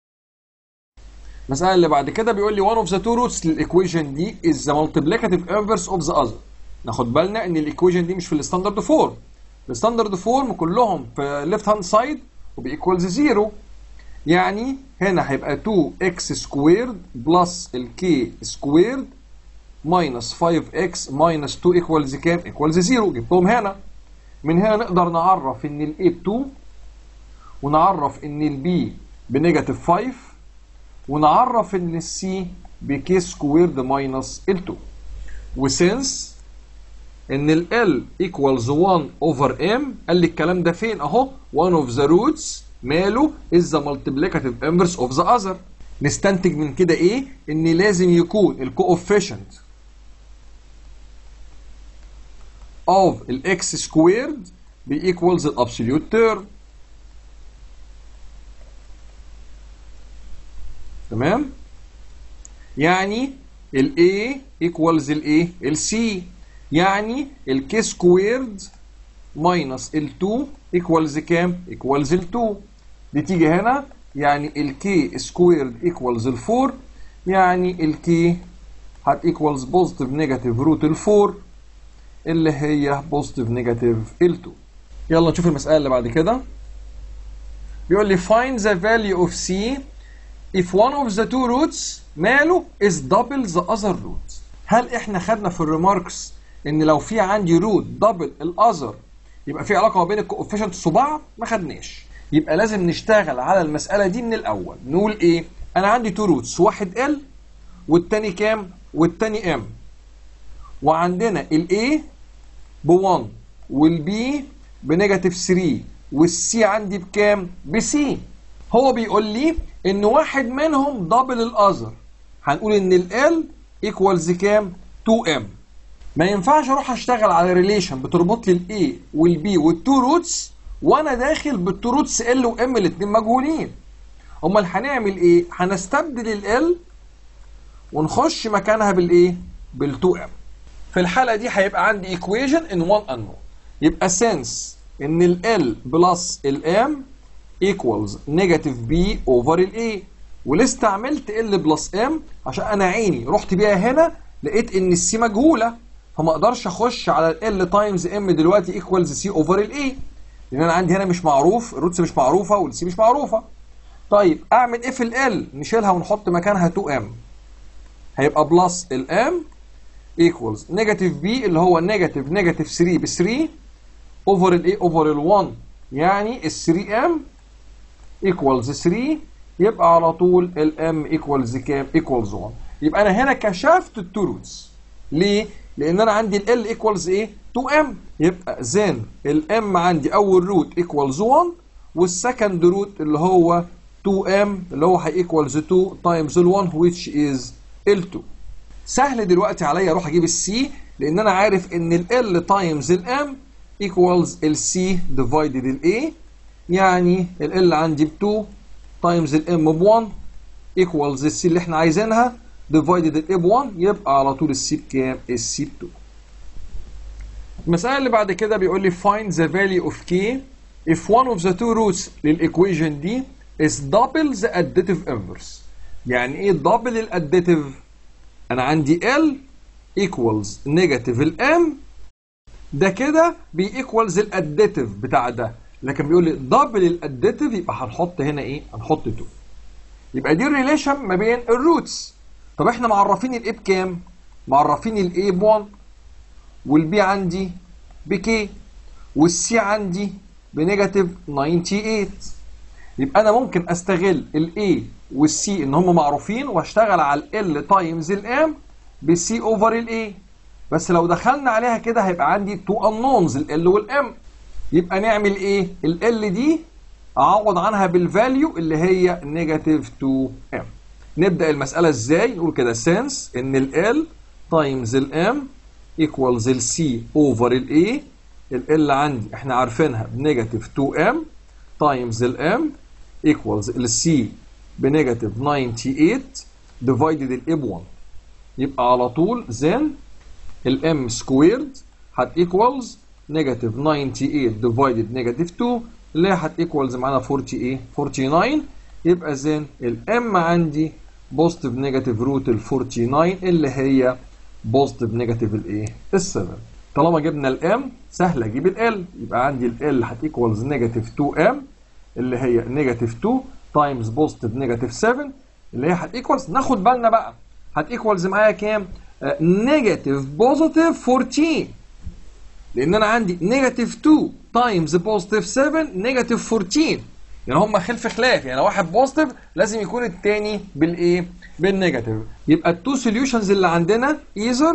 Speaker 1: المسألة اللي بعد كده بيقول لي one of the two roots للإيكويشن دي is the multiplicative inverse of the other ناخد بالنا إن الإيكويشن دي مش في الستاندرد فورم الستاندرد فورم كلهم في left hand side وبيكوالز 0 يعني هنا هيبقى 2x سكويرد بلس ال k سكويرد ماينس 5x ماينس 2 ايكوالز كام؟ ايكوالز 0 جبتهم هنا من هنا نقدر نعرف ان ال a ب 2 ونعرف ان ال b بنيجاتيف 5 ونعرف ان ال c بكي سكويرد ماينس ال 2 وسنس ان ال L equals 1 over M قال لي الكلام ده فين اهو one of the roots ماله is the multiplicative inverse of the other نستنتج من كده ايه ان لازم يكون الكوفيشنت of الاكس سكويرد بيكوالز الابسوليوت تيرم تمام يعني ال A equals ال A ال C يعني ال K سكويرد ماينس ال 2 equals كام؟ equals ال 2 دي تيجي هنا يعني ال K سكويرد equals ال 4 يعني ال K هت equals بوزيتيف نيجاتيف روت ال 4 اللي هي بوزيتيف نيجاتيف ال 2 يلا نشوف المسألة اللي بعد كده بيقول لي find the value of C if one of the two roots ماله is double the other root هل احنا خدنا في الريماركس ان لو في عندي روت دبل الاذر يبقى في علاقه ما بين الكوفيشنتس وبعض ما خدناش يبقى لازم نشتغل على المساله دي من الاول نقول ايه انا عندي تو روتس واحد ال والتاني كام والتاني ام وعندنا الاي ب 1 والبي بنيجاتيف 3 والسي عندي بكام بسي هو بيقول لي ان واحد منهم دبل الاذر هنقول ان ال ايكوالز كام 2 ام ما ينفعش اروح اشتغل على ريليشن بتربط لي الاي والبي والتو روتس وانا داخل بالتو روتس ال وام الاثنين مجهولين امال هنعمل ايه هنستبدل ال ونخش مكانها بالايه بال2 ام في الحاله دي هيبقى عندي ايكويشن ان 1 unknown يبقى سنس ان ال بلس الام equals نيجاتيف بي اوفر الاي ولسه استعملت ال بلس ام عشان انا عيني رحت بيها هنا لقيت ان السي مجهوله فما اقدرش اخش على ال تايمز ام دلوقتي ايكوالز سي اوفر الاي لان انا عندي هنا مش معروف الروتس مش معروفه والسي مش معروفه طيب اعمل ايه في ال نشيلها ونحط مكانها 2 ام هيبقى بلس الام ايكوالز نيجاتيف بي اللي هو نيجاتيف نيجاتيف 3 ب 3 اوفر الايه اوفر ال1 يعني ال 3 ام equals 3 يبقى على طول الام equals كام equals 1 يبقى انا هنا كشفت التو روتس ليه لان انا عندي ال equals ايه 2m يبقى then الام عندي اول روت equals 1 والسكند روت اللي هو 2m اللي هو هي equals 2 times ال 1 which is ال2 سهل دلوقتي عليا اروح اجيب السي لان انا عارف ان ال L times ال M equals ال C divided ال A يعني ال L عندي ب 2 times ال M ب 1 equals ال C اللي احنا عايزينها divided ال A ب 1 يبقى على طول ال C بكام؟ ال C ب 2 المسألة اللي بعد كده بيقول لي find the value of K if one of the two roots للإيكويشن دي is double the additive inverse يعني ايه double الاديتيف؟ انا عندي L equals negative ال M ده كده بييكوالز الاديتيف بتاع ده لكن بيقول لي دبل الاديتيف يبقى هنحط هنا ايه؟ هنحط 2 يبقى دي الريليشن ما بين الروتس طب احنا معرفين الايه بكام؟ معرفين الايه ب 1 والبي عندي بكي والسي عندي بنيجاتيف 98 يبقى انا ممكن استغل الاي والسي ان هم معروفين واشتغل على ال تايمز الام بسي اوفر الاي بس لو دخلنا عليها كده هيبقى عندي تو انونز ال والام يبقى نعمل ايه ال دي اعوض عنها بالفاليو اللي هي نيجاتيف 2 ام نبدا المساله ازاي نقول كده سنس ان ال تايمز الام ايكوالز السي اوفر الاي ال عندي احنا عارفينها بنيجاتيف 2 ام تايمز الام ايكوالز السي بنيجاتيف 98 ديفايدد الاي ب 1 يبقى على طول then الام سكويرد هت ايكوالز نيجاتيف 98 ديفايدد نيجاتيف 2 اللي هي هت ايكوالز معانا 40 ايه 49 يبقى then الام عندي بوزيتيف نيجاتيف روت ال 49 اللي هي بوزيتيف نيجاتيف الايه ال 7 طالما جبنا الام سهل اجيب ال يبقى عندي ال هت ايكوالز نيجاتيف 2 ام اللي هي نيجاتيف 2 تايمز بوزيتيف نيجاتيف 7 اللي هي هت ايكوالز ناخد بالنا بقى هت ايكوالز معايا كام؟ نيجاتيف بوزيتيف 14 لان انا عندي نيجاتيف 2 تايمز بوزيتيف 7 نيجاتيف 14 يعني هم خلف خلاف يعني لو واحد بوزيتيف لازم يكون الثاني بالايه؟ بالنيجاتيف يبقى التو سوليوشنز اللي عندنا ايزر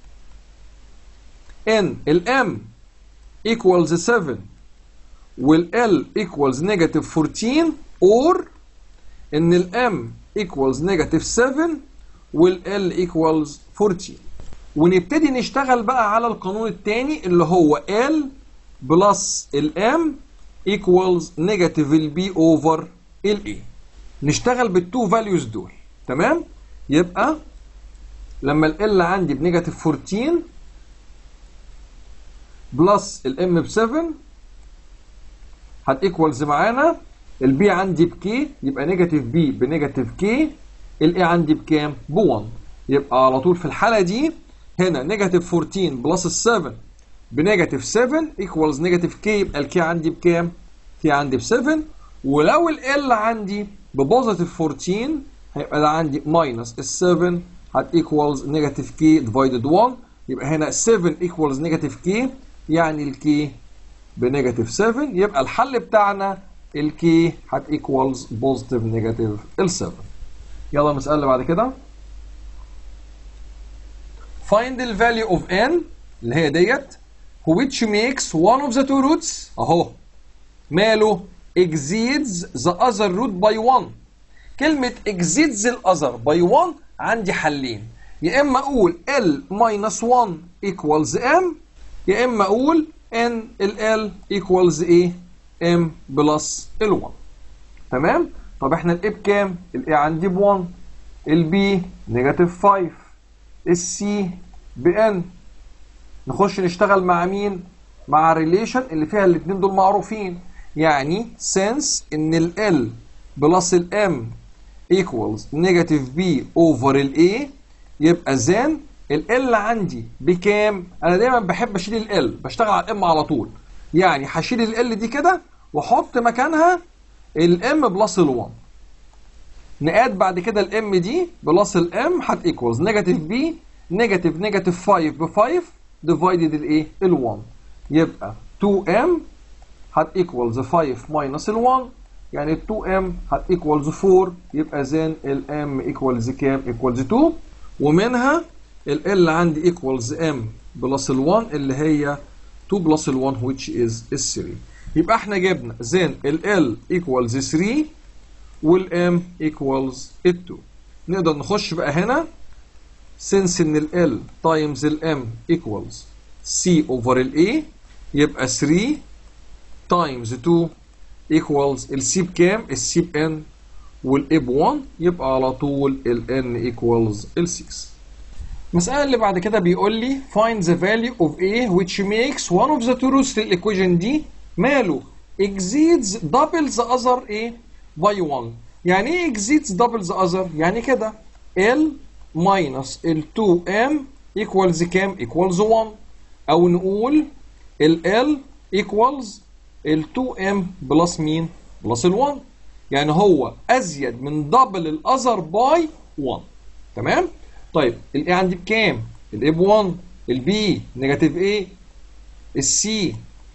Speaker 1: ان الام equals 7 والال equals نيجاتيف 14 اور ان الام equals نيجاتيف 7 والال equals 14 ونبتدي نشتغل بقى على القانون الثاني اللي هو L بلس الام equals نيجاتيف البي اوفر الاي نشتغل بالتو فاليوز دول تمام يبقى لما ال عندي بنيجاتيف 14 بلس الام ب 7 هت ايكوالز معانا البي عندي بكي يبقى نيجاتيف بي بنيجاتيف كي الاي عندي بكام؟ ب 1 يبقى على طول في الحاله دي هنا نيجاتيف 14 بلس ال 7 بنيجاتيف 7 ايكوالز نيجاتيف كي يبقى الكي عندي بكام؟ كي عندي ب 7 ولو ال عندي ببوزيتيف 14 هيبقى ده عندي ماينس ال 7 هت ايكوالز نيجاتيف كي ديفايدد 1 يبقى هنا 7 ايكوالز نيجاتيف كي يعني الكي بنيجاتيف 7 يبقى الحل بتاعنا الكي هت ايكوالز بوزيتيف نيجاتيف ال 7 يلا المسألة اللي بعد كده find the value of n اللي هي ديت which makes one of the two roots اهو ماله exceeds the other root by 1 كلمة exceeds the other by 1 عندي حلين يا اما اقول l minus 1 equals m يا اما اقول n ال l equals ايه m plus ال 1 تمام طب احنا الايه بكام الايه عندي ب 1 البي نيجاتيف 5 السي بان نخش نشتغل مع مين مع ريليشن اللي فيها الاثنين دول معروفين يعني since ان ال L بلس ال M equals negative B over ال A يبقى then ال L عندي بكام؟ أنا دايما بحب أشيل ال L بشتغل على الام على طول يعني هشيل ال L دي كده وأحط مكانها ال M بلس ال 1 نقاد بعد كده ال M دي بلس ال M هت equals negative B نيجاتيف نيجاتيف 5 ب 5 ديفايدد الايه؟ ال 1 يبقى 2m هت ايكوالز 5 ماينس ال 1 يعني ال 2m هت equals 4 يبقى زين ال m equals كام equals 2 ومنها ال L عندي equals m بلس ال 1 اللي هي 2 بلس ال 1 which is ال 3 يبقى احنا جبنا زين ال L equals 3 وال M equals ال 2 نقدر نخش بقى هنا since ان ال L times ال M equals C over ال A يبقى 3 times 2 equals ال C بكام؟ ال C ب N وال A ب 1 يبقى على طول ال N equals ال 6 المسألة اللي بعد كده بيقول لي find the value of A which makes one of the two roots للإيكويشن دي ماله exceeds double the other A by 1 يعني ايه exceeds double the other؟ يعني كده L minus ال 2M equals كام؟ equals 1 أو نقول ال L equals ال 2M بلس مين؟ بلس ال 1 يعني هو أزيد من دبل الأذر باي 1 تمام؟ طيب الاي عندي بكام؟ الاي ب 1 البي نيجاتيف ايه؟ السي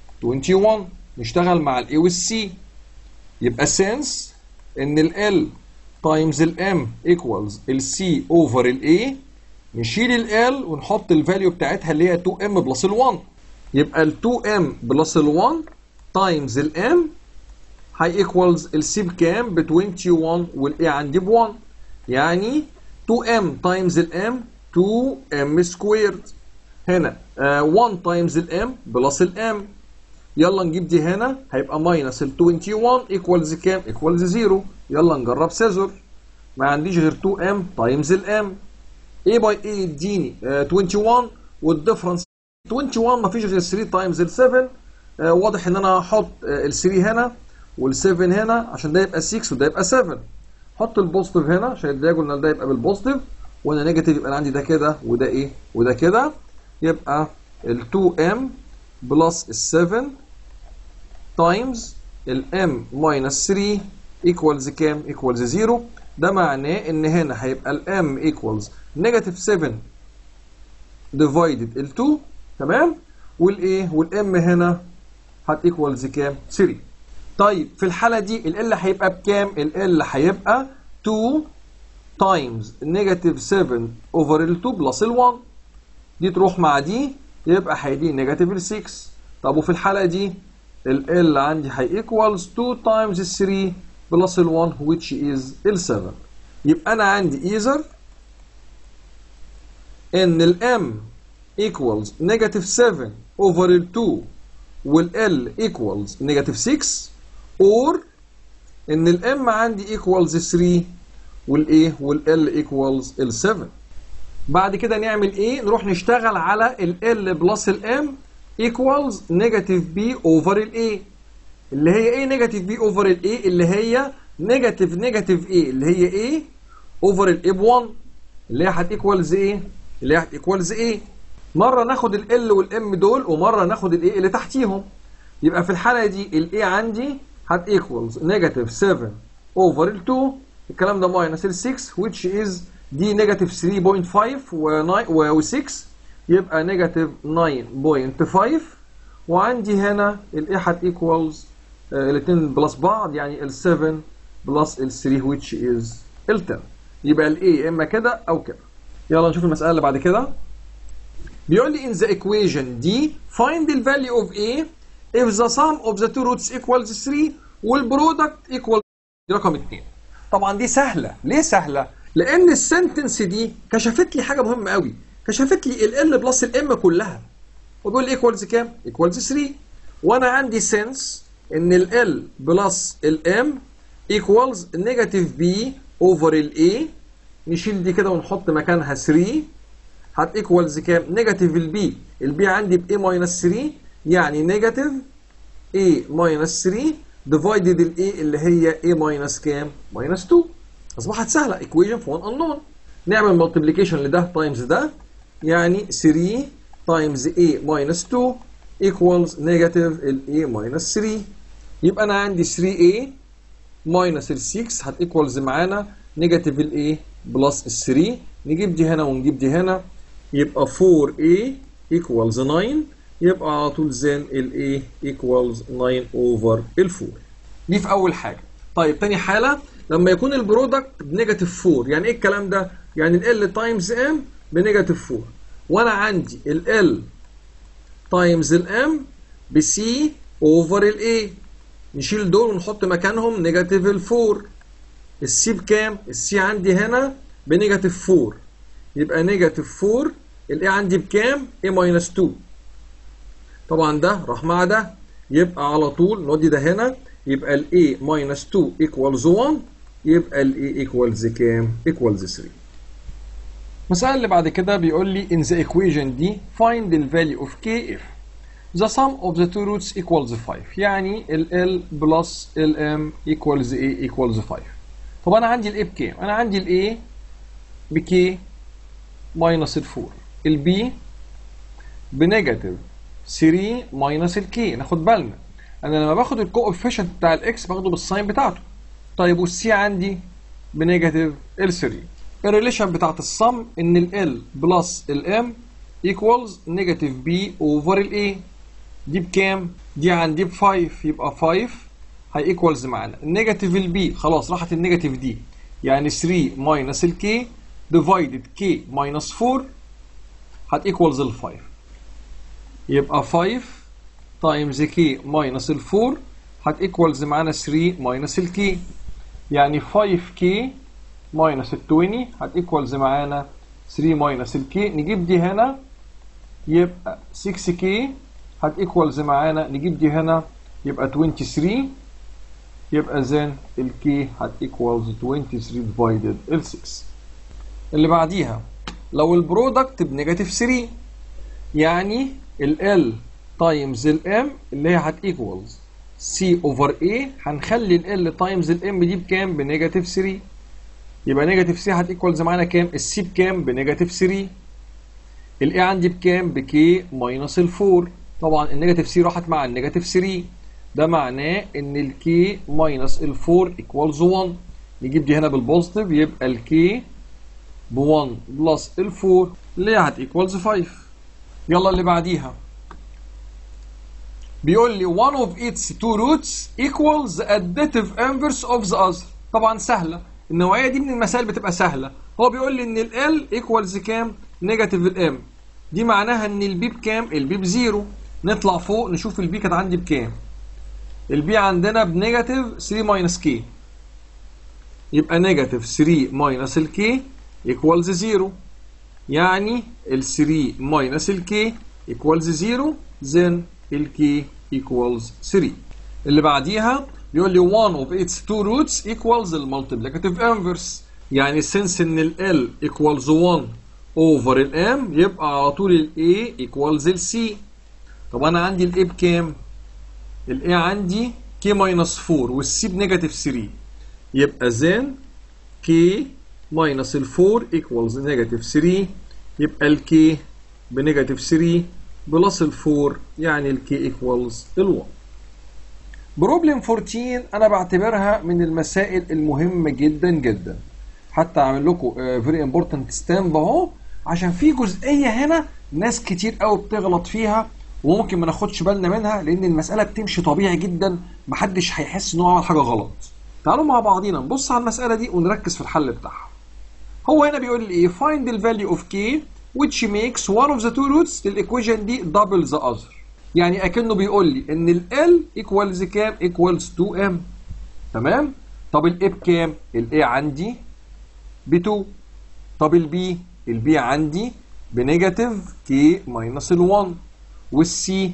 Speaker 1: 21 نشتغل مع الاي والسي يبقى سنس ان ال تايمز الام ايكوالز السي اوفر الاي نشيل ال ونحط الفاليو بتاعتها اللي هي 2 ام بلس ال 1 يبقى ال 2 ام بلس ال 1 تايمز الام هي ايكوالز السي بكام؟ ب 21 والاي عندي ب 1 يعني 2m times الام 2m سكويرد هنا uh, 1 times الام بلس الام يلا نجيب دي هنا هيبقى ماينس ال 21 ايكوالز كام؟ ايكوالز 0 يلا نجرب سيزور ما عنديش غير 2m تايمز الام a باي a يديني uh, 21 والديفرنس 21 ما فيش غير 3 تايمز ال 7 uh, واضح ان انا هحط ال 3 هنا وال 7 هنا عشان ده يبقى 6 وده يبقى 7 حط البوزيتيف هنا عشان الدياجونال ده يبقى بالبوزيتيف وانا نيجاتيف يبقى عندي ده كده وده ايه وده كده يبقى ال 2m بلس ال 7 تايمز ال m ماينس 3 ايكوالز كام؟ ايكوالز 0 ده معناه ان هنا هيبقى ال m ايكوالز نيجاتيف 7 ديفايدد ال 2 تمام؟ والايه؟ والام هنا هت ايكوالز كام؟ 3 طيب في الحالة دي ال L هيبقى بكام؟ ال L هيبقى 2 تايمز نيجاتيف 7 اوفر ال 2 بلس ال 1 دي تروح مع دي يبقى هيدي نيجاتيف ال 6 طب وفي الحالة دي ال L عندي هي ايكوالز 2 تايمز 3 بلس ال 1 which is ال 7 يبقى أنا عندي either إن ال M equals نيجاتيف 7 اوفر ال 2 وال L equals نيجاتيف 6 or ان الام عندي ايكوالز 3 والايه والال ايكوالز ال 7 بعد كده نعمل ايه نروح نشتغل على ال بلس الام ايكوالز نيجاتيف بي اوفر الاي اللي هي ايه نيجاتيف بي اوفر الاي اللي هي نيجاتيف نيجاتيف ايه اللي هي ايه اوفر الاي ب 1 اللي هي هتيكوالز ايه اللي هي هتيكوالز ايه مره ناخد ال والام دول ومره ناخد الايه اللي تحتيهم يبقى في الحاله دي الاي عندي هت equals negative 7 over ال 2 الكلام ده minus ال 6 which is دي negative 3.5 و 6 يبقى negative 9.5 وعندي هنا ال A هت equals uh, الاثنين بلس بعض يعني ال 7 بلس ال 3 which is ال 10 يبقى ال A اما كده او كده يلا نشوف المسألة اللي بعد كده بيقول لي in the equation دي find the value of A if the sum of the two roots equals 3 والبرودكت equal رقم 2 طبعا دي سهله ليه سهله لان السنتنس دي كشفت لي حاجه مهمه قوي كشفت لي ال ال بلس الام كلها وبيقول ايكوالز كام ايكوالز 3 وانا عندي سنس ان ال ال بلس الام ايكوالز نيجاتيف بي اوفر الاي نشيل دي كده ونحط مكانها 3 هت ايكوالز كام نيجاتيف البي البي عندي ب a ماينس 3 يعني نيجاتيف a ماينس 3 ديفايدد ال a اللي هي a ماينس كام؟ ماينس 2 اصبحت سهله equation في 1 unknown نعمل مالتيبليكيشن لده تايمز ده يعني 3 تايمز a ماينس 2 equals نيجاتيف ال a ماينس 3 يبقى انا عندي 3a ماينس ال 6 هت equals معانا نيجاتيف ال a بلس ال 3 نجيب دي هنا ونجيب دي هنا يبقى 4a equals 9 يبقى على طول زين ال A equals 9 over ال 4 دي في أول حاجة طيب تاني حاله لما يكون البرودكت بنيجاتيف 4 يعني ايه الكلام ده يعني ال تايمز ام بنيجاتيف 4 وانا عندي ال تايمز الام بسي اوفر الاي نشيل دول ونحط مكانهم نيجاتيف ال 4 السي بكام السي عندي هنا بنيجاتيف 4 يبقى نيجاتيف 4 الاي عندي بكام a ماينس 2 طبعا ده راح مع ده يبقى على طول نودي ده هنا يبقى ال a ماينس 2 equals 1 يبقى ال a equals كام equals 3 المسألة اللي بعد كده بيقول لي in the equation دي find the value of k if the sum of the two roots equals 5 يعني ال L plus ال M equals A equals 5 طب أنا عندي ال A بكام؟ أنا عندي ال A بك minus ال 4 ال B بنيجاتيف 3 minus ال K ناخد بالنا أنا لما باخد الكوفيشنت بتاع الإكس باخده بالساين بتاعته طيب والسي عندي بنيجاتيف ال 3 الريليشن بتاعت الصم ان ال L بلس ال M equals نيجاتيف B over ال A دي بكام؟ دي عندي ب 5 يبقى 5 هي ايكوالز معانا النيجاتيف البي خلاص راحت النيجاتيف دي يعني 3 ماينس الكي ديفايدد كي ماينس 4 هت ايكوالز ال 5 يبقى 5 تايمز كي ماينس ال 4 هت ايكوالز معانا 3 ماينس الكي يعني 5 كي ماينس ال 20 هت ايكوالز معانا 3 ماينس الكي نجيب دي هنا يبقى 6 كي هت ايكوالز معانا نجيب دي هنا يبقى 23 يبقى زين الكي هت ايكوالز 23 ديفايدد ال 6 اللي بعديها لو البرودكت بنيجاتيف 3 يعني ال L تايمز ال M اللي هي هت ايكوالز C اوفر A هنخلي ال L تايمز ال M دي بكام؟ بنيجاتيف 3 يبقى نيجاتيف 3 هت ايكوالز معانا كام؟ السي بكام؟ بنيجاتيف 3 ال A عندي بكام؟ بكي ماينس ال 4 طبعا النيجاتيف 3 راحت مع النيجاتيف 3 ده معناه ان الكي ماينس ال 4 ايكوالز 1 نجيب دي هنا بالبوزيتيف يبقى الكي ب 1 بلس ال 4 اللي هي هت ايكوالز 5 يلا اللي بعديها بيقول لي one of its two roots equals the additive inverse of the other طبعا سهله النوعيه دي من المسائل بتبقى سهله هو بيقول لي ان ال L equals كام نيجاتيف ال M دي معناها ان البي بكام البي بزيرو نطلع فوق نشوف البي كانت عندي بكام البي عندنا بنيجاتيف 3 ماينس كي يبقى نيجاتيف 3 ماينس الكي ايكوالز 0 يعني ال 3 ماينس الكي ايكوالز 0 then الكي ايكوالز 3 اللي بعديها بيقول لي one of its two roots equals المالتيبليكاتيف inverse يعني since ان ال L equals 1 over ال M يبقى على طول ال A equals ال C طب انا عندي ال A بكام؟ ال A عندي K minus 4 وال C بنيجاتيف 3 يبقى then K minus ال 4 equals نيجاتيف 3 يبقى ال K بنيجاتيف 3 بلس ال 4 يعني ال K equals ال 1 بروبلم 14 انا بعتبرها من المسائل المهمه جدا جدا حتى اعمل لكم فيري امبورتنت ستاند اهو عشان في جزئيه هنا ناس كتير قوي بتغلط فيها وممكن ما ناخدش بالنا منها لان المساله بتمشي طبيعي جدا محدش هيحس ان هو عمل حاجه غلط تعالوا مع بعضينا نبص على المساله دي ونركز في الحل بتاعها هو هنا بيقول لي ايه find the value of k which makes one of the two roots الايكويشن دي double the other يعني اكنه بيقول لي ان ال L equals كام equals 2m تمام طب ال A بكام ال A عندي ب 2 طب ال B ال B عندي بنيجاتيف k ماينس ال 1 والسي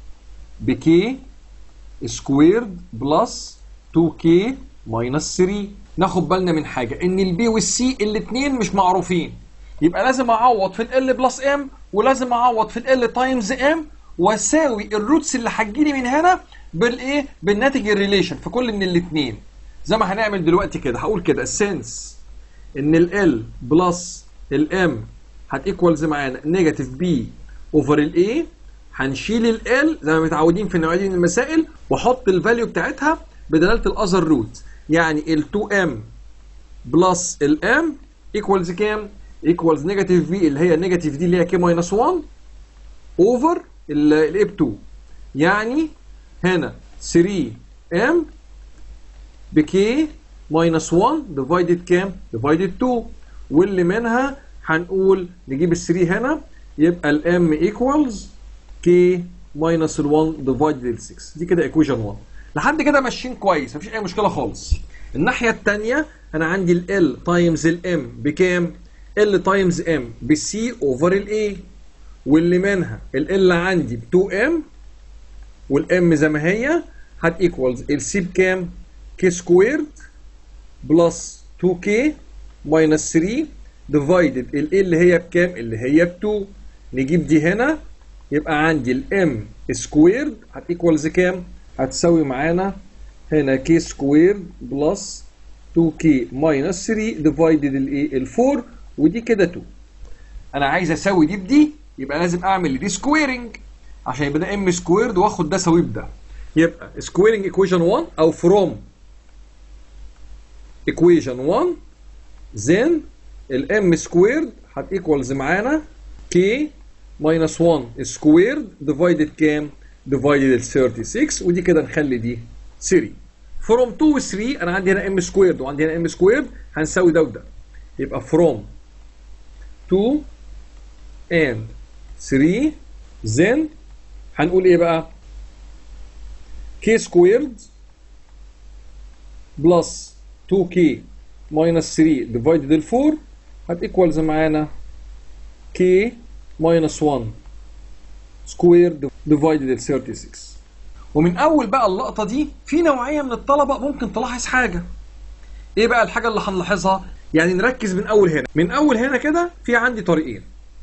Speaker 1: بك سكويرد بلس 2k ماينس 3 ناخد بالنا من حاجه ان البي والسي الاثنين مش معروفين يبقى لازم اعوض في ال بلس ام ولازم اعوض في ال تايمز ام واساوي الروتس اللي هتجيلي من هنا بالايه بالناتج الريليشن في كل من الاثنين زي ما هنعمل دلوقتي كده هقول كده السنس ان ال بلس الام هتيكوالز معانا نيجاتيف بي اوفر الاي هنشيل ال L زي ما متعودين في النوعيه دي من المسائل واحط الفاليو بتاعتها بدلاله الاذر روت يعني ال 2m بلس ال m ايكوالز كام؟ ايكوالز نيجاتيف في اللي هي النيجاتيف دي اللي هي k ماينس 1 اوفر ال a ب 2 يعني هنا 3m بكي ماينس 1 ديفايدد كام؟ ديفايدد 2 واللي منها هنقول نجيب ال 3 هنا يبقى الام ايكوالز كي ماينس ال 1 ديفايدد ال 6 دي كده ايكويشن 1 لحد كده ماشيين كويس مفيش اي مشكله خالص الناحيه الثانيه انا عندي ال تايمز الام بكام؟ ال تايمز ام بالسي اوفر الاي واللي منها ال عندي ب 2 ام والام زي ما هي هت ايكوالز السي بكام؟ كي سكويرد بلس 2 كي ماينس 3 ديفايدد ال اللي هي بكام؟ اللي هي ب 2 نجيب دي هنا يبقى عندي الام سكويرد هت ايكوالز كام؟ هتساوي معانا هنا كي سكويرد بلس 2 كي ماينس 3 ديفايدد الايه؟ ال 4 ودي كده 2 انا عايز اساوي دي بدي يبقى لازم اعمل لدي سكويرنج عشان يبقى ده ام سكويرد واخد ده سويه بده يبقى سكويرنج ايكويشن 1 او فروم ايكويشن 1 then الام سكويرد هت ايكوالز معانا كي ماينس 1 سكويرد ديفايدد كام؟ ديفايدد ال 36 ودي كده نخلي دي 3 فروم 2 و 3 انا عندي هنا ام سكويرد وعندي هنا ام سكويرد هنساوي ده وده يبقى فروم 2 and 3 then هنقول ايه بقى؟ k squared plus 2k minus 3 divided ال 4 هت equals معانا k minus 1 squared divided ال 36 ومن اول بقى اللقطه دي في نوعيه من الطلبه ممكن تلاحظ حاجه ايه بقى الحاجه اللي هنلاحظها يعني نركز من اول هنا من اول هنا كده في عندي طريقين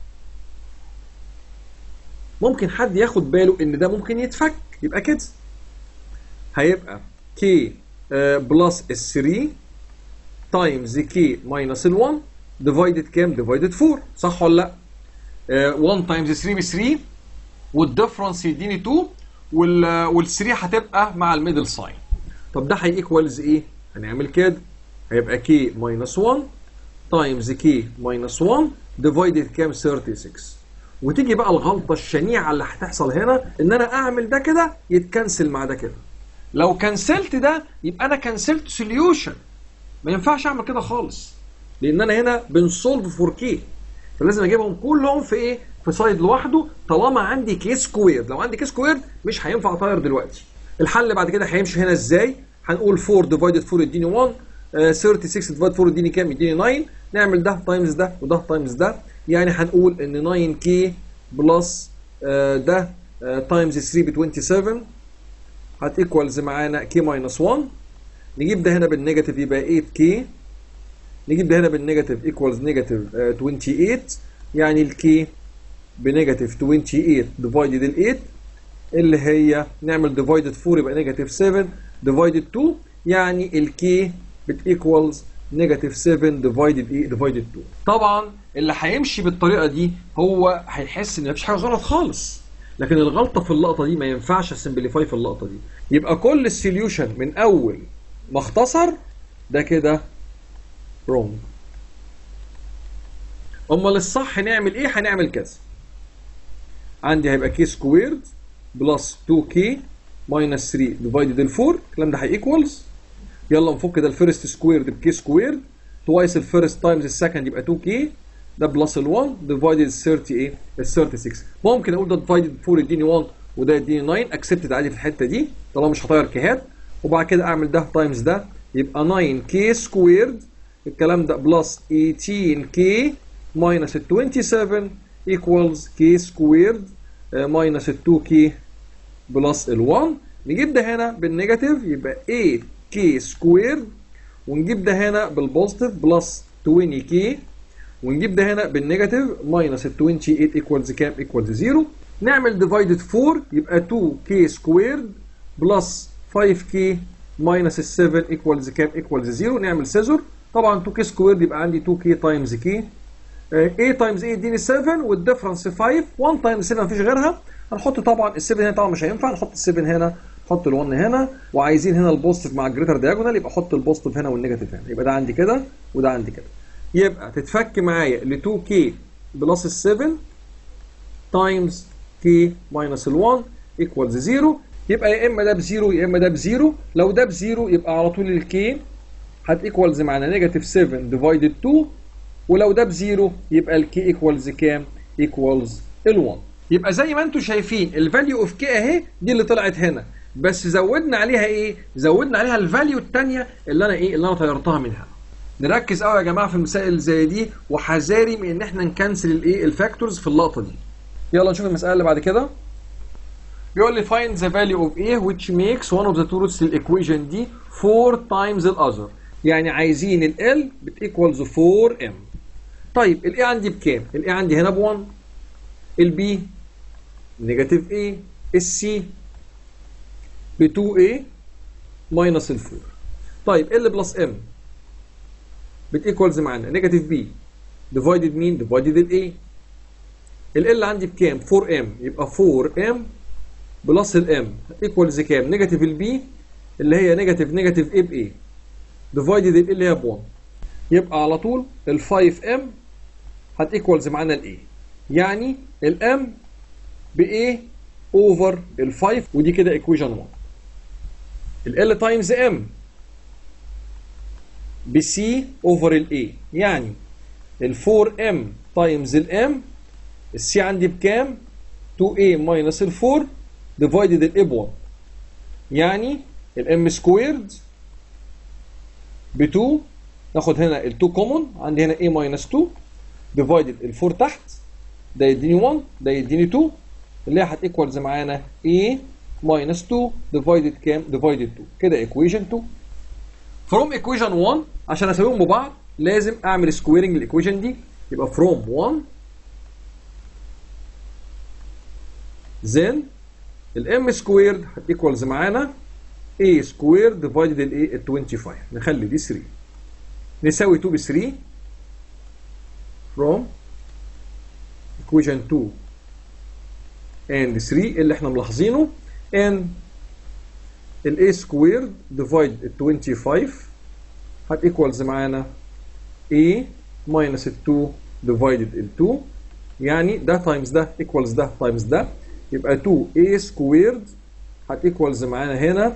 Speaker 1: ممكن حد ياخد باله ان ده ممكن يتفك يبقى كده هيبقى k بلس ال 3 تايمز k ماينس ال 1 ديفايدد كام؟ ديفايدد 4 صح ولا لا؟ 1 تايمز 3 ب 3 والديفرنس يديني 2 وال وال 3 هتبقى مع الميدل ساين طب ده هيكوالز ايه؟ هنعمل كده هيبقى k ماينس 1 تايمز k ماينس 1 ديفايدد كام 36 وتيجي بقى الغلطه الشنيعه اللي هتحصل هنا ان انا اعمل ده كده يتكنسل مع ده كده لو كنسلت ده يبقى انا كنسلت سوليوشن ما ينفعش اعمل كده خالص لان انا هنا بنسولف فور كي فلازم اجيبهم كلهم في ايه في سايد لوحده طالما عندي كي سكوير لو عندي كي سكوير مش هينفع اطير دلوقتي الحل بعد كده هيمشي هنا ازاي هنقول 4 ديفايدد 4 يديني 1 آه 36 ديفايد 4 يديني كام يديني 9 نعمل ده تايمز ده وده تايمز ده يعني هنقول ان 9 كي بلس آه ده تايمز 3 ب 27 هت ايكوالز معانا كي ماينس 1 نجيب ده هنا بالنيجاتيف يبقى 8 كي نجيب ده هنا بالنيجاتيف ايكوالز نيجاتيف 28 يعني الكي بنيجاتيف 28 ديفايدد ال 8 اللي هي نعمل ديفايدد 4 يبقى نيجاتيف 7 ديفايدد 2 يعني الكي بتيكوالز نيجاتيف 7 ديفايدد ايه ديفايدد 2 طبعا اللي هيمشي بالطريقه دي هو هيحس ان مفيش حاجه غلط خالص لكن الغلطه في اللقطه دي ما ينفعش اسمبليفاي في اللقطه دي يبقى كل السوليوشن من اول ما اختصر ده كده رونج امال الصح نعمل ايه هنعمل كذا عندي هيبقى كي سكويرد بلس 2 كي ماينس 3 ديفايدد ال 4 الكلام ده هيكوالز يلا نفك ده الفيرست سكويرد بكي سكويرد توايس الفيرست تايمز السكند يبقى 2 كي ده بلس ال 1 ديفايدد 30 ايه ال 36 ممكن اقول ده ديفايدد 4 يديني 1 وده يديني 9 اكسبتد عادي في الحته دي طالما مش هطير كيهات وبعد كده اعمل ده تايمز ده يبقى 9 كي سكويرد الكلام ده بلس 18 كي minus 27 equals k squared uh, minus 2k plus ال 1 نجيب ده هنا بالنيجاتيف يبقى 8k squared ونجيب ده هنا بالبوزيتيف بلس 20k ونجيب ده هنا بالنيجاتيف minus 28 equals كام equals 0 نعمل divided 4 يبقى 2k squared plus 5k minus 7 equals كام equals 0 نعمل سيزور طبعا 2k squared يبقى عندي 2k times k a تايمز a يديني 7 والديفرنس 5 1 تايمز 7 مفيش غيرها هنحط طبعا ال 7 هنا طبعا مش هينفع نحط ال 7 هنا نحط ال 1 هنا وعايزين هنا البوزيتيف مع الجريتر دياجونال يبقى احط البوزيتيف هنا والنيجاتيف هنا يبقى ده عندي كده وده عندي كده يبقى تتفك معايا ل 2k بلس ال 7 تايمز k ماينس ال 1 ايكوالز 0 يبقى يا اما ده بزيرو يا اما ده بزيرو لو ده بزيرو يبقى على طول الكي هتيكوالز معانا نيجاتيف 7 ديفايدد 2 ولو ده بزيرو يبقى الكي ايكوالز كام؟ ايكوالز ال1 يبقى زي ما انتم شايفين الفاليو اوف كي اهي دي اللي طلعت هنا بس زودنا عليها ايه؟ زودنا عليها الفاليو الثانيه اللي انا ايه؟ اللي انا طيرتها منها. نركز قوي يا جماعه في المسائل اللي زي دي وحذاري من ان احنا نكنسل الايه؟ الفاكتورز في اللقطه دي. يلا نشوف المساله اللي بعد كده. بيقول لي find the value of A which makes one of the two roots للإيكويشن دي 4 times the other يعني عايزين ال L بتيكوالز 4M طيب ال A عندي بكام؟ ال A عندي هنا ب 1 ال B نيجاتيف A ال C ب 2A ماينس ال 4 طيب L بلس M بتيكوالز معانا نيجاتيف B ديفايدد مين؟ ديفايدد ال A ال L عندي بكام؟ 4M يبقى 4M بلس الام ايكوالز كام؟ نيجاتيف البي اللي هي نيجاتيف نيجاتيف اي بايه؟ ديفايدد ال اللي هي ب 1 يبقى على طول ال 5 ام هتيكوالز معانا الايه؟ يعني الام بايه اوفر ال 5 ودي كده ايكويشن 1 ال تايمز ام بسي اوفر الاي يعني ال 4 ام تايمز الام السي عندي بكام؟ 2a minus ال 4 divided ال a 1 يعني ال m squared ب 2 ناخد هنا ال 2 common عندي هنا a minus 2 divided ال 4 تحت ده يديني 1 ده يديني 2 اللي هي هتيكوالز معانا a minus 2 divided كام؟ divided 2 كده equation 2 from equation 1 عشان اساويهم ببعض لازم اعمل سكويرنج للايكويشن دي يبقى from 1 then الام سكويرد هتيكوالز معانا a سكويرد ديفايدد الايه ال 25 نخلي دي 3 نساوي 2 ب 3 from equation 2 and 3 اللي احنا ملاحظينه and ال a سكويرد ديفايد ال 25 هتيكوالز معانا a minus ال 2 divided ال 2 يعني ده تايمز ده equals ده تايمز ده يبقى 2a سكويرد هتيكوالز معانا هنا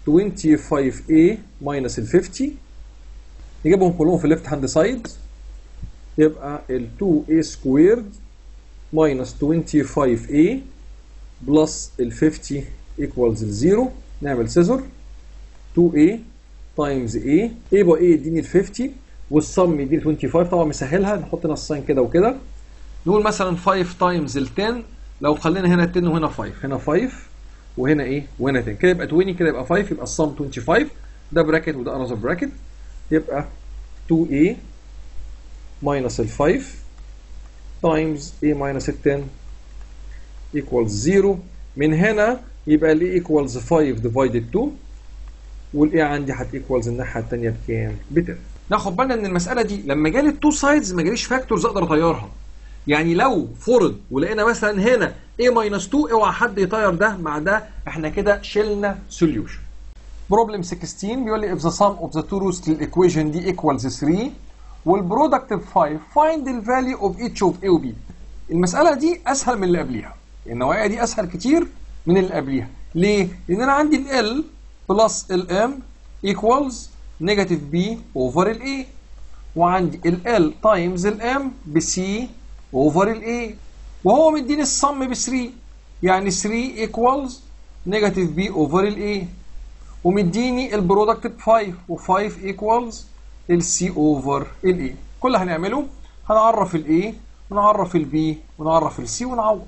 Speaker 1: 25a ماينس ال 50 نجيبهم كلهم في الليفت هاند سايد يبقى ال 2a سكويرد ماينس 25a بلس ال 50 ايكوالز ال 0 نعمل سيزور 2a تايمز a يبقى a يديني ال 50 والصم يديني 25 طبعا مسهلها نحط هنا الساين كده وكده نقول مثلا 5 تايمز ال 10 لو خلينا هنا 10 وهنا 5 هنا 5 وهنا ايه وهنا 10 كده يبقى 20 كده يبقى 5 يبقى الصم 25 ده براكت وده انذر براكت يبقى 2a minus ال 5 times a minus ال 10 equals 0 من هنا يبقى ال a equals 5 divided 2 وال a عندي هت equals الناحيه الثانيه بكام؟ ب 10 ناخد بالنا ان المساله دي لما جالي التو سايدز ما جاليش فاكتورز اقدر اطيرها يعني لو فرض ولقينا مثلا هنا a minus 2 اوعى حد يطير ده مع ده احنا كده شلنا سوليوشن بروبلم 16 بيقول لي if the sum of the two roots للايكويشن دي equals 3 والبرودكت ب 5 find the value of each of a و b المسألة دي أسهل من اللي قبليها النوعية دي أسهل كتير من اللي قبليها ليه؟ لأن أنا عندي ال L بلس ال M equals negative B over ال A وعندي ال L times ال M ب C over ال A وهو مديني الصم ب 3 يعني 3 equals negative B over ال A ومديني البرودكت ب 5 و5 equals ال C over ال A كل اللي هنعمله هنعرف ال A ونعرف ال B ونعرف ال C ونعوض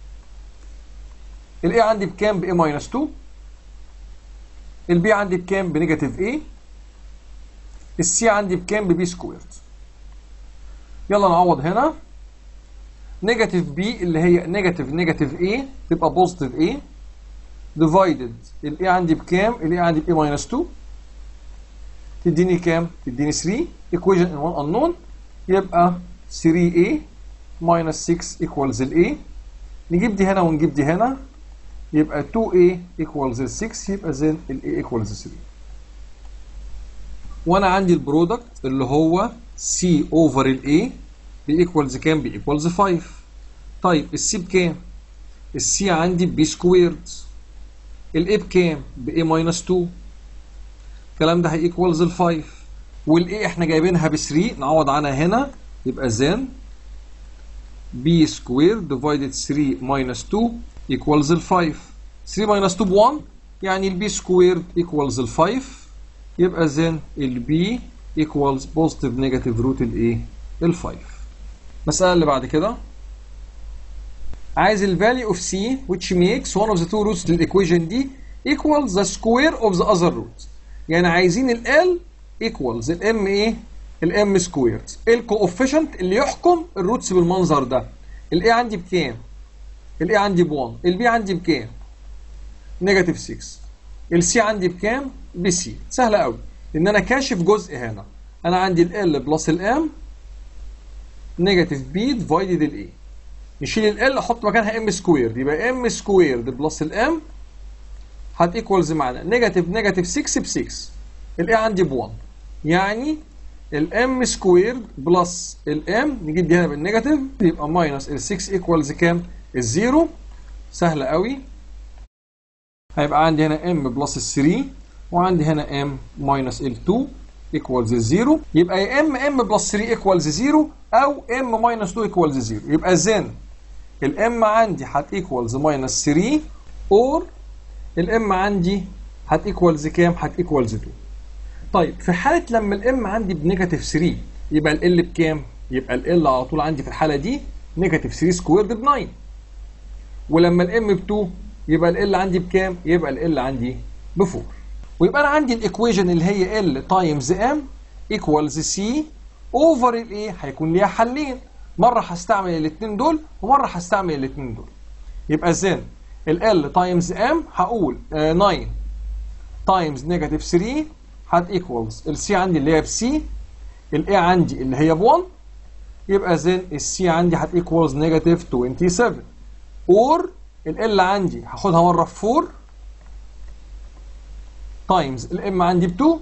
Speaker 1: ال A عندي بكام ب A minus 2 ال B عندي بكام بنيجاتيف A ال C عندي بكام ب B سكويرد يلا نعوض هنا نيجاتيف B اللي هي نيجاتيف نيجاتيف A تبقى بوزيتيف A ديفايدد ال A عندي بكام ال A عندي ب A minus 2 تديني كام تديني 3 equation in one unknown يبقى 3A minus 6 equals ال A نجيب دي هنا ونجيب دي هنا يبقى 2A equals ال 6 يبقى زين ال A equals 3 وانا عندي البرودكت اللي هو C over ال A بيكوالز كام بيكوالز 5 طيب السي بكام السي عندي ب سكويرد الاي بكام؟ ب a ماينس 2 الكلام ده هيكوالز ال 5 والاي احنا جايبينها ب 3 نعوض عنها هنا يبقى زين b سكوير ديفايدد 3 ماينس 2 equals ال 5 3 ماينس 2 ب 1 يعني البي سكوير equals ال 5 يبقى زين البي equals positive negative root الايه؟ ال 5 المسألة اللي بعد كده عايز ال value of c which makes one of the two roots للإيكويشن دي equals the square of the other root يعني عايزين ال L equals ال M ايه؟ ال M squared الكوفيشنت اللي يحكم الروتس بالمنظر ده ال A عندي بكام؟ ال A عندي ب 1 ال B عندي بكام؟ نيجاتيف 6 ال C عندي بكام؟ ب C سهلة قوي لأن أنا كاشف جزء هنا أنا عندي ال L بلس ال M نيجاتيف B ديفايدد ال A نشيل ال L أحط مكانها M سكويرد يبقى M سكويرد بلس ال M هت ايكوالز معانا نيجاتيف نيجاتيف 6 ب 6 ال A عندي ب 1 يعني الام سكويرد بلس الام نجيب دي هنا بالنيجاتيف يبقى ماينس ال 6 ايكوالز كام؟ الزيرو سهله قوي هيبقى عندي هنا ام بلس ال 3 وعندي هنا ام ماينس ال 2 ايكوالز الزيرو يبقى يا ام ام بلس 3 ايكوالز زيرو او ام ماينس 2 ايكوالز زيرو يبقى زين الام عندي هت ايكوالز ماينس 3 اور الام عندي هت ايكوالز كام؟ هت ايكوالز 2 طيب في حاله لما الام عندي بنيجاتيف 3 يبقى ال بكام؟ يبقى ال على طول عندي في الحاله دي نيجاتيف 3 سكويرد ب 9 ولما الام ب 2 يبقى ال عندي بكام؟ يبقى ال عندي ب 4 ويبقى انا عندي الايكويشن اللي هي ال تايمز ام ايكوالز سي اوفر الايه؟ هيكون ليها حلين مره هستعمل الاثنين دول ومره هستعمل الاثنين دول يبقى زين ال تايمز ام هقول 9 تايمز نيجاتيف 3 هت ايكوالز السي عندي اللي هي بسي الاي عندي اللي هي ب 1 يبقى زين السي عندي هت ايكوالز نيجاتيف 27 اور ال عندي هاخدها مره في 4 تايمز الام عندي ب 2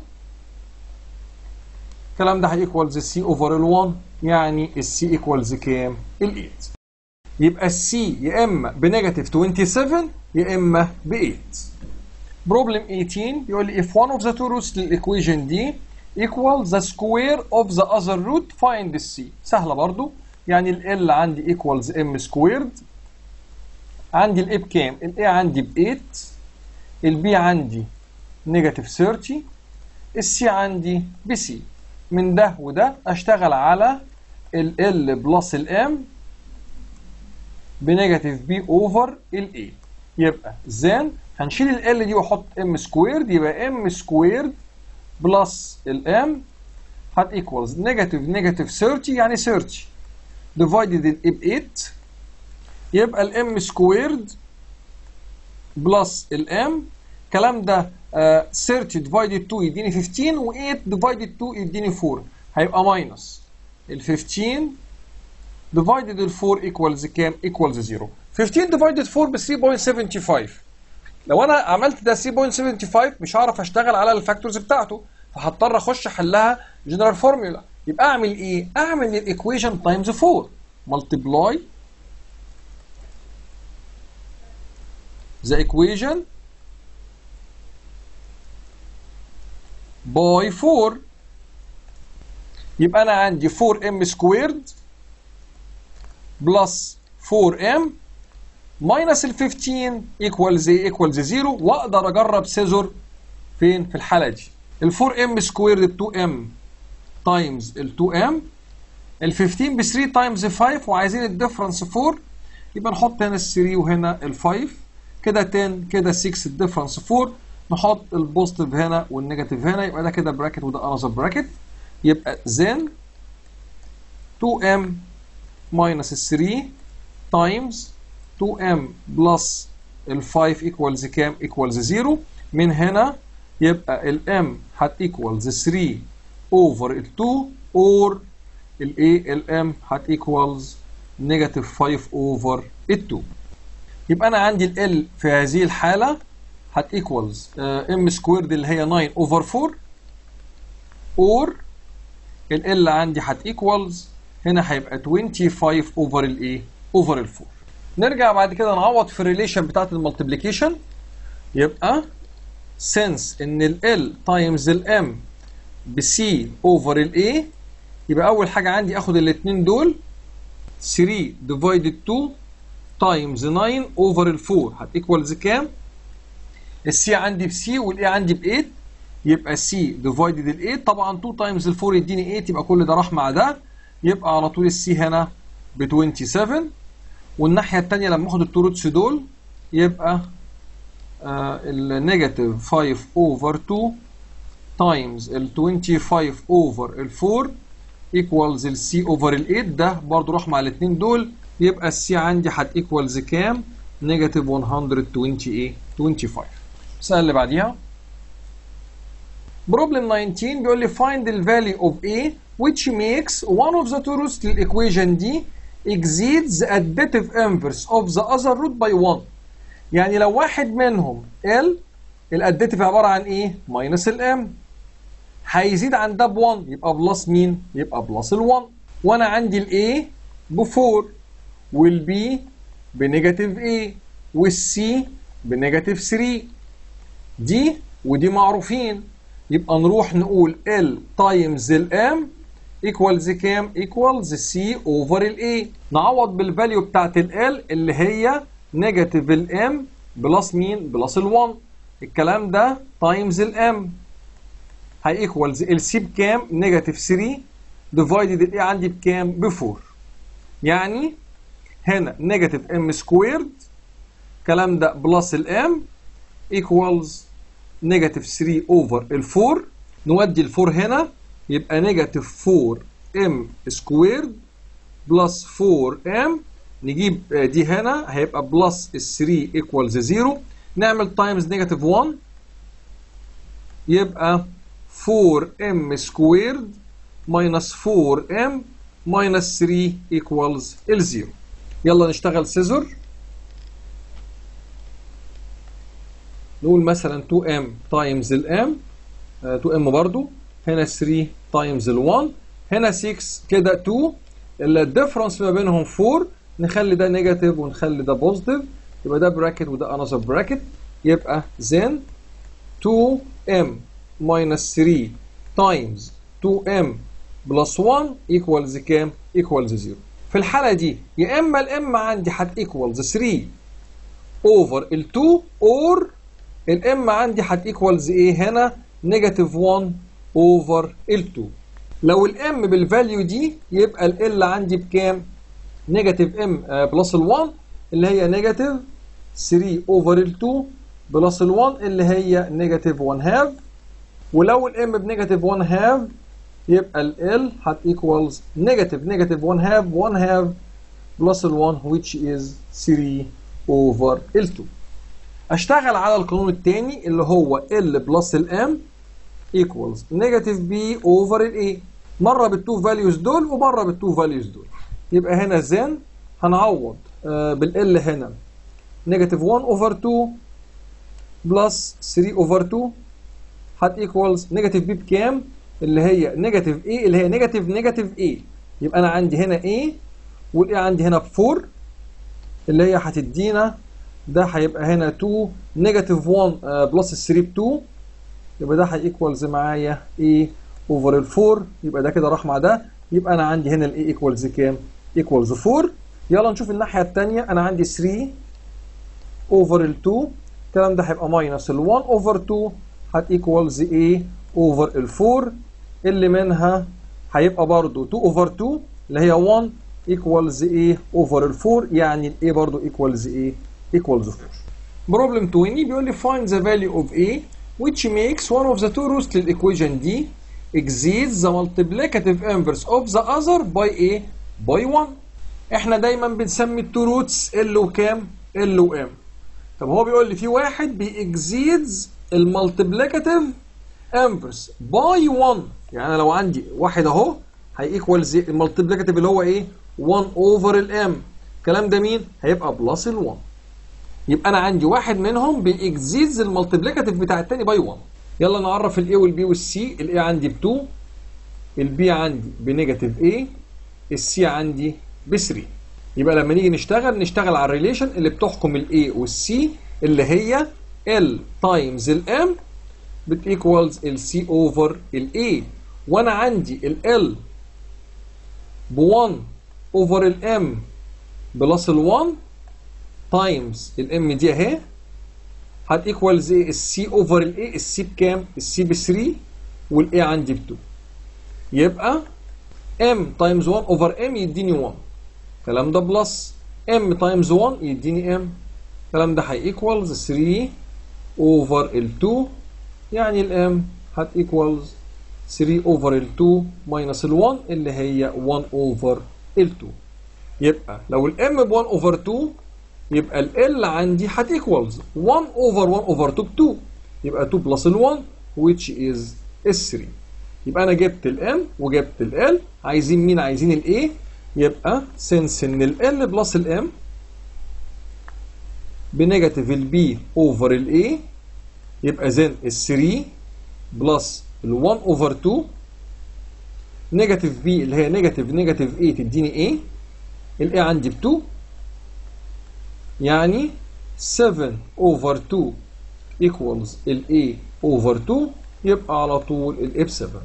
Speaker 1: الكلام ده هيكوالز السي اوفر ال 1 يعني السي ايكوالز كام؟ ال 8 يبقى السي يا اما بنيجاتيف 27 يا اما ب 8 بروبلم 18 بيقول لي if one of the two roots للايكويشن دي equals the square of the other root find the c سهله برضو يعني ال L عندي equals m squared عندي ال A بكام؟ ال A عندي ب 8 ال B عندي نيجاتيف 30 ال C عندي ب C من ده وده اشتغل على ال L بلس ال M بنيجاتيف B اوفر ال A يبقى زين هنشيل ال L دي واحط M سكويرد يبقى M سكويرد بلس ال M هت ايكوالز نيجاتيف نيجاتيف 30 يعني 30 ديفايدد ال A ب 8 يبقى الام سكويرد بلس الام الكلام ده آه 30 ديفايدد 2 يديني 15 و8 ديفايدد 2 يديني 4 هيبقى ماينس ال 15 ديفايدد ال 4 ايكوالز كام؟ ايكوالز 0 15 ديفايدد 4 ب 3.75 لو انا عملت ده 3.75 مش هعرف اشتغل على الفاكتورز بتاعته فهضطر اخش احلها جنرال فورمولا يبقى اعمل ايه؟ اعمل الايكويشن تايمز 4 ملتبلاي the equation by 4 يبقى انا عندي 4m squared plus 4m minus ال 15 equals ايه equals 0 واقدر اجرب سيزور فين في الحاله دي ال 4m squared 2m times ال 2m ال 15 ب 3 times 5 وعايزين الديفرنس 4 يبقى نحط هنا ال 3 وهنا ال 5 كده 10 كده 6 الديفرنس 4 نحط البوزيتيف هنا والنيجاتيف هنا يبقى ده كده براكت وده انذر براكت يبقى زين 2m minus 3 times 2m plus ال 5 equals كام؟ equals 0 من هنا يبقى ال m هت equals 3 over ال 2 or ال a ال m هت equals negative 5 over ال 2 يبقى انا عندي ال L في هذه الحاله هت ايكوالز ام سكويرد اللي هي 9 اوفر 4 اور ال L عندي هت ايكوالز هنا هيبقى 25 اوفر الايه؟ اوفر ال 4 نرجع بعد كده نعوض في الريليشن بتاعت المالتيبليكيشن يبقى since ان ال L times ال M ب C over ال A يبقى أول حاجة عندي آخد الاتنين دول 3 divided 2 times 9 over ال 4 هتيكوالز كام؟ السي عندي ب C وال A عندي ب 8 يبقى C divided ال 8 طبعا 2 times ال 4 يديني 8 يبقى كل ده راح مع ده يبقى على طول السي هنا ب 27 والناحية التانية لما اخد التو روتس دول يبقى النيجاتيف 5 اوفر 2 تايمز ال 25 اوفر ال 4 ايكوالز السي اوفر ال 8 ده برضو راح مع الاثنين دول يبقى السي عندي هت ايكوالز كام؟ نيجاتيف 120 ايه؟ 25 السؤال اللي بعديها بروبلم 19 بيقول لي find the value of A which makes one of the two roots للإيكويشن دي exceeds the additive inverse of the other root by 1 يعني لو واحد منهم L الاديتيف عبارة عن ايه؟ ماينس الام هيزيد عن ده ب 1 يبقى بلس مين؟ يبقى بلس ال 1 وانا عندي ال A ب 4 وال B بنيجاتيف A والسي بنيجاتيف 3 دي ودي معروفين يبقى نروح نقول L تايمز الام ايكوالز كام؟ ايكوالز سي اوفر الاي نعوض بالفاليو بتاعت ال اللي هي نيجاتيف الام بلس مين؟ بلس ال1 الكلام ده تايمز الام هي ايكوالز السي بكام؟ نيجاتيف 3 ديفايدد الاي عندي بكام؟ ب 4 يعني هنا نيجاتيف ام سكويرد الكلام ده بلس الام ايكوالز نيجاتيف 3 اوفر ال 4 نودي ال 4 هنا يبقى نيجاتيف 4 ام سكويرد بلس 4 ام نجيب دي هنا هيبقى بلس ال 3 ايكوالز 0 نعمل تايمز نيجاتيف 1 يبقى 4 ام سكويرد ماينس 4 ام ماينس 3 ايكوالز ال 0 يلا نشتغل سيزر نقول مثلا 2 ام تايمز الام 2 ام برضو هنا 3 تايمز ال 1 هنا 6 كده 2 الديفرنس ما بينهم 4 نخلي ده نيجاتيف ونخلي ده بوزيتيف يبقى ده براكت وده انذر براكت يبقى then 2m minus 3 times 2m plus 1 equals كام؟ equals 0 في الحالة دي يا اما الام عندي هت equals 3 over ال 2 or الام عندي هت equals ايه هنا؟ نيجاتيف 1 over ال 2 لو الام بالفاليو دي يبقى ال عندي بكام؟ نيجاتيف ام بلس ال 1 اللي هي نيجاتيف 3 اوفر ال 2 بلس ال 1 اللي هي نيجاتيف 1 هاف ولو الام بنيجاتيف 1 هاف يبقى ال هت ايكوالز نيجاتيف نيجاتيف 1 هاف 1 هاف بلس ال 1 which is 3 اوفر ال 2 اشتغل على القانون الثاني اللي هو ال بلس الام ايكوالز نيجاتيف بي اوفر الاي مره بالتو فاليوز دول ومره بالتو فاليوز دول يبقى هنا زين هنعوض آه بالال هنا نيجاتيف 1 اوفر 2 بلس 3 اوفر 2 هت ايكوالز نيجاتيف بي بكام؟ اللي هي نيجاتيف اي اللي هي نيجاتيف نيجاتيف اي يبقى انا عندي هنا اي والاي عندي هنا ب 4 اللي هي هتدينا ده هيبقى هنا 2 نيجاتيف 1 آه بلس 3 ب 2 يبقى ده هيكوالز معايا اي اوفر ال 4 يبقى ده كده راح مع ده يبقى انا عندي هنا الاي ايكوالز كام؟ ايكوالز 4 يلا نشوف الناحيه الثانيه انا عندي 3 اوفر ال 2 الكلام ده هيبقى ماينس ال 1 اوفر 2 هت ايكوالز ايه اوفر ال 4 اللي منها هيبقى برضو 2 اوفر 2 اللي هي 1 ايكوالز ايه اوفر ال 4 يعني الاي برضو ايكوالز ايه ايكوالز 4 بروبلم 20 بيقول لي find the value of a which makes one of the two roots للايكويشن دي exceeds the multiplicative inverse of the other by a by 1 احنا دايما بنسمي التو روتس ال وكام ال وام طب هو بيقول لي في واحد بيكزيدز المالتيبليكاتيف انفرس باي 1 يعني انا لو عندي واحد اهو هيكوالز المالتيبليكاتيف اللي هو ايه 1 اوفر الام الكلام ده مين هيبقى بلس ال 1 يبقى انا عندي واحد منهم بيكزيدز المالتيبليكاتيف بتاع الثاني باي 1 يلا نعرف الاي والبي والسي الاي عندي ب 2 البي عندي بنيجاتيف a السي عندي ب 3 يبقى لما نيجي نشتغل نشتغل على الريليشن اللي بتحكم الاي والسي اللي هي ال تايمز الام بتيكوالز السي اوفر الاي وانا عندي ال ب 1 اوفر الام بلس ال 1 تايمز الام دي اهي هتيكوالز ايه السي اوفر الاي السي بكام السي ب 3 والاي عندي ب 2 يبقى ام تايمز 1 اوفر ام يديني 1 الكلام ده بلس ام تايمز 1 يديني ام الكلام ده هيكوالز 3 اوفر ال 2 يعني الام هتيكوالز 3 اوفر ال 2 ماينس ال 1 اللي هي 1 اوفر ال 2 يبقى لو الام ب 1 اوفر 2 يبقى ال ال عندي هتيكوالز 1 اوفر 1 اوفر 2 ب 2 يبقى 2 بلس ال 1 which is ال 3 يبقى انا جبت الام وجبت ال عايزين مين عايزين الايه يبقى سنس ان ال بلس الام بنيجاتيف البي اوفر الاي يبقى زين ال 3 بلس ال 1 اوفر 2 نيجاتيف بي اللي هي نيجاتيف نيجاتيف 8 تديني ايه الاي عندي ب 2 يعني 7 اوفر 2 equals ال a اوفر 2 يبقى على طول ال a ب 7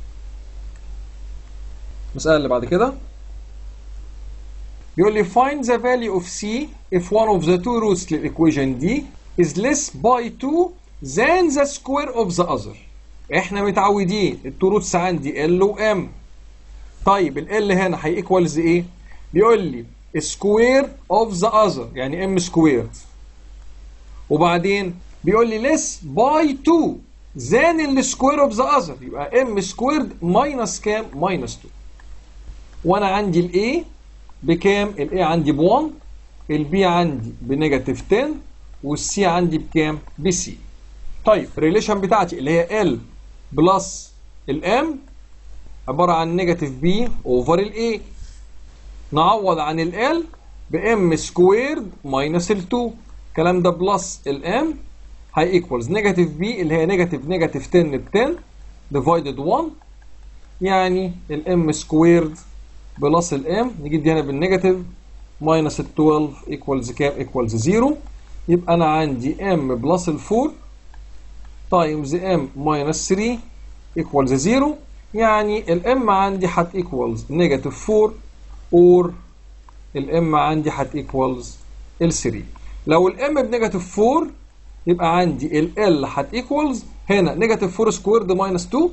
Speaker 1: المسألة اللي بعد كده بيقول لي find the value of c if one of the two roots للإيكويشن دي is less by 2 than the square of the other احنا متعودين التو روتس عندي ال و ام طيب ال هنا هيكوالز ايه؟ بيقول لي سكوير اوف ذا اذر يعني ام سكويرد وبعدين بيقول لي less by 2 than السكوير اوف ذا اذر يبقى ام سكويرد ماينس كام؟ ماينس 2 وانا عندي الاي بكام؟ الاي عندي ب 1 البي عندي بنيجاتيف 10 والسي عندي بكام؟ بسي طيب الريليشن بتاعتي اللي هي ال بلس الام عباره عن نيجاتيف بي اوفر الاي نعوض عن ال بام سكويرد ماينس ال 2 الكلام ده بلس الام هي ايكوالز نيجاتيف بي اللي هي نيجاتيف نيجاتيف 10 ب 10 ديفايدد 1 يعني الام سكويرد بلس الام نجيب دي هنا بالنيجاتيف ماينس ال 12 ايكوالز كام ايكوالز 0 يبقى انا عندي ام بلس ال 4 تايمز ام ماينس 3 ايكوالز 0 يعني الام عندي هت ايكوالز نيجاتيف 4 اور الام عندي هت ايكوالز ال 3 لو الام بنيجاتيف 4 يبقى عندي ال ال هت ايكوالز هنا نيجاتيف 4 سكويرد ماينس 2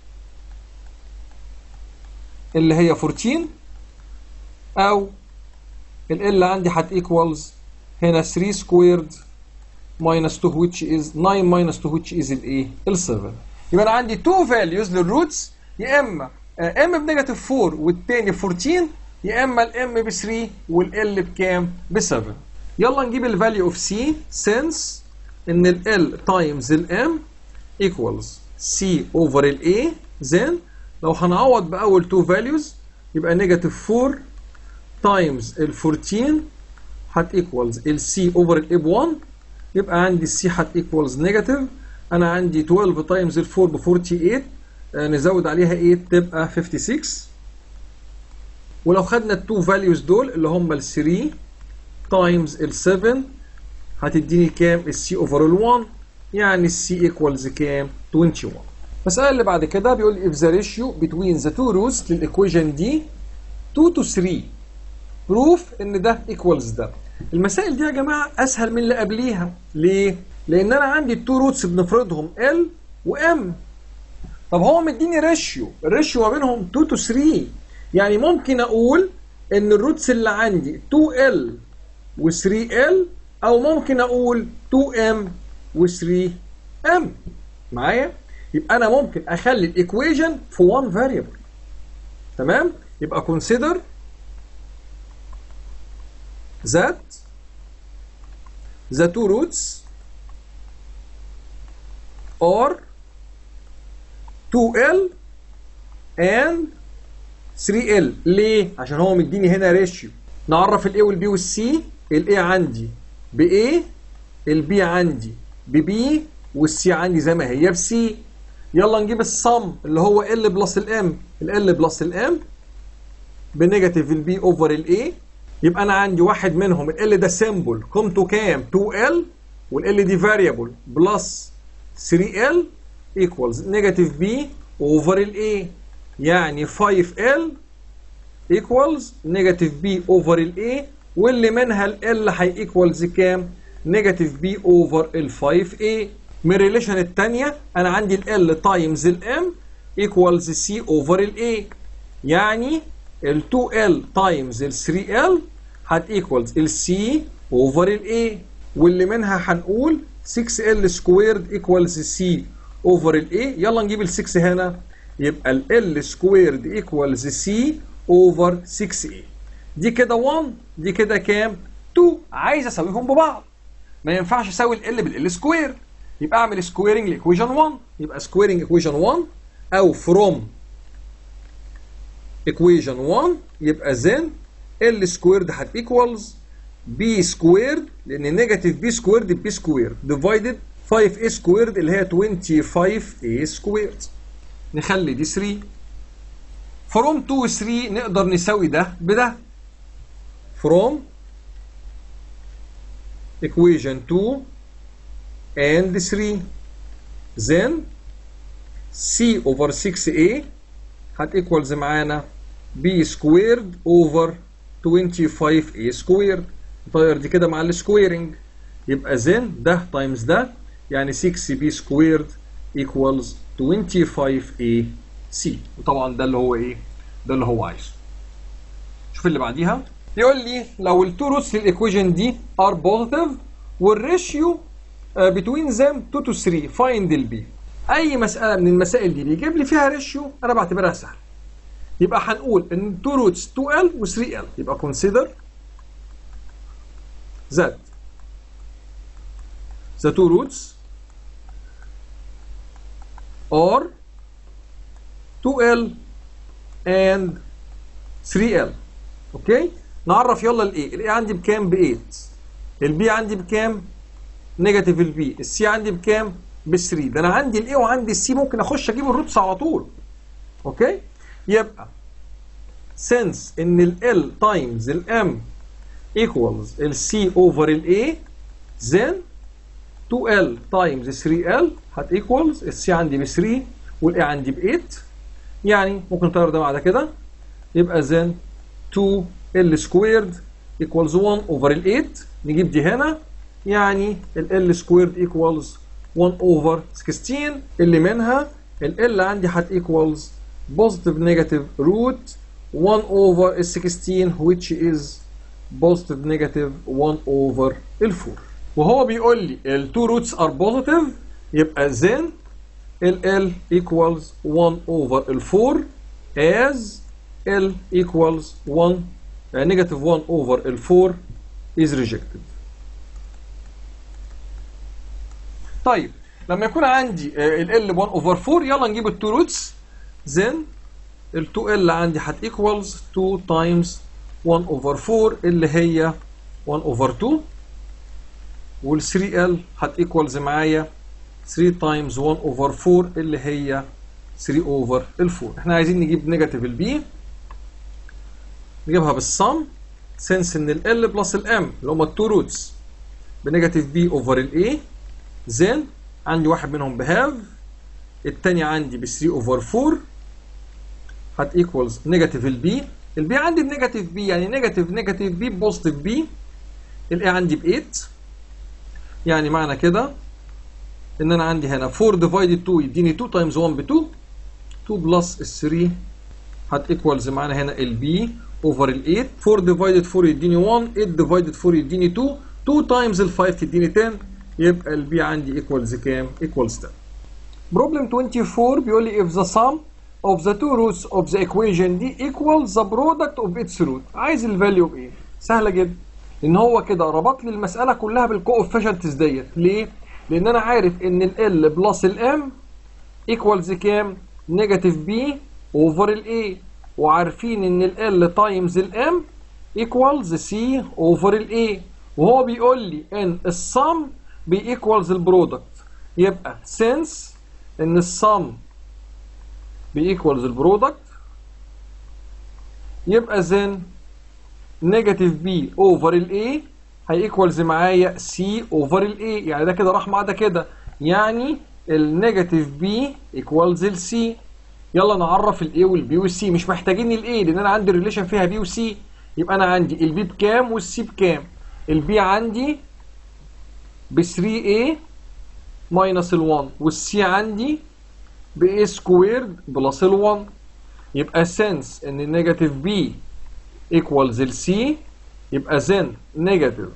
Speaker 1: اللي هي 14 او ال ال عندي هت ايكوالز هنا 3 سكويرد minus 2 which is 9 minus 2 which is الايه؟ ال 7 يبقى انا عندي 2 values للروتس يا اما ام بنيجاتيف 4 والتاني 14 يا اما الام ب 3 والال بكام؟ ب 7 يلا نجيب الفاليو اوف سي since ان ال تايمز الام equals c over ال a then لو هنعوض باول 2 values يبقى نيجاتيف 4 تايمز ال 14 هت equals ال c over ال a ب 1 يبقى عندي السي هت ايكوالز نيجاتيف انا عندي 12 تايمز ال 4 ب 48 آه نزود عليها 8 تبقى 56 ولو خدنا التو فاليوز دول اللي هم ال 3 تايمز ال 7 هتديني كام السي اوفر ال 1 يعني السي ايكوالز كام 21 المسألة اللي بعد كده بيقول لي if the ratio between the two roots للإيكويشن دي 2 to 3 بروف ان ده ايكوالز ده المسائل دي يا جماعه اسهل من اللي قبليها ليه لان انا عندي التو روتس بنفرضهم ال وام طب هو مديني ريشيو الريشيو ما بينهم 2 تو 3 يعني ممكن اقول ان الروتس اللي عندي 2ال و3ال او ممكن اقول 2m و3m معايا يبقى انا ممكن اخلي الايكويشن في 1 فاريبل تمام يبقى consider that the two roots are 2L and 3L ليه؟ عشان هو مديني هنا ريشيو نعرف ال A وال B وال C ال A عندي ب A ال B عندي ب B وال C عندي زي ما هي ب C يلا نجيب الصم اللي هو L بلس ال M ال L بلس ال M بنيجاتيف ال B اوفر ال A يبقى انا عندي واحد منهم ال ده سيمبل قيمته كام 2L والال دي فاريبل بلس 3L equals نيجاتيف B over ال A يعني 5L equals نيجاتيف B over ال A واللي منها ال L هي equals كام؟ نيجاتيف B over ال 5A من الريليشن الثانية أنا عندي ال L تايمز ال M equals C over ال A يعني ال 2L تايمز ال 3L هت equals ال C over ال A واللي منها هنقول 6L سكويرد equals C over ال A يلا نجيب ال 6 هنا يبقى ال L سكويرد equals C over 6A دي كده 1 دي كده كام 2 عايز اساويهم ببعض ما ينفعش اساوي ال L بال L سكوير يبقى اعمل سكويرنج لايكويشن 1 يبقى سكويرنج ايكويشن 1 او from equation 1 يبقى then L سكويرد هت equals B سكويرد لان نيجاتيف B سكويرد B سكويرد ديفايدد 5A سكويرد اللي هي 25A سكويرد نخلي دي 3 from 2 و 3 نقدر نساوي ده بده from equation 2 and 3 then C over 6A هت equals معانا B سكويرد over 25A سكويرد طير دي كده مع السكويرنج يبقى then ده تايمز ده يعني 6B سكويرد equals 25AC وطبعا ده اللي هو ايه؟ ده اللي هو عايزه. شوف اللي بعديها يقول لي لو التو روتس للايكويشن دي ار بوزيتيف والريشيو بتوين ذم 2 تو 3 فايند البي. اي مساله من المسائل دي اللي يجيب لي فيها ريشيو انا بعتبرها سهل. يبقى هنقول ان 2 روتس 2L و 3L يبقى consider that the two roots are 2L and 3L اوكي نعرف يلا الاي الاي عندي بكام ب 8 البي عندي بكام نيجاتيف البي السي عندي بكام ب 3 ده انا عندي الاي وعندي السي ممكن اخش اجيب الروتس على طول اوكي يبقى since ان ال L times ال M equals ال C over ال A then 2L times 3L هت equals ال C عندي ب 3 وال A عندي ب 8 يعني ممكن نطير ده مع ده كده يبقى then 2L squared equals 1 over ال 8 نجيب دي هنا يعني ال L squared equals 1 over 16 اللي منها ال L عندي هت equals positive negative root 1 over 16 which is positive negative 1 over ال 4 وهو بيقول لي ال 2 roots are positive يبقى then ال L equals 1 over ال 4 as L equals 1 uh, negative 1 over ال 4 is rejected طيب لما يكون عندي ال L 1 over 4 يلا نجيب ال 2 roots then ال 2L عندي هت equals 2 times 1 over 4 اللي هي 1 over 2 وال 3L هت equals معايا 3 times 1 over 4 اللي هي 3 over ال 4 احنا عايزين نجيب نيجاتيف البي نجيبها بالصم since ان ال L بلس ال M اللي هما التو روتس بنيجاتيف بي اوفر ال A then عندي واحد منهم بهاف التاني عندي ب 3 اوفر 4 هت ايكوالز نيجاتيف البي البي عندي بنيجاتيف بي يعني نيجاتيف نيجاتيف بي بوزيتيف بي الاي عندي ب 8 يعني معنى كده ان انا عندي هنا 4 ديفايدد 2 يديني 2 تايمز 1 ب 2 2 بلس ال 3 هت ايكوالز معانا هنا البي اوفر ال 8 4 ديفايدد 4 يديني 1 8 ديفايدد 4 يديني 2 2 تايمز ال 5 تديني 10 يبقى البي عندي ايكوالز كام؟ ايكوالز 10 بروبلم 24 بيقول لي if the sum of the two roots of the equation دي equals the product of its root عايز الفاليو بايه؟ سهله جدا لان هو كده ربط لي المساله كلها بالكوفيشنتس ديت ليه؟ لان انا عارف ان ال L بلس ال M equals كام؟ نيجاتيف B اوفر ال A وعارفين ان ال L تايمز ال M equals C اوفر ال A وهو بيقول لي ان السم بيكوالز البرودكت يبقى since ان السم بيكوالز البرودكت يبقى then نيجاتيف بي اوفر ال A هيكوالز معايا سي اوفر الاي يعني ده كده راح مع ده كده يعني النيجاتيف بي ايكوالز السي يلا نعرف الاي والبي والسي مش محتاجين الاي لان انا عندي الريليشن فيها بي وسي يبقى انا عندي البي بكام والسي بكام البي عندي ب 3a ماينس ال1 والسي عندي ب a سكويرد بلس ال1 يبقى سنس ان النيجاتيف b equals ال c يبقى then نيجاتيف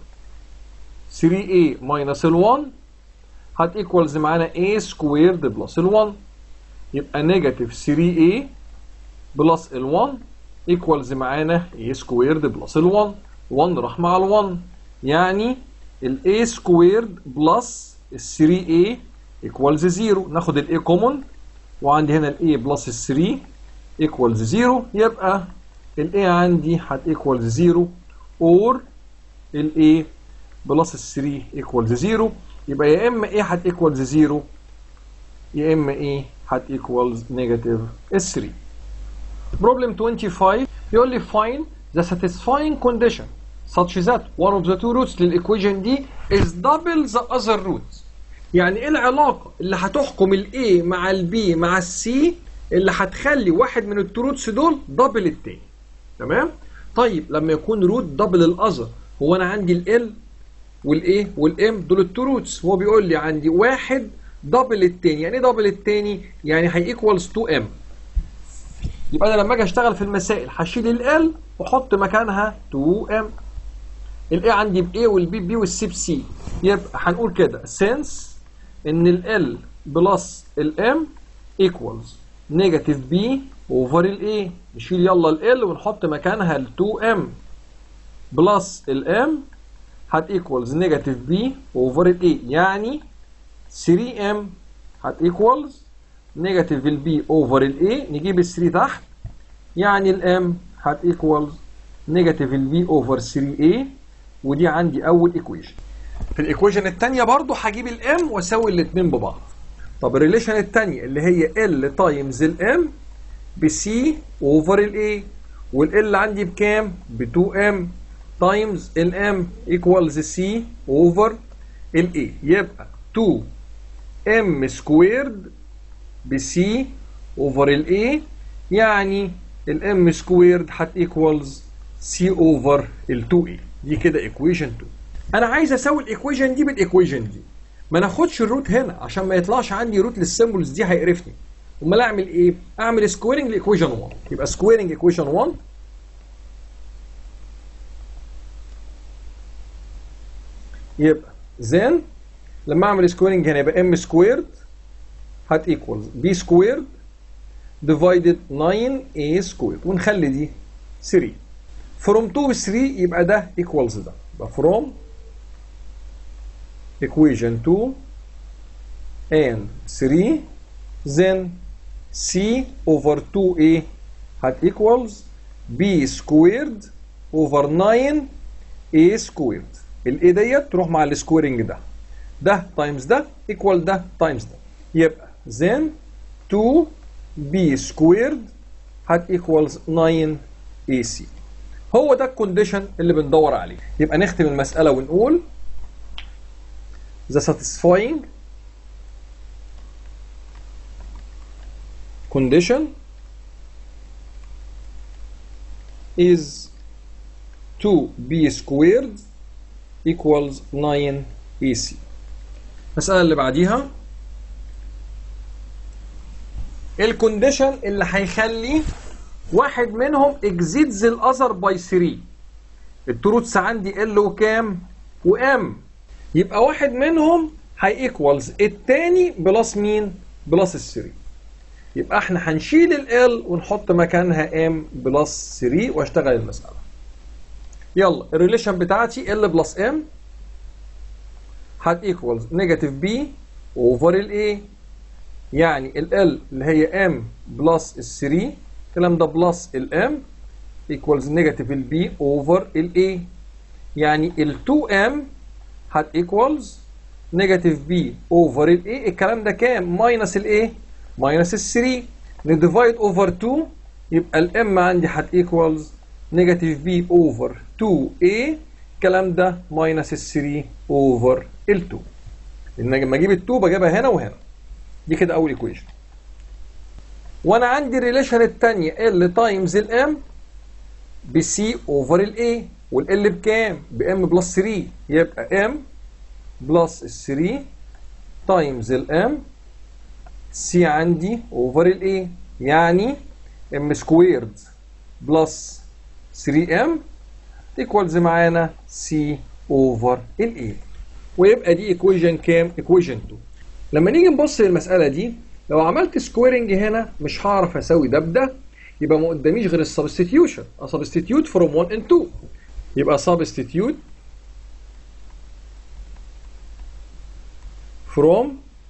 Speaker 1: 3a ماينس ال1 هت equals معانا a سكويرد بلس ال1 يبقى نيجاتيف 3a بلس ال1 equals معانا a سكويرد بلس ال1 1 راح مع ال1 يعني ال a سكويرد بلس ال 3a equals 0 ناخد ال a common وعندي هنا ال a بلس ال 3 equals 0 يبقى ال a عندي هت equals 0 or ال a بلس ال 3 equals 0 يبقى يا اما a هت equals 0 يا اما a هت equals negative 3 problem 25 يقول لي find the satisfying condition such that one of the two roots للإيكويشن دي is double the other roots يعني ايه العلاقة اللي هتحكم ال A مع ال B مع ال C اللي هتخلي واحد من التو روتس دول دبل التاني تمام طيب لما يكون روت دبل الاذر هو انا عندي ال L والايه والام دول التو روتس هو بيقول لي عندي واحد دبل التاني يعني ايه دبل التاني يعني هي ايكوالز 2 ام يبقى انا لما اجي اشتغل في المسائل هشيل ال L واحط مكانها 2 ام الاي عندي ب A والبي ب B والسي ب C يبقى هنقول كده since ان ال L بلس ال M equals نيجاتيف B اوفر ال A نشيل يلا ال L ونحط مكانها ال 2M بلس ال M هت equals نيجاتيف B اوفر ال A يعني 3M هت equals نيجاتيف ال B اوفر ال A نجيب ال 3 تحت يعني ال M هت equals نيجاتيف ال B اوفر 3A ودي عندي اول ايكويشن في الايكويشن الثانيه برضو هجيب الام واساوي الاثنين ببعض طب الريليشن الثانيه اللي هي ال تايمز الام بسي اوفر الاي والال عندي بكام ب 2 ام تايمز الام ايكوالز سي اوفر الاي يبقى 2 ام سكويرد بسي اوفر الاي يعني الام سكويرد هت ايكوالز سي اوفر ال 2 اي دي كده ايكويشن 2 انا عايز اساوي الايكويشن دي بالايكويشن دي ما ناخدش الروت هنا عشان ما يطلعش عندي روت للسيمبلز دي هيقرفني امال اعمل ايه اعمل سكويرنج لايكويشن 1 يبقى سكويرنج ايكويشن 1 يبقى then لما اعمل سكويرنج هنا يبقى ام سكويرد هت ايكوالز بي سكويرد ديفايدد 9 a سكويرد ونخلي دي 3 from 2 ب 3 يبقى ده equals ده يبقى from equation 2 and 3 then c over 2a hat equals b squared over 9 a squared ال a ديت تروح مع السكويرنج ده ده تايمز ده equal ده تايمز ده يبقى then 2 b squared hat equals 9 ac هو ده الكونديشن اللي بندور عليه يبقى نختم المسألة ونقول the satisfying condition is 2b squared equals 9ac المسألة اللي بعديها الكونديشن اللي هيخلي واحد منهم exceeds الاذر باي 3 التروتس عندي ال وكام وام يبقى واحد منهم هي ايكوالز التاني بلس مين بلس ال 3 يبقى احنا هنشيل ال ونحط مكانها ام بلس 3 واشتغل المساله يلا الريليشن بتاعتي ال بلس ام هت ايكوالز نيجاتيف بي اوفر الاي يعني ال اللي هي ام بلس ال 3 الكلام ده بلس الام equals نيجاتيف البي اوفر الاي يعني ال 2m هت equals نيجاتيف بي اوفر الاي الكلام ده كام ماينس الايه ماينس ال 3 نديفايد اوفر 2 يبقى الام عندي هت equals نيجاتيف بي اوفر 2a الكلام ده ماينس ال 3 اوفر ال 2 لان لما اجيب ال 2 بجيبها هنا وهنا دي كده اول ايكويشن وانا عندي الريليشن الثانيه ال تايمز الام بسي اوفر الاي والال بكام؟ بام بلس 3 يبقى ام بلس ال 3 تايمز الام سي عندي اوفر الاي يعني ام سكويرد بلس 3 ام ايكوالز معانا سي اوفر الاي ويبقى دي ايكويشن كام؟ ايكويشن 2 لما نيجي نبص للمساله دي لو عملت سكويرنج هنا مش هعرف اساوي ده بده يبقى ما قداميش غير السبستيتيوشن اسبستيتيوت فروم 1 and 2 يبقى سبستيتيوت from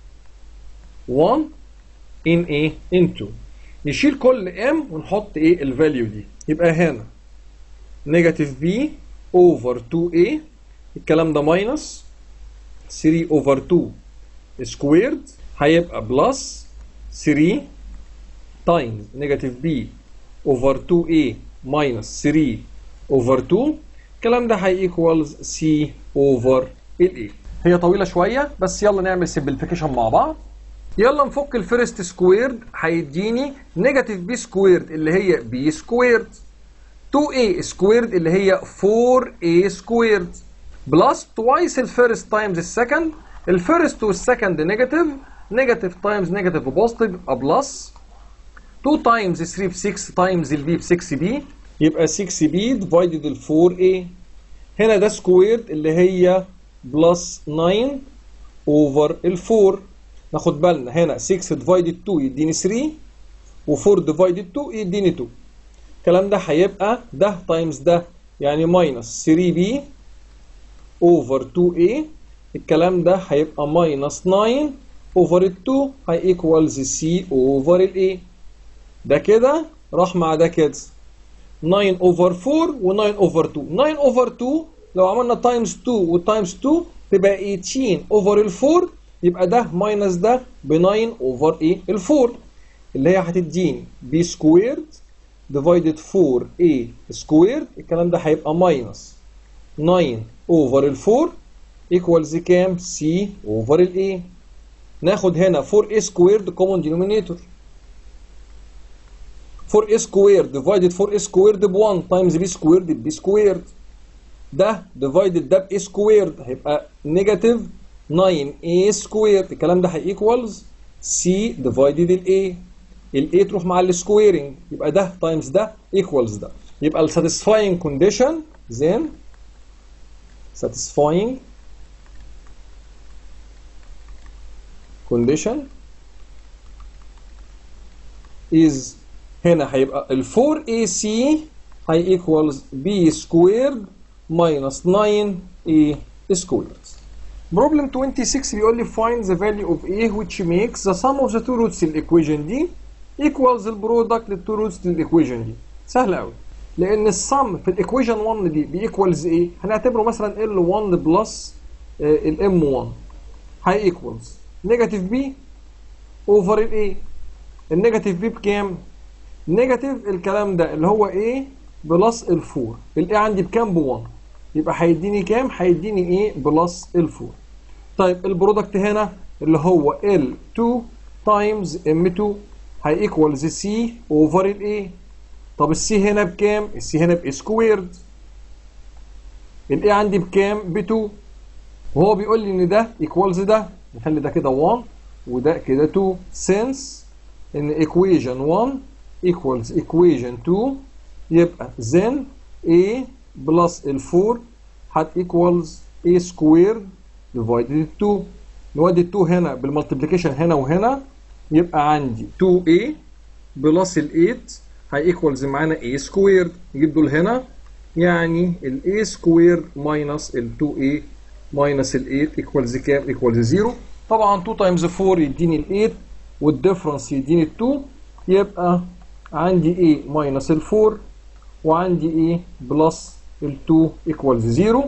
Speaker 1: 1 in A in 2 نشيل كل M ونحط ايه الفاليو دي يبقى هنا نيجاتيف B over 2A الكلام ده ماينس 3 over 2 سكويرد هيبقى بلس 3 تايمز نيجاتيف B over 2A minus 3 over 2 الكلام ده هيكوالز C over ال A هي طويلة شوية بس يلا نعمل سمبليفيكيشن مع بعض يلا نفك الفيرست سكويرد هيديني نيجاتيف بي سكويرد اللي هي بي سكويرد 2a سكويرد اللي هي 4a سكويرد بلس توايس الفيرست تايمز السكند الفيرست والسكند نيجاتيف نيجاتيف تايمز نيجاتيف بوزيتيف يبقى بلس 2 تايمز 3 ب 6 تايمز البي ب 6 بي يبقى 6 بي ديفايدد ال 4a هنا ده سكويرد اللي هي بلس 9 اوفر ال 4 ناخد بالنا هنا 6 ديفايدد 2 يديني 3 و4 ديفايدد 2 يديني 2 الكلام ده هيبقى ده تايمز ده يعني ماينس 3 بي اوفر 2 a الكلام ده هيبقى ماينس 9 اوفر ال 2 هيكوالز سي اوفر ال a ده كده راح مع ده كده 9 اوفر 4 و9 اوفر 2 9 اوفر 2 لو عملنا تايمز 2 وتايمز 2 تبقى 18 اوفر ال 4 يبقى ده ماينس ده ب 9 اوفر ايه ال 4 اللي هي هتديني بي سكويرد ديفايدد 4 a سكويرد الكلام ده هيبقى ماينس 9 اوفر ال 4 ايكوالز كام سي اوفر ال a ناخد هنا 4a سكويرد كومون دينومينيتور 4a سكويرد ديفايدد 4a سكويرد ب 1 تايمز b سكويرد ب b سكويرد ده ديفايدد ده ب a سكويرد هيبقى نيجاتيف 9a سكويرد الكلام ده هيكوالز c ديفايدد ال a ال a تروح مع السكويرنج يبقى ده تايمز ده ايكوالز ده يبقى ال satisfying condition then satisfying condition is هنا هيبقى ال 4ac هي equals b squared minus 9a squared. Problem 26 بيقول لي find the value of a which makes the sum of the two roots الايكويشن دي equals البرودكت للتو روتس للايكويشن دي. سهل قوي. لان السم في الايكويشن 1 دي بيكوالز ايه؟ هنعتبره مثلا ال1 بلس الام 1 هي ايكوالز نيجاتيف بي اوفر الايه؟ النيجاتيف بي بكام؟ نيجاتيف الكلام ده اللي هو ايه بلس ال 4 الايه عندي بكام ب 1 يبقى هيديني كام هيديني ايه بلس ال 4 طيب البرودكت هنا اللي هو ال 2 تايمز ام 2 هي ايكوالز سي اوفر الايه طب السي هنا بكام السي هنا ب سكويرد الايه عندي بكام ب 2 وهو بيقول لي ان ده ايكوالز ده نخلي ده كده 1 وده كده 2 since ان equation 1 equals equation 2 يبقى then a plus ال 4 هت equals a squared divided 2 نودي ال 2 هنا بالمالتيبليكيشن هنا وهنا يبقى عندي 2a بلس ال 8 هي equals معانا a squared نجيب دول هنا يعني ال a squared minus ال 2a minus ال 8 equals كام؟ equals 0 طبعا 2 times 4 يديني ال 8 والديفرنس يديني ال 2 يبقى عندي A minus ال 4 وعندي A plus ال 2 equals 0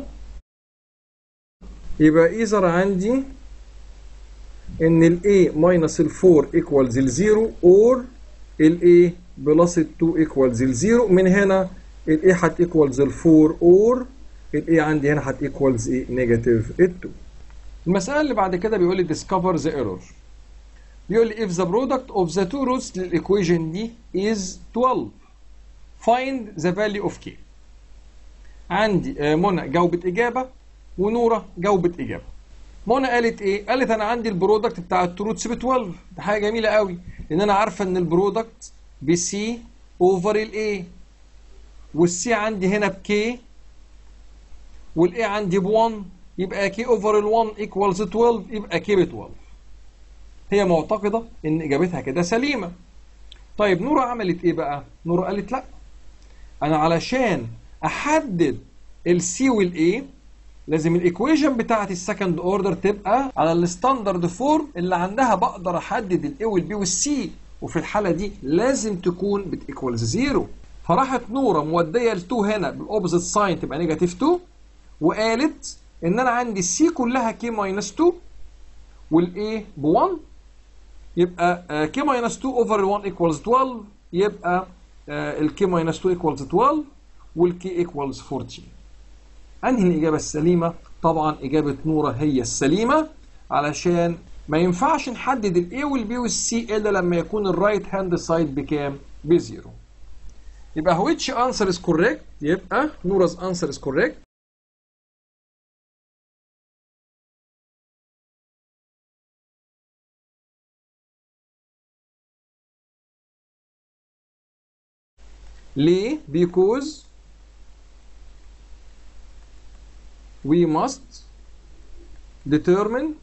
Speaker 1: يبقى إذا عندي إن ال A minus ال 4 equals ال 0 or ال A plus ال 2 equals ال 0 من هنا ال A هت equals ال 4 or الاي عندي هنا هت ايكوالز ايه نيجاتيف 2 المساله اللي بعد كده بيقول لي discover the error بيقول لي if the product of the two roots للايكويشن دي is 12 find the value of k عندي آه، منى جاوبت اجابه ونوره جاوبت اجابه منى قالت ايه قالت انا عندي البرودكت بتاع التروتس ب 12 دي حاجه جميله قوي لان انا عارفه ان البرودكت بسي اوفر الاي والسي عندي هنا بكي والاي عندي ب 1 يبقى كي اوفر ال 1 ايكوالز 12 يبقى كي ب 12 هي معتقده ان اجابتها كده سليمه طيب نورة عملت ايه بقى نورة قالت لا انا علشان احدد السي والاي لازم الايكويشن بتاعتي السكند اوردر تبقى على الستاندرد فورم اللي عندها بقدر احدد الاي والبي والسي وفي الحاله دي لازم تكون بتيكوالز زيرو فراحت نوره موديه ال 2 هنا بالاوبوزيت ساين تبقى نيجاتيف 2 وقالت ان انا عندي السي كلها كي ماينس 2 والاي ب 1 يبقى كي ماينس 2 اوفر ال 1 ايكوالز 12 يبقى الكي ماينس 2 ايكوالز 12 والكي ايكوالز 14 انهي الاجابه السليمه طبعا اجابه نوره هي السليمه علشان ما ينفعش نحدد الاي والبي والسي الا لما يكون الرايت هاند سايد بكام بزيرو يبقى which answer is correct يبقى نورا's answer is correct ليه because we must determine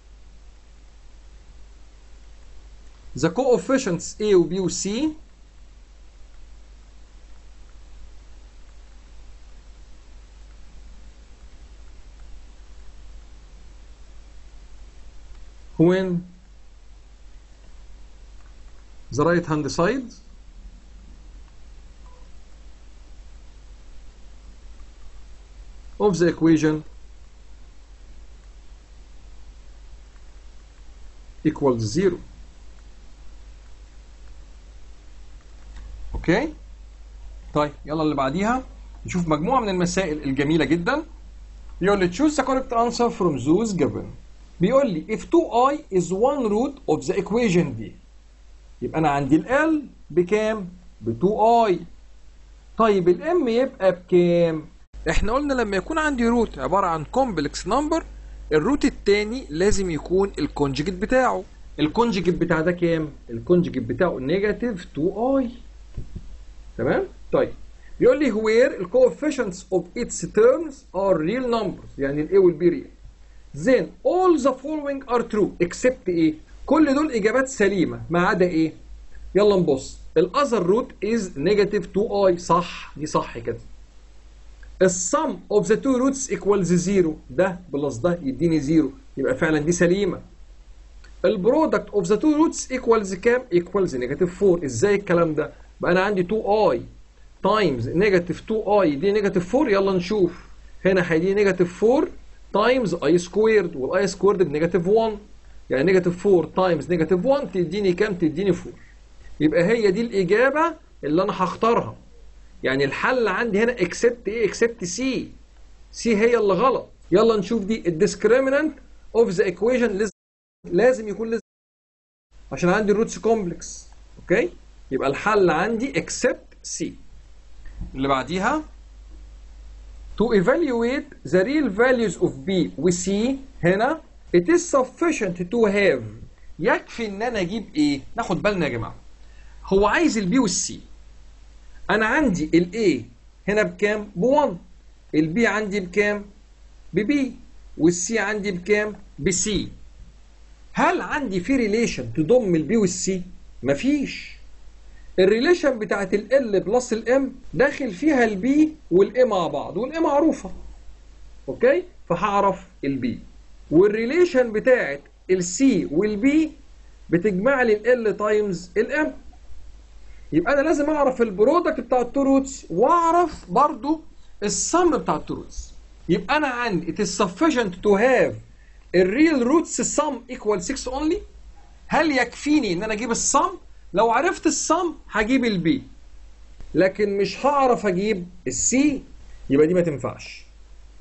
Speaker 1: the coefficients A و B و C when the right hand side of the equation equals zero. اوكي طيب يلا اللي بعديها نشوف مجموعة من المسائل الجميلة جدا بيقول لي choose the correct answer from those given بيقول لي if 2i is one root of the equation دي يبقى انا عندي ال L بكام؟ ب 2i طيب ال M يبقى بكام؟ احنا قلنا لما يكون عندي روت عبارة عن كومبلكس نمبر الروت التاني لازم يكون الكونجيجيت بتاعه الكونجيجيت بتاع ده كام؟ الكونجيجيت بتاعه نيجاتيف 2i تمام؟ طيب بيقول لي where the coefficients of its terms are real numbers يعني ال A وال B real then all the following are true except ايه؟ كل دول اجابات سليمة ما عدا ايه؟ يلا نبص الاذر روت از نيجاتيف 2i صح دي صح كده السم اوف ذا تو روتس ايكوالز زيرو ده بلس ده يديني زيرو يبقى فعلا دي سليمه البرودكت اوف ذا تو روتس ايكوالز كام ايكوالز نيجاتيف 4 ازاي الكلام ده بقى انا عندي 2 اي تايمز نيجاتيف 2 اي دي نيجاتيف 4 يلا نشوف هنا هيدي نيجاتيف 4 تايمز اي سكويرد والاي سكويرد بنيجاتيف 1 يعني نيجاتيف 4 تايمز نيجاتيف 1 تديني كام تديني 4 يبقى هي دي الاجابه اللي انا هختارها يعني الحل عندي هنا اكسبت ايه اكسبت سي سي هي اللي غلط يلا نشوف دي الديسكريمنانت اوف ذا ايكويشن لازم يكون لازم عشان عندي الروتس كومبلكس اوكي يبقى الحل عندي اكسبت سي اللي بعديها to evaluate the real values of B و C هنا it is sufficient to have يكفي ان انا اجيب ايه ناخد بالنا يا جماعه هو عايز البي والسي انا عندي الاي هنا بكام ب 1 البي عندي بكام ببي والسي عندي بكام بسي هل عندي في ريليشن تضم البي والسي مفيش الريليشن بتاعت ال بلس الام داخل فيها البي والاي مع بعض والاي معروفه اوكي فهعرف البي والريليشن بتاعت السي والبي بتجمع لي ال تايمز الام يبقى انا لازم اعرف البرودكت بتاع التو روتس واعرف برضو السم بتاع التو روتس يبقى انا عندي it is sufficient to have الريل روتس sum equal 6 only هل يكفيني ان انا اجيب السم لو عرفت السم هجيب البي لكن مش هعرف اجيب السي يبقى دي ما تنفعش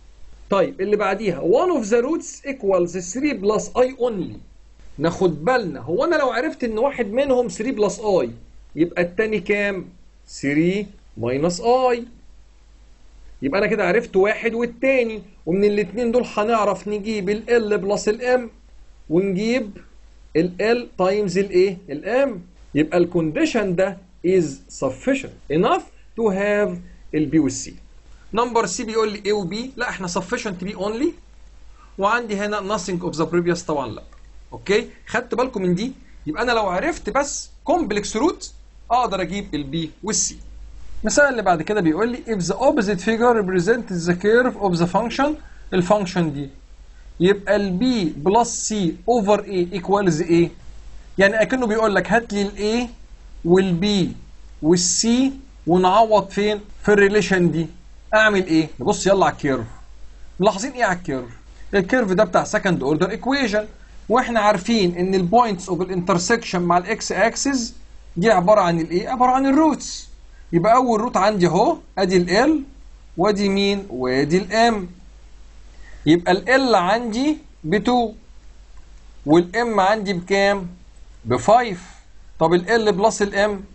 Speaker 1: طيب اللي بعديها one of the roots equals 3 plus i only ناخد بالنا هو انا لو عرفت ان واحد منهم 3 بلس i يبقى التاني كام 3 minus i يبقى انا كده عرفت واحد والتاني ومن الاتنين دول هنعرف نجيب ال L بلس ال M ونجيب ال L تايمز الايه الام يبقى الكونديشن ده is sufficient enough to have ال B وال C نمبر سي بيقول لي A و B لا احنا sufficient B only وعندي هنا nothing of the previous طبعا لا اوكي خدت بالكم من دي يبقى انا لو عرفت بس كومبلكس روت اقدر اجيب البي والسي المثال اللي بعد كده بيقول لي if the opposite figure represents the curve of the function الفانكشن دي يبقى البي بلس سي اوفر اي ايكوالز ايه يعني اكنه بيقول لك هات لي الاي والبي والسي ونعوض فين في الريليشن دي اعمل ايه نبص يلا على الكيرف ملاحظين ايه على الكيرف الكيرف ده بتاع سكند اوردر ايكويشن واحنا عارفين ان البوينتس اوف الانترسكشن مع الاكس اكسس دي عباره عن الايه عباره عن الروتس يبقى اول روت عندي اهو ادي ال وادي مين وادي الام يبقى ال عندي ب 2 والام عندي بكام ب 5 طب ال بلس الام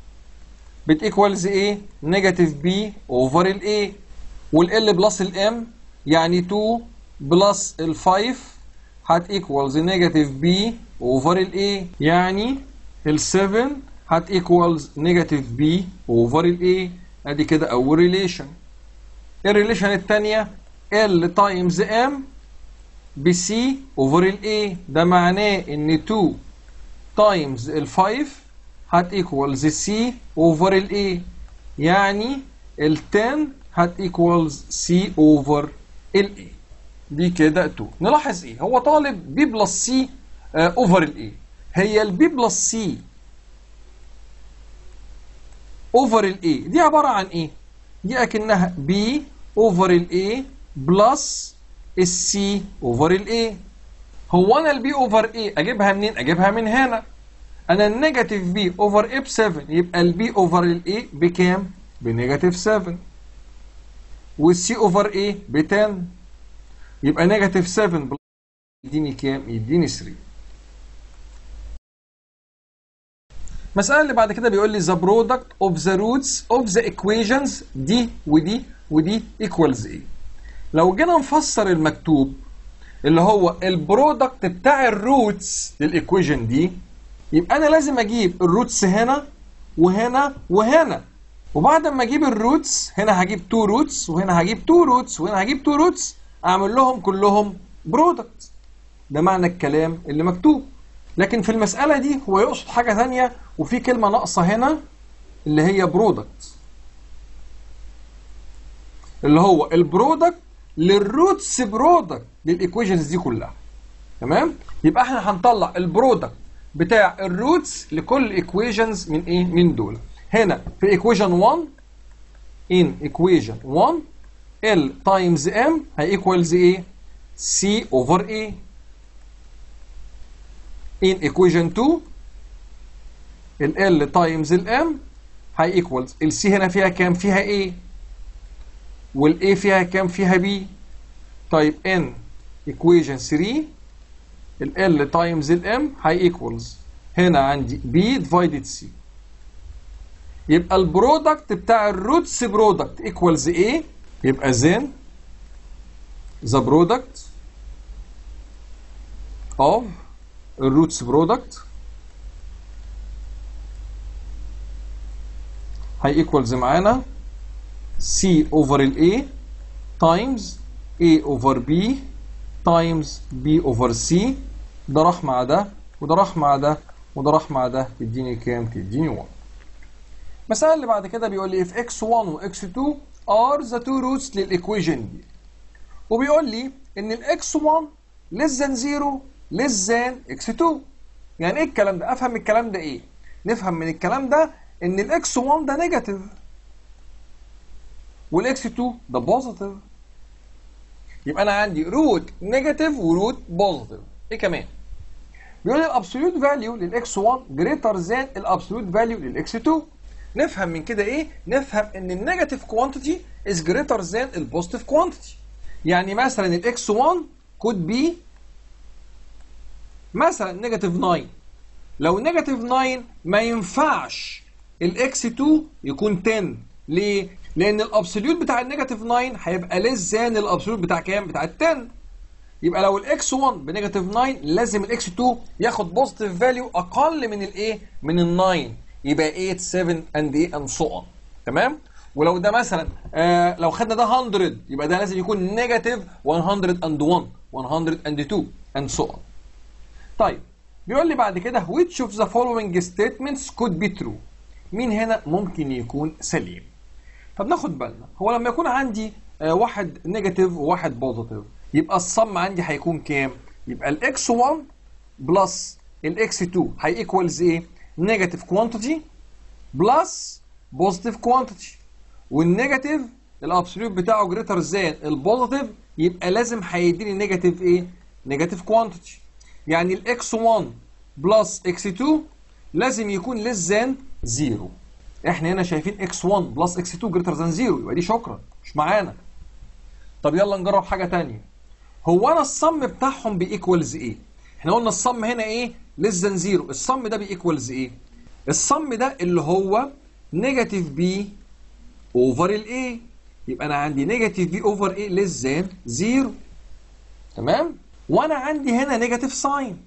Speaker 1: بتيكوالز ايه نيجاتيف بي اوفر الاي والال بلس الام يعني 2 بلس ال 5 هت ايكوالز نيجاتيف بي اوفر الاي يعني ال 7 هت ايكوالز نيجاتيف بي اوفر الاي ادي كده اول ريليشن الريليشن الثانيه ال تايمز ام بسي اوفر الاي ده معناه ان 2 تايمز ال 5 هت ايكوالز سي اوفر الاي يعني ال 10 هت ايكوالز سي اوفر الاي دي كده 2 نلاحظ ايه هو طالب بي بلس سي اوفر الاي هي البي بلس سي اوفر الاي دي عباره عن ايه دي اكنها بي اوفر الاي بلس السي اوفر الاي هو انا البي اوفر اي اجيبها منين اجيبها من هنا انا النيجاتيف بي اوفر اي ب 7 يبقى البي اوفر الاي بكام بنيجاتيف 7 والسي اوفر اي ب 10 يبقى نيجاتيف 7 يديني كام يديني 3 المسألة اللي بعد كده بيقول لي the product of the roots of the equations دي ودي ودي equals ايه لو جينا نفسر المكتوب اللي هو البرودكت بتاع الروتس للايكويشن دي يبقى انا لازم اجيب الروتس هنا وهنا وهنا وبعد ما اجيب الروتس هنا هجيب 2 روتس وهنا هجيب 2 روتس وهنا هجيب 2 روتس اعمل لهم كلهم برودكت ده معنى الكلام اللي مكتوب لكن في المسألة دي هو يقصد حاجة ثانية وفي كلمة ناقصة هنا اللي هي برودكت اللي هو البرودكت للروتس برودكت للايكويشنز دي كلها تمام يبقى احنا هنطلع البرودكت بتاع الروتس لكل ايكويشنز من ايه من دول هنا في ايكويشن 1 in equation 1 L times M هيكوالز ايه C over A in equation 2 ال L times ال M هيكوالز ال C هنا فيها كام فيها A وال A فيها كام فيها B طيب in equation 3 ال L times ال M هيكوالز هنا عندي B divided C يبقى البرودكت بتاع الروتس برودكت ايكوالز ايه يبقى زين ذا برودكت اوف الروتس برودكت هي ايكوالز معانا سي اوفر الاي تايمز A اوفر B تايمز B اوفر C ده راح مع ده وده راح مع ده وده راح مع ده تديني كام تديني 1 المسألة اللي بعد كده بيقول لي if x1 و x2 are the two roots للإيكويشن دي وبيقول لي إن ال x1 less than 0 less than x2 يعني إيه الكلام ده؟ أفهم الكلام ده إيه؟ نفهم من الكلام ده إن ال x1 ده نيجاتيف وال x2 ده بوزيتيف يبقى أنا عندي روت نيجاتيف وروت بوزيتيف إيه كمان؟ بيقول لي الابسوليوت فاليو للاكس 1 جريتر ذان الابسوليوت فاليو للاكس 2 نفهم من كده ايه؟ نفهم ان النيجاتيف كوانتيتي از جريتر ذان البوزيتيف كوانتيتي. يعني مثلا الاكس 1 could be مثلا نيجاتيف 9 لو نيجاتيف 9 ما ينفعش الاكس 2 يكون 10 ليه؟ لان الابسوليوت بتاع النيجاتيف 9 هيبقى ليس ذان الابسوليوت بتاع كام؟ بتاع ال 10 يبقى لو الاكس 1 بنيجاتيف 9 لازم الاكس 2 ياخد بوزيتيف فاليو اقل من الايه؟ من ال 9 يبقى 8 7 اند ايه اند سو اون تمام؟ ولو ده مثلا آه لو خدنا ده 100 يبقى ده لازم يكون نيجاتيف 101 102 اند سو اون طيب بيقول لي بعد كده which of the following statements could be true مين هنا ممكن يكون سليم طب ناخد بالنا هو لما يكون عندي آه واحد نيجاتيف وواحد بوزيتيف يبقى الصم عندي هيكون كام يبقى الاكس 1 بلس الاكس 2 هيكوالز ايه نيجاتيف كوانتيتي بلس بوزيتيف كوانتيتي والنيجاتيف الابسوليوت بتاعه جريتر ذان البوزيتيف يبقى لازم هيديني نيجاتيف ايه نيجاتيف كوانتيتي يعني الاكس 1 بلس اكس 2 لازم يكون ليس ذان 0 احنا هنا شايفين اكس 1 بلس اكس 2 جريتر ذان 0 يبقى دي شكرا مش معانا طب يلا نجرب حاجه ثانيه هو انا الصم بتاعهم بيكوالز ايه احنا قلنا الصم هنا ايه ليس ذان 0 الصم ده بيكوالز ايه الصم ده اللي هو نيجاتيف بي اوفر الايه يبقى انا عندي نيجاتيف بي اوفر ايه ليس ذان 0 تمام وانا عندي هنا نيجاتيف ساين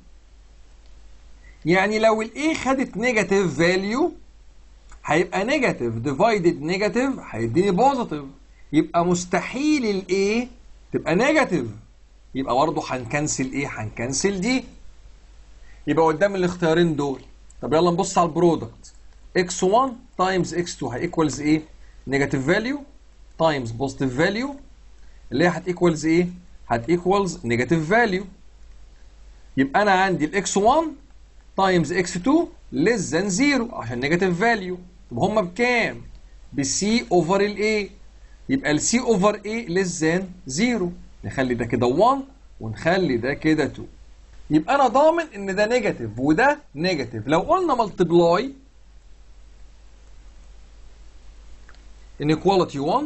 Speaker 1: يعني لو الايه خدت نيجاتيف فاليو هيبقى نيجاتيف ديفايدد نيجاتيف هيديني بوزيتيف يبقى مستحيل الايه تبقى نيجاتيف يبقى برضه هنكنسل ايه هنكنسل دي يبقى قدام الاختيارين دول طب يلا نبص على البرودكت x1 تايمز x2 هيكوالز ايه نيجاتيف فاليو تايمز بوزيتيف فاليو اللي هي هتيكوالز ايه هتيكوالز نيجاتيف فاليو يبقى انا عندي الاكس 1 تايمز اكس 2 ليس ذان 0 عشان نيجاتيف فاليو طب هما بكام بسي اوفر الاي يبقى السي اوفر اي ليس ذان 0 نخلي ده كده 1 ونخلي ده كده 2 يبقى انا ضامن ان ده نيجاتيف وده نيجاتيف لو قلنا ملتبلاي inequality 1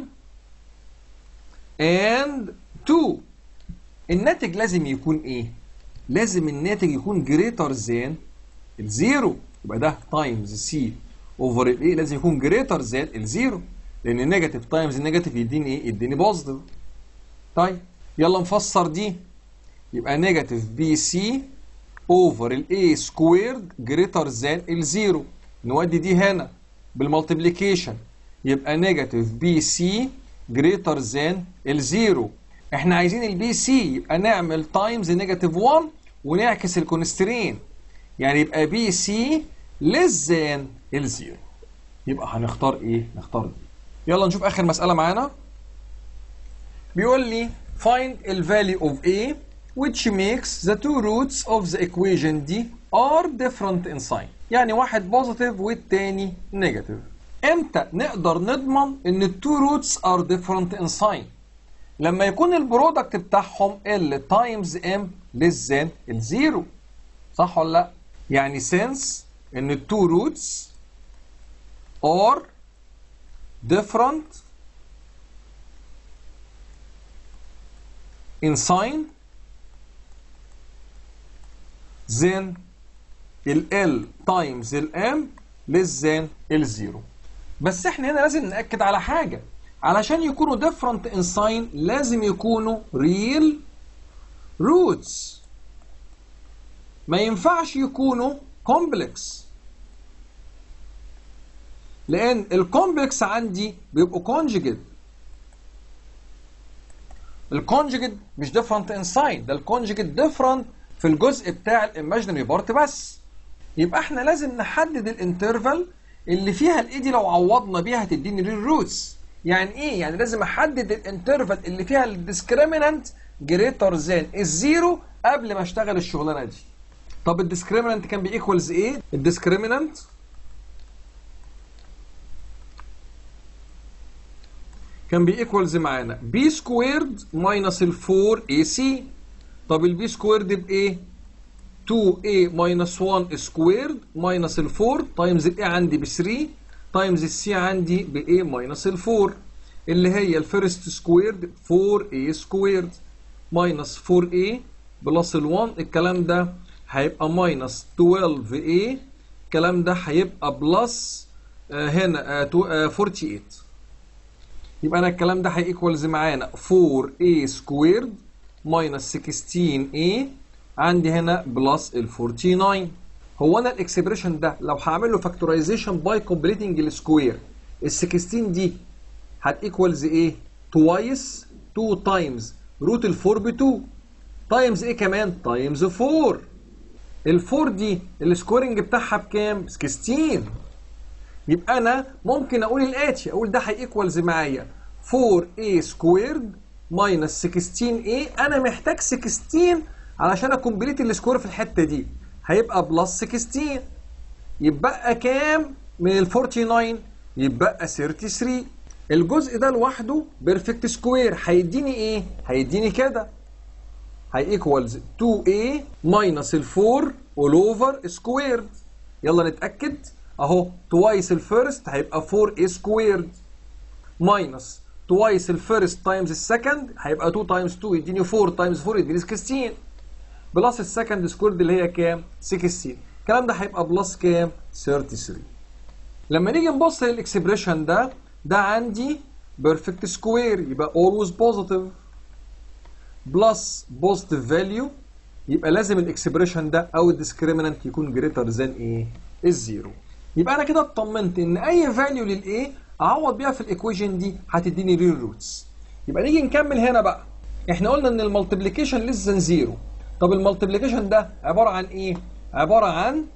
Speaker 1: and 2 الناتج لازم يكون ايه؟ لازم الناتج يكون جريتر ذان الزيرو يبقى ده تايمز سي اوفر الايه لازم يكون جريتر ذان الزيرو لان النيجاتيف تايمز النيجاتيف يديني ايه؟ يديني بوزيتيف طيب يلا نفسر دي يبقى نيجاتيف بي سي اوفر الاي سكويرد جريتر ذان الزيرو نودي دي هنا بالمالتيبليكيشن يبقى نيجاتيف بي سي جريتر ذان الزيرو احنا عايزين البي سي يبقى نعمل تايمز نيجاتيف 1 ونعكس الكونسترين يعني يبقى بي سي ليس ذان الزيرو يبقى هنختار ايه؟ نختار دي يلا نشوف اخر مسألة معانا بيقول لي find the value of a which makes the two roots of the equation دي are different in sign يعني واحد بوزيتيف والتاني نيجاتيف امتى نقدر نضمن ان التو روتس ار ديفرنت ان ساين لما يكون البرودكت بتاعهم ال تايمز ام ليس ذان الزيرو صح ولا لا يعني سنس ان التو روتس ار different in sign then ال L times ال M less than ال 0 بس احنا هنا لازم نأكد على حاجة علشان يكونوا different in sign لازم يكونوا real roots ما ينفعش يكونوا complex لأن الكومبلكس عندي بيبقوا conjugate الكونجكت مش different in sign ده الكونجكت different في الجزء بتاع الايماجينري بارت بس يبقى احنا لازم نحدد الانترفال اللي فيها الاي دي لو عوضنا بيها هتديني ريل روتس يعني ايه يعني لازم احدد الانترفال اللي فيها الديسكريمنانت جريتر ذان الزيرو قبل ما اشتغل الشغلانه دي طب الديسكريمنانت كان بيكوالز ايه الديسكريمنانت كان بيكوالز معانا بي سكويرد ماينس ال 4 اي سي طب البي سكويرد بايه 2a ماينس 1 سكويرد ماينس ال 4 تايمز الاي عندي ب 3 تايمز السي عندي ب a ماينس ال 4 اللي هي الفيرست سكويرد 4a سكويرد ماينس 4a بلس ال 1 الكلام ده هيبقى ماينس 12a الكلام ده هيبقى بلس آه هنا آه تو- آه 48 يبقى انا الكلام ده هيكوالز معانا 4a سكويرد ماينس 16a عندي هنا بلس ال 49 هو انا الاكسبريشن ده لو هعمل له فاكتورايزيشن باي كومبليتنج السكوير ال 16 دي هتيكوالز ايه؟ توايس 2 تايمز روت ال 4 ب 2 تايمز ايه كمان؟ تايمز 4 ال 4 دي السكورنج بتاعها بكام؟ 16 يبقى انا ممكن اقول الاتي اقول ده هيكوالز معايا 4a سكويرد ماينس 16a انا محتاج 16 علشان اكمبليت السكوير في الحته دي هيبقى بلس 16 يبقى كام من ال 49 يبقى 33 الجزء ده لوحده بيرفكت سكوير هيديني ايه هيديني كده هيكوالز 2a ماينس ال 4 all over سكويرد يلا نتاكد اهو توايس الفيرست هيبقى 4a سكويرد ماينس توايس الفيرست تايمز السكند هيبقى 2 تايمز 2 يديني 4 تايمز 4 يديني 16 بلس السكند سكويرد اللي هي كام 16 الكلام ده هيبقى بلس كام 33 لما نيجي نبص للاكسبريشن ده ده عندي بيرفكت سكوير يبقى always positive بلس بوزيتيف فاليو يبقى لازم الاكسبريشن ده او الديسكريمنت يكون جريتر ذان ايه الزيرو يبقى انا كده اطمنت ان اي فاليو للايه اعوض بيها في الايكويشن دي هتديني ريل روتس يبقى نيجي نكمل هنا بقى احنا قلنا ان المالتيبليكيشن ليس ذان زيرو طب المالتيبليكيشن ده عباره عن ايه عباره عن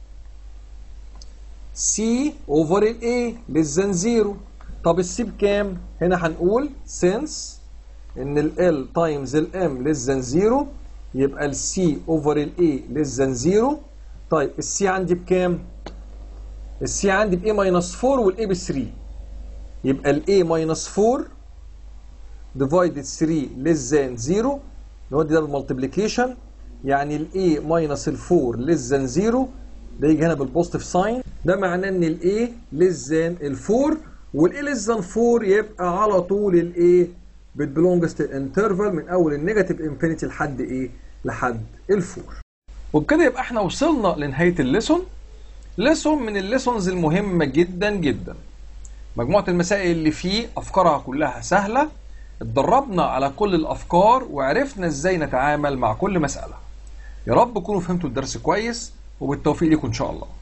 Speaker 1: سي اوفر الاي ليس ذان زيرو طب السي بكام هنا هنقول since ان ال L تايمز ال M less than 0 يبقى ال C over ال A less than 0 طيب ال C عندي بكام؟ ال C عندي ب A minus 4 وال A ب 3 يبقى ال A minus 4 divided 3 less than 0 نودي ده بالمالتيبليكيشن يعني ال A minus ال 4 less than 0 ده يجي هنا بالبوزيتيف ساين ده معناه ان ال A less than ال 4 وال A less than 4 يبقى على طول ال A بتبلونجز الانترفال من اول النيجاتيف انفينيتي لحد ايه؟ لحد الفور. وبكده يبقى احنا وصلنا لنهايه الليسون. ليسون من الليسونز المهمه جدا جدا. مجموعه المسائل اللي فيه افكارها كلها سهله. اتدربنا على كل الافكار وعرفنا ازاي نتعامل مع كل مساله. يا رب تكونوا فهمتوا الدرس كويس وبالتوفيق لكم ان شاء الله.